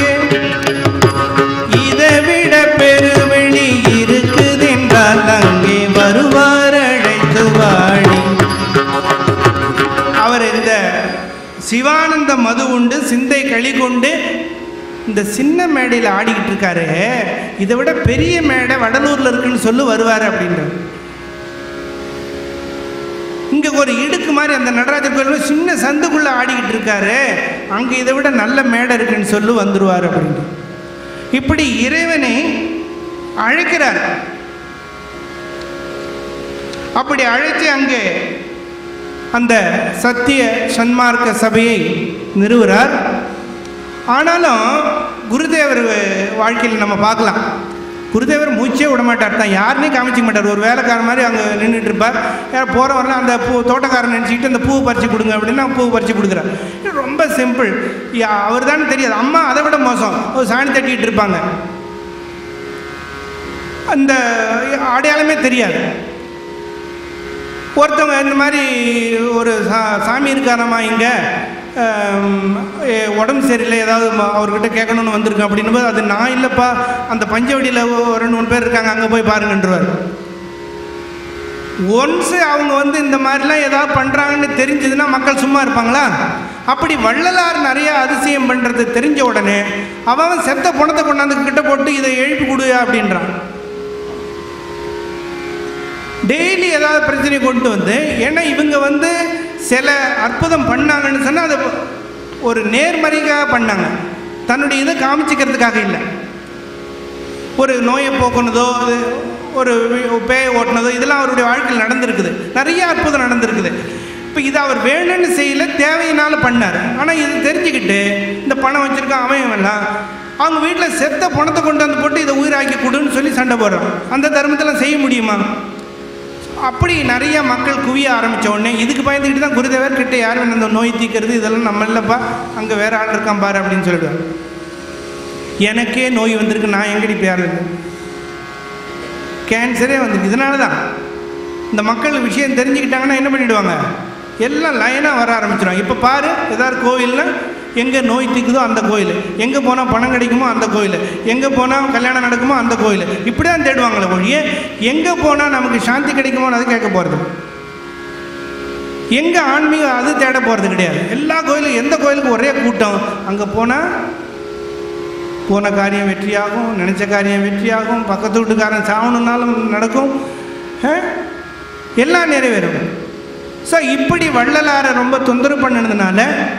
இதை விட பெருவெளி இருக்குதென்றால் அங்கே வருவார் அழைத்து வாடி அவர் இந்த சிவானந்த மது உண்டு சிந்தை களி கொண்டு இந்த சின்ன மேடையில் ஆடிக்கிட்டு இருக்காரு இதை விட பெரிய மேடை வடலூரில் இருக்குன்னு சொல்லி வருவார் அப்படின்றார் இங்கே ஒரு இடுக்கு மாதிரி அந்த நடராஜர் கோயில் சின்ன சந்துக்குள்ளே ஆடிக்கிட்டு இருக்காரு அங்கே இதை விட நல்ல மேடை இருக்குன்னு சொல்லி வந்துருவார் அப்படின்ட்டு இப்படி இறைவனை அழைக்கிறார் அப்படி அழைத்து அங்கே அந்த சத்திய சன்மார்க்க சபையை நிறுவுறார் ஆனாலும் குருதேவர் வாழ்க்கையில் நம்ம பார்க்கலாம் குருதேவர் மூச்சே விட மாட்டார் தான் யாருனே காமிச்சிக்க மாட்டார் ஒரு வேலைக்காரன் மாதிரி அங்கே நின்றுட்டு இருப்பார் யார் போகிற வரலாம் அந்த பூ தோட்டக்காரன் நினச்சிக்கிட்டு அந்த பூவை பறித்து கொடுங்க அப்படின்னா பூ பறித்து கொடுக்குறார் இது ரொம்ப சிம்பிள் அவர் தானே தெரியாது அம்மா அதை விட மோசம் ஒரு சாணி தட்டிக்கிட்டு இருப்பாங்க அந்த அடையாளமே தெரியாது ஒருத்தவங்க இந்த மாதிரி ஒரு சா சாமி இருக்காராம்மா இங்கே உடம்பு சரியில்லை ஏதாவது ம- அவர்கிட்ட கேட்கணும்னு வந்திருக்கேன் அப்படின்னும் அது நான் இல்லைப்பா அந்த பஞ்சவடியில் ஒரு ரெண்டு மூணு பேர் இருக்காங்க அங்கே போய் பாருங்கன்றவர் ஒன்ஸு அவங்க வந்து இந்த மாதிரிலாம் ஏதாவது பண்ணுறாங்கன்னு தெரிஞ்சதுன்னா மக்கள் சும்மா இருப்பாங்களா அப்படி வள்ளலார் நிறைய அதிசயம் பண்ணுறது தெரிஞ்ச உடனே அவன் செத்த பணத்தை கொண்டாந்து கிட்ட போட்டு இதை எழுப்பி கொடு அப்படின்றான் டெய்லி ஏதாவது பிரச்சனை கொண்டு வந்து ஏன்னா இவங்க வந்து சில அற்புதம் பண்ணாங்கன்னு சொன்னால் அது ஒரு நேர்மறைக்காக பண்ணாங்க தன்னுடைய இதை காமிச்சிக்கிறதுக்காக இல்லை ஒரு நோயை போக்குனதோ அது ஒரு வி- பேயை ஓட்டுனதோ இதெல்லாம் அவருடைய வாழ்க்கையில் நடந்திருக்குது நிறைய அற்புதம் நடந்திருக்குது இப்போ இது அவர் வேணும்னு செய்யல தேவையினால பண்ணார் ஆனால் இது தெரிஞ்சுக்கிட்டு இந்த பணம் வச்சுருக்கான் அவன் இவன்லாம் அவங்க வீட்டில் செத்த பணத்தை கொண்டு வந்து போட்டு இதை உயிராக்கி கொடுன்னு சொல்லி சண்டை போடுறான் அந்த தர்மத்தெல்லாம் செய்ய முடியுமா அப்படி நிறைய மக்கள் குவிய ஆரம்பித்த உடனே இதுக்கு பயந்துக்கிட்டு தான் குருதேவர் கிட்ட யாரும் அந்த நோய் தீக்கிறது இதெல்லாம் நம்ம இல்லைப்பா அங்கே வேற ஆள் இருக்கான் பாரு அப்படின்னு சொல்லிடுவார் எனக்கே நோய் வந்திருக்கு நான் எங்கடி பேர் கேன்சரே வந்திருக்கு இதனால தான் இந்த மக்கள் விஷயம் தெரிஞ்சுக்கிட்டாங்கன்னா என்ன பண்ணிடுவாங்க எல்லாம் லைனாக வர ஆரம்பிச்சிடும் இப்போ பாரு ஏதாவது கோயில்னா எங்கே நோய் தீக்குதோ அந்த கோயில் எங்கே போனால் பணம் கிடைக்குமோ அந்த கோயில் எங்கே போனால் கல்யாணம் நடக்குமோ அந்த கோயில் இப்படி தான் தேடுவாங்களே ஒழிய எங்கே போனால் நமக்கு சாந்தி கிடைக்குமோன்னு அது கேட்க போகிறது எங்கே ஆன்மீகம் அது தேட போகிறது கிடையாது எல்லா கோயிலும் எந்த கோயிலுக்கு ஒரே கூட்டம் அங்கே போனால் போன காரியம் வெற்றியாகும் நினச்ச காரியம் வெற்றியாகும் பக்கத்து வீட்டுக்காரன் சாவணுன்னாலும் நடக்கும் ஆ? எல்லாம் நிறைவேறும் ஸோ இப்படி வள்ளலாரை ரொம்ப தொந்தரவு பண்ணதுனால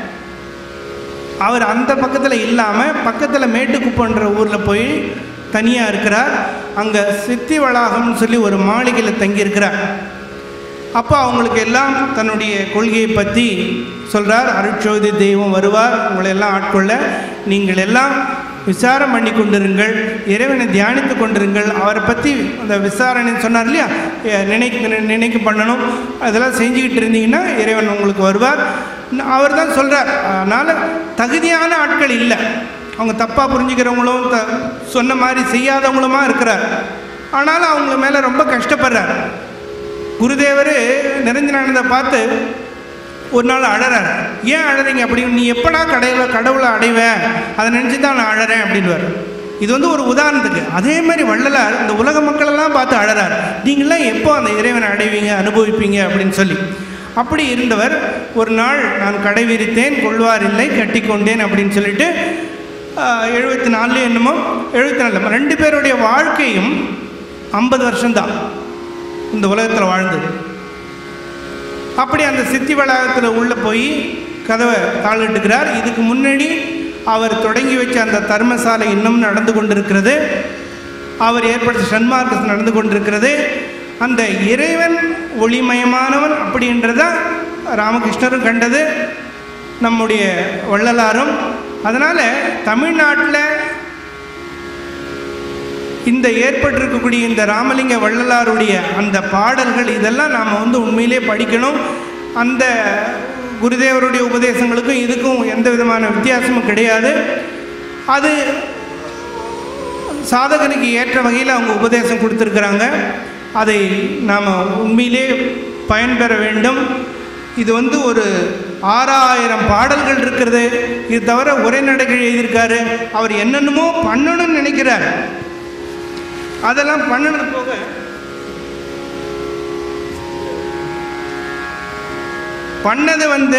அவர் அந்த பக்கத்தில் இல்லாமல் பக்கத்தில் மேட்டுக்குப்பன்ற ஊரில் போய் தனியாக இருக்கிறார் அங்கே சித்தி வளாகம்னு சொல்லி ஒரு மாளிகையில் தங்கியிருக்கிறார் அப்போ அவங்களுக்கு எல்லாம் தன்னுடைய கொள்கையை பற்றி சொல்கிறார் அருட்சோதி தெய்வம் வருவார் உங்களை எல்லாம் ஆட்கொள்ள நீங்கள் எல்லாம் விசாரம் பண்ணி கொண்டிருங்கள் இறைவனை தியானித்து கொண்டிருங்கள் அவரை பற்றி அந்த விசாரணை சொன்னார் இல்லையா நினைக்க நினைக்க பண்ணணும் அதெல்லாம் செஞ்சுக்கிட்டு இருந்தீங்கன்னா இறைவன் உங்களுக்கு வருவார் அவர் தான் சொல்கிறார் அதனால் தகுதியான ஆட்கள் இல்லை அவங்க தப்பாக புரிஞ்சுக்கிறவங்களும் த சொன்ன மாதிரி செய்யாதவங்களுமா இருக்கிறார் ஆனாலும் அவங்க மேலே ரொம்ப கஷ்டப்படுறார் குருதேவர் நிரஞ்சனானதை பார்த்து ஒரு நாள் அழறார் ஏன் அழறீங்க அப்படின்னு நீ எப்படா கடையில் கடவுளை அடைவேன் அதை நினச்சி தான் நான் அழறேன் அப்படின்வார் இது வந்து ஒரு உதாரணத்துக்கு அதே மாதிரி வள்ளலார் இந்த உலக மக்களெல்லாம் பார்த்து அழறார் நீங்களாம் எப்போ அந்த இறைவனை அடைவீங்க அனுபவிப்பீங்க அப்படின்னு சொல்லி அப்படி இருந்தவர் ஒரு நாள் நான் கடை விரித்தேன் கொள்வார் இல்லை கட்டிக்கொண்டேன் அப்படின்னு சொல்லிட்டு எழுபத்தி நாலு என்னமோ எழுபத்தி நாலு ரெண்டு பேருடைய வாழ்க்கையும் ஐம்பது வருஷம்தான் இந்த உலகத்தில் வாழ்ந்தது அப்படி அந்த சித்தி வளாகத்தில் உள்ளே போய் கதவை தாளிட்டுக்கிறார் இதுக்கு முன்னாடி அவர் தொடங்கி வச்ச அந்த தர்மசாலை இன்னும் நடந்து கொண்டிருக்கிறது அவர் ஏற்படுத்த சன்மார்க்கம் நடந்து கொண்டிருக்கிறது அந்த இறைவன் ஒளிமயமானவன் அப்படின்றத ராமகிருஷ்ணரும் கண்டது நம்முடைய வள்ளலாரும் அதனால் தமிழ்நாட்டில் இந்த ஏற்பட்டிருக்கக்கூடிய இந்த ராமலிங்க வள்ளலாருடைய அந்த பாடல்கள் இதெல்லாம் நாம் வந்து உண்மையிலே படிக்கணும் அந்த குருதேவருடைய உபதேசங்களுக்கும் இதுக்கும் எந்த விதமான வித்தியாசமும் கிடையாது அது சாதகனுக்கு ஏற்ற வகையில் அவங்க உபதேசம் கொடுத்துருக்குறாங்க அதை நாம் உண்மையிலே பயன்பெற வேண்டும் இது வந்து ஒரு ஆறாயிரம் பாடல்கள் இருக்கிறது இது தவிர உரைநடைகள் எழுதியிருக்காரு அவர் என்னென்னமோ பண்ணணும்னு நினைக்கிறார் அதெல்லாம் பண்ணினது போக பண்ணது வந்து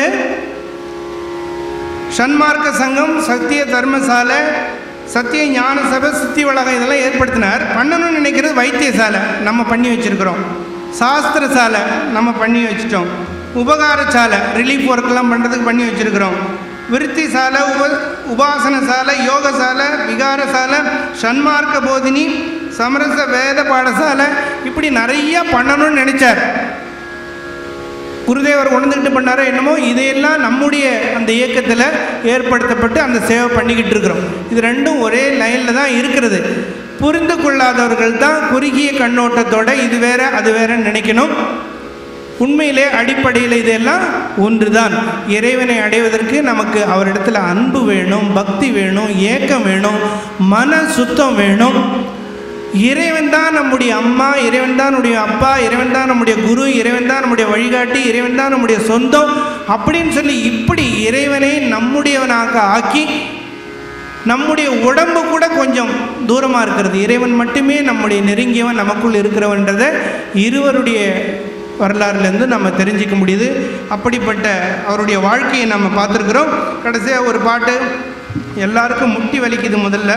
சன்மார்க்க சங்கம் சத்திய தர்மசாலை சத்திய ஞான சபை சித்தி வளகம் இதெல்லாம் ஏற்படுத்தினார் பண்ணணும்னு நினைக்கிறது வைத்தியசாலை நம்ம பண்ணி வச்சுருக்கிறோம் சாஸ்திர சாலை நம்ம பண்ணி வச்சிட்டோம் உபகார சாலை ரிலீஃப் ஒர்க்கெல்லாம் பண்ணுறதுக்கு பண்ணி வச்சுருக்கிறோம் விருத்தி சாலை உப உபாசன சாலை யோக சாலை விகார சாலை சன்மார்க்க போதினி சமரச வேத பாடசாலை இப்படி நிறைய பண்ணணும்னு நினைச்சார் குருதேவர் உணர்ந்துக்கிட்டு பண்ணாரோ என்னமோ இதையெல்லாம் நம்முடைய அந்த இயக்கத்தில் ஏற்படுத்தப்பட்டு அந்த சேவை பண்ணிக்கிட்டு இருக்கிறோம் இது ரெண்டும் ஒரே லைனில் தான் இருக்கிறது புரிந்து கொள்ளாதவர்கள் தான் குறுகிய கண்ணோட்டத்தோட இது வேற அது வேறன்னு நினைக்கணும் உண்மையிலே அடிப்படையில் இதெல்லாம் ஒன்றுதான் இறைவனை அடைவதற்கு நமக்கு அவரிடத்துல அன்பு வேணும் பக்தி வேணும் ஏக்கம் வேணும் மன சுத்தம் வேணும் இறைவன் தான் நம்முடைய அம்மா இறைவன் தான் நம்முடைய அப்பா இறைவன் தான் நம்முடைய குரு இறைவன் தான் நம்முடைய வழிகாட்டி இறைவன் தான் நம்முடைய சொந்தம் அப்படின்னு சொல்லி இப்படி இறைவனை நம்முடையவனாக ஆக்கி நம்முடைய உடம்பு கூட கொஞ்சம் தூரமாக இருக்கிறது இறைவன் மட்டுமே நம்முடைய நெருங்கியவன் நமக்குள் இருக்கிறவன்றதை இருவருடைய வரலாறுலேருந்து நம்ம தெரிஞ்சிக்க முடியுது அப்படிப்பட்ட அவருடைய வாழ்க்கையை நம்ம பார்த்துருக்குறோம் கடைசியாக ஒரு பாட்டு எல்லாருக்கும் முட்டி வலிக்குது முதல்ல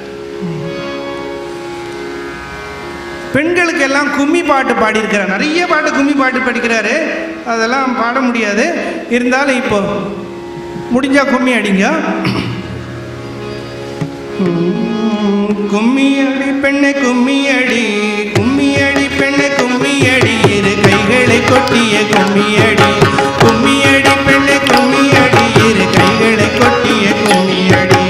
பெண்களுக்கு எல்லாம் கும்மி பாட்டு பாடியிருக்கிறார் நிறைய பாட்டு கும்மி பாட்டு படிக்கிறாரு அதெல்லாம் பாட முடியாது இருந்தாலும் இப்போ முடிஞ்சா கும்மி அடிங்க உம், கும்மியடி பெண்ணை கும்மியடி கும்மியடி பெண்ணை கும்மியடி இரு கைகளை கொட்டிய கும்மியடி கும்மியடி பெண்ணை கும்மியடி இரு கைகளை கொட்டிய கும்மியடி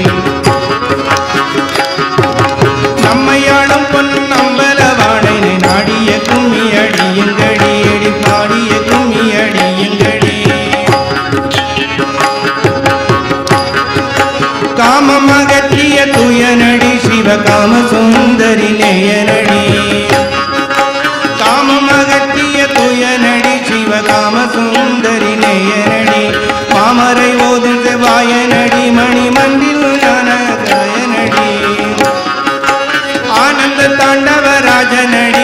நம்மையாளும் பொன் நம்பலவானை நாடிய கும்மியடி எங்கடி எடி பாடிய கும்மியடி எங்கடி காமம் அகற்றிய துயனடி சிவகாம சுந்தரி நேயனடி காமம் அகற்றிய துயனடி சிவகாம சுந்தரி நேயனடி மாமரை ஓதும் செவ்வாயனடி மணிமண்டில் ஞானகாயனடி ஆனந்த தாண்டவ ராஜனடி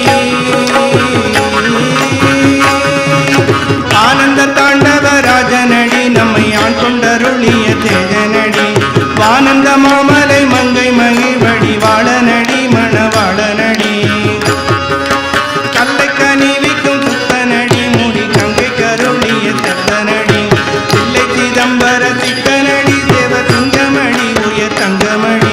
ஆனந்த தாண்டவ ராஜனடி நம்மை ஆண் கொண்டருளிய தேஜனடி வானந்த மாமலை மங்கை மகிழ்வடி வாழனடி மணவாளனடி கல்லை கனிவிக்கும் புத்தனடி முடி கங்கை கருளிய தத்தனடி பிள்ளை சிதம்பர சிக்கனடி தேவ சுங்கமடி உயர் தங்கமடி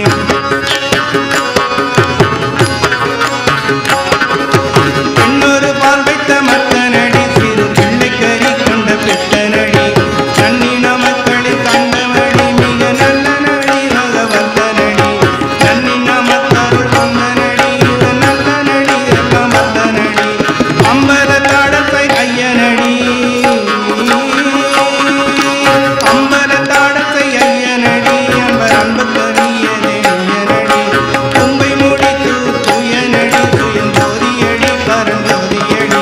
பெண்ணொரு பால் வைத்த மத்தனடி சிறு பிள்ளை கறி கொண்ட பெத்தனடி நன்னின மக்களில் கண்டமடி மிக நல்ல நடி ரகவல்லனடி நன்னின மக்கள் வந்தனடி இது நல்ல நடி எல்லாம் வல்லனடி அம்பல தாடத்தை ஐயனடி அம்பல தாடத்தை ஐயனடி அம்பர் அன்பு கரியனே ஐயனடி தும்பை முடித்து துயனடி துயந்தோதியடி பரந்தோதியடி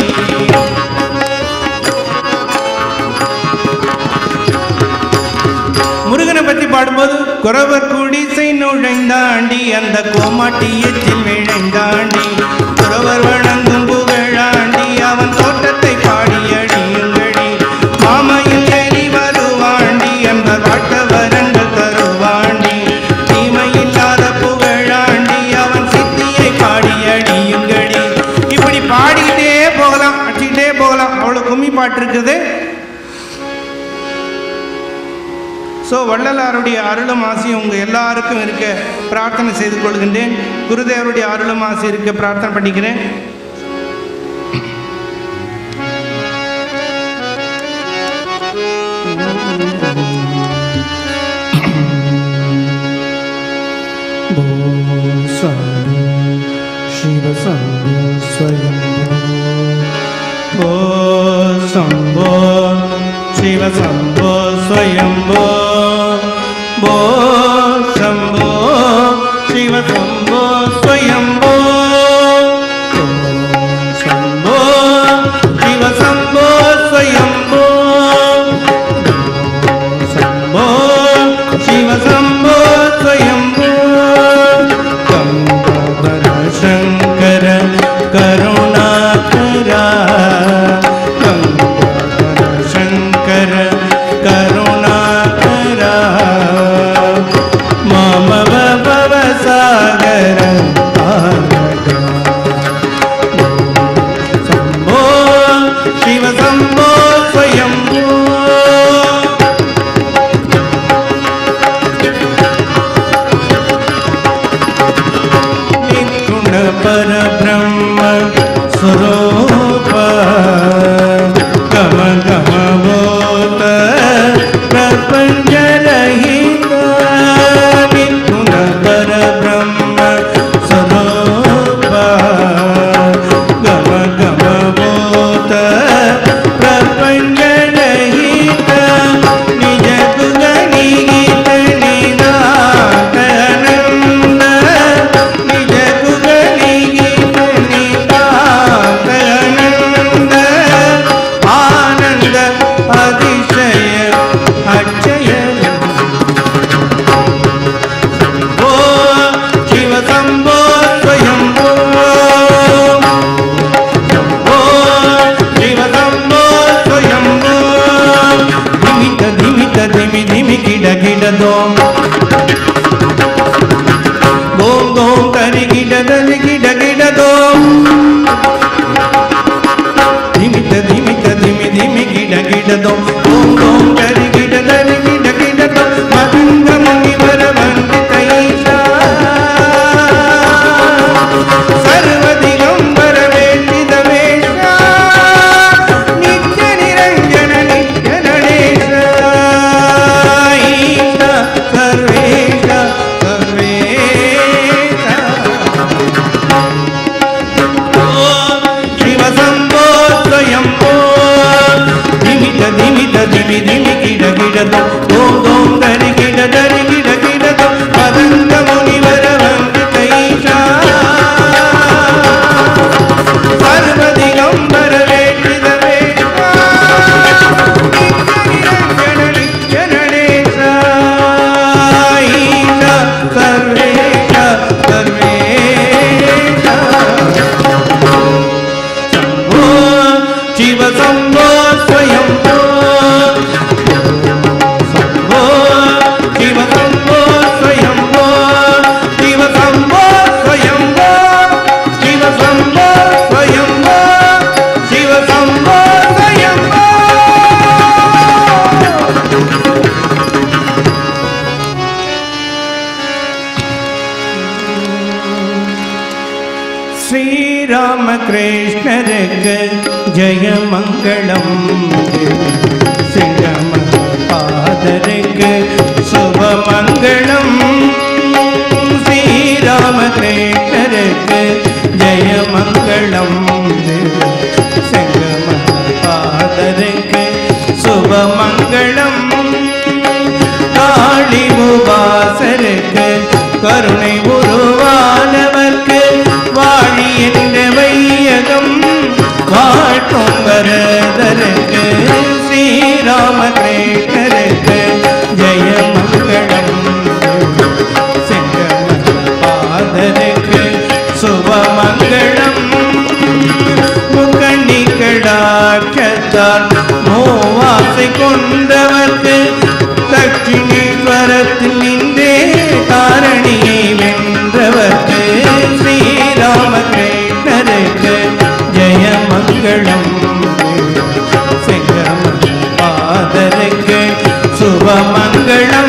முருகனை பற்றி பாடும்போது குறவர் குடிசை நுழைந்தாண்டி அந்த கோமாட்டி எச்சில் விழைந்தாண்டி குறவர் வணங்கும் புகழாண்டி அவன் தோட்டத்தை பாடியடியுங்கடி மாமையில் எரி வருவாண்டி என்பர் வாட்ட வரங்கள் தருவாண்டி தீமையில்லாத புகழாண்டி அவன் சித்தியை பாடியடியுங்கடி இப்படி பாடிக்கிட்டே போகலாம் அடிச்சுக்கிட்டே போகலாம் அவ்வளோ கும்மி பாட்டு இருக்குது ஸோ வள்ளலாருடைய அருளும் ஆசையும் உங்கள் எல்லாருக்கும் இருக்க பிரார்த்தனை செய்து கொள்கின்றேன் குருதேவருடைய அருளும் ஆசை இருக்க பிரார்த்தனை பண்ணிக்கிறேன் शिव स्वयं ஓ சம்போ சிவ சம்போ ஸ்வயம்போ போ சம்போ சிவ சம்போ ஸ்வயம்போ சம்போ சிவ சம்போ ஸ்வயம்போ சம்போ சிவ சம்போ ஸ்வயம்போ கம்பர சங்கர கருணாகரா கம்பர சங்கர கருணாகரா மாமவ பவ சாகர சம்போ சிவ சம்போ ஸ்வயம்போ निर्गुण परब्रह्म स्वरूप गम गम बोत प्रपंच रहित निर्गुण परब्रह्म स्वरूप गम गम बोत प्रपंच रहित निज गुण निगित निदानंद निज गुण निगित தரிகிட தரிகிட கிடதோ திமித்த திமித்த திமி திமி கிட கிடதோ ஓம் ஓம் தரிகிட தரிகிட கிடதோ மகந்த முனிவர வந்தித ஈஷா சர்வதிகம்பர வேண்டித வேஷா நித்ய நிரஞ்சன நித்ய நடேஷ ஈஷா சர்வேஷ சர்வேஷ ಶಿವಸಂಭೋ ಸ್ವಯಂಭೋ ಧಿಮಿತ ಧಿಮಿತ ಧಿಮಿ ಧಿಮಿ ಗಿಡ ಗಿಡದ ಓಂ ಓಂ ದರಿ ಗಿಡ ದರಿ ಗಿಡ ಗಿಡದ ಮದಂಗ ಮುನಿವರ ವಂದಿತ ಈಶಾ ಸರ್ವದಿಗಂಬರ ವೇಟಿದ ವೇಷ ನಿತ್ಯ ನಡೆಸ ಈಶಾ ಸರ್ವೇಶ ಸರ್ವೇಶ शम्भो शिव शम्भो स्वयम्भो शम्भो शिव शम्भो स्वयम्भो शिव शम्भो स्वयम्भो शिव शम्भो स्वयम्भो शिव शम्भो स्वयम्भो ஸ்ரீராமகிருஷ்ணருக்கு ஜெயமங்களம் சிங்கம பாதருக்கு சுபமங்களம் ஸ்ரீராமகிருஷ்ணருக்கு ஜெயமங்களம் சிங்கம பாதருக்கு சுபமங்களம் காளி உபாசருக்கு கருணை உருவானவர்க்கு வாழி என்ற வையகம் வாழ்த்தும் வரதருக்கு ஸ்ரீராம கிருஷ்ணருக்கு ஜெயமங்களம் செங்கமல பாதருக்கு சுபமங்களம் முக்கண்ணிக்கடாட்சத்தால் மூவாசை கொண்டவர்க்கு தட்சிணீஸ்வரத்தில் நின்றே தாரணியை வென்றவர்க்கு ஸ்ரீராமகிருஷ்ணருக்கு ஜெயமங்களம் செங்கம பாதருக்கு சுபமங்களம்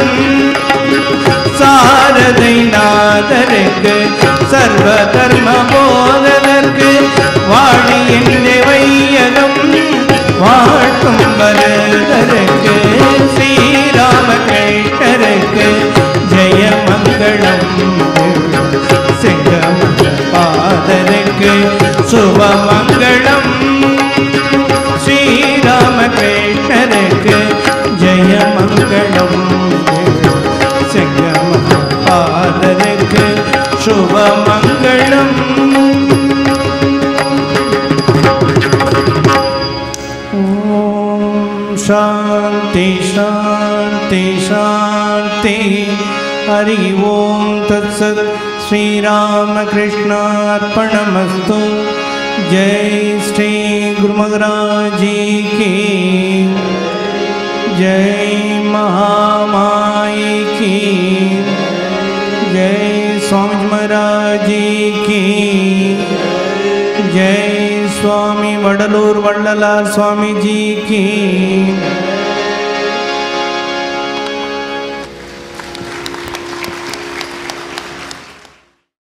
சாரதை நாதருக்கு சர்வ தர்ம போதனருக்கு வாழி என்ற வையகம் வாழ்த்தும் வரதருக்கு ஸ்ரீராம கிருஷ்ணருக்கு ஜெயமங்களம் செங்கம பாதருக்கு சுபமங்களம் ஸ்ரீராம கிருஷ்ணருக்கு ஜெயமங்களம் செங்கம பாதருக்கு சுபமங்களம் ஓம் சாந்தி சாந்தி சாந்தி ஹரி ஓம் தத்சத் श्रीरामकृष्णार्पणमस्तु जय श्री गुरु महाराज जी की जय महामाई की जय स्वामी महाराज जी की जय स्वामी वडलूर वडलाल स्वामी जी की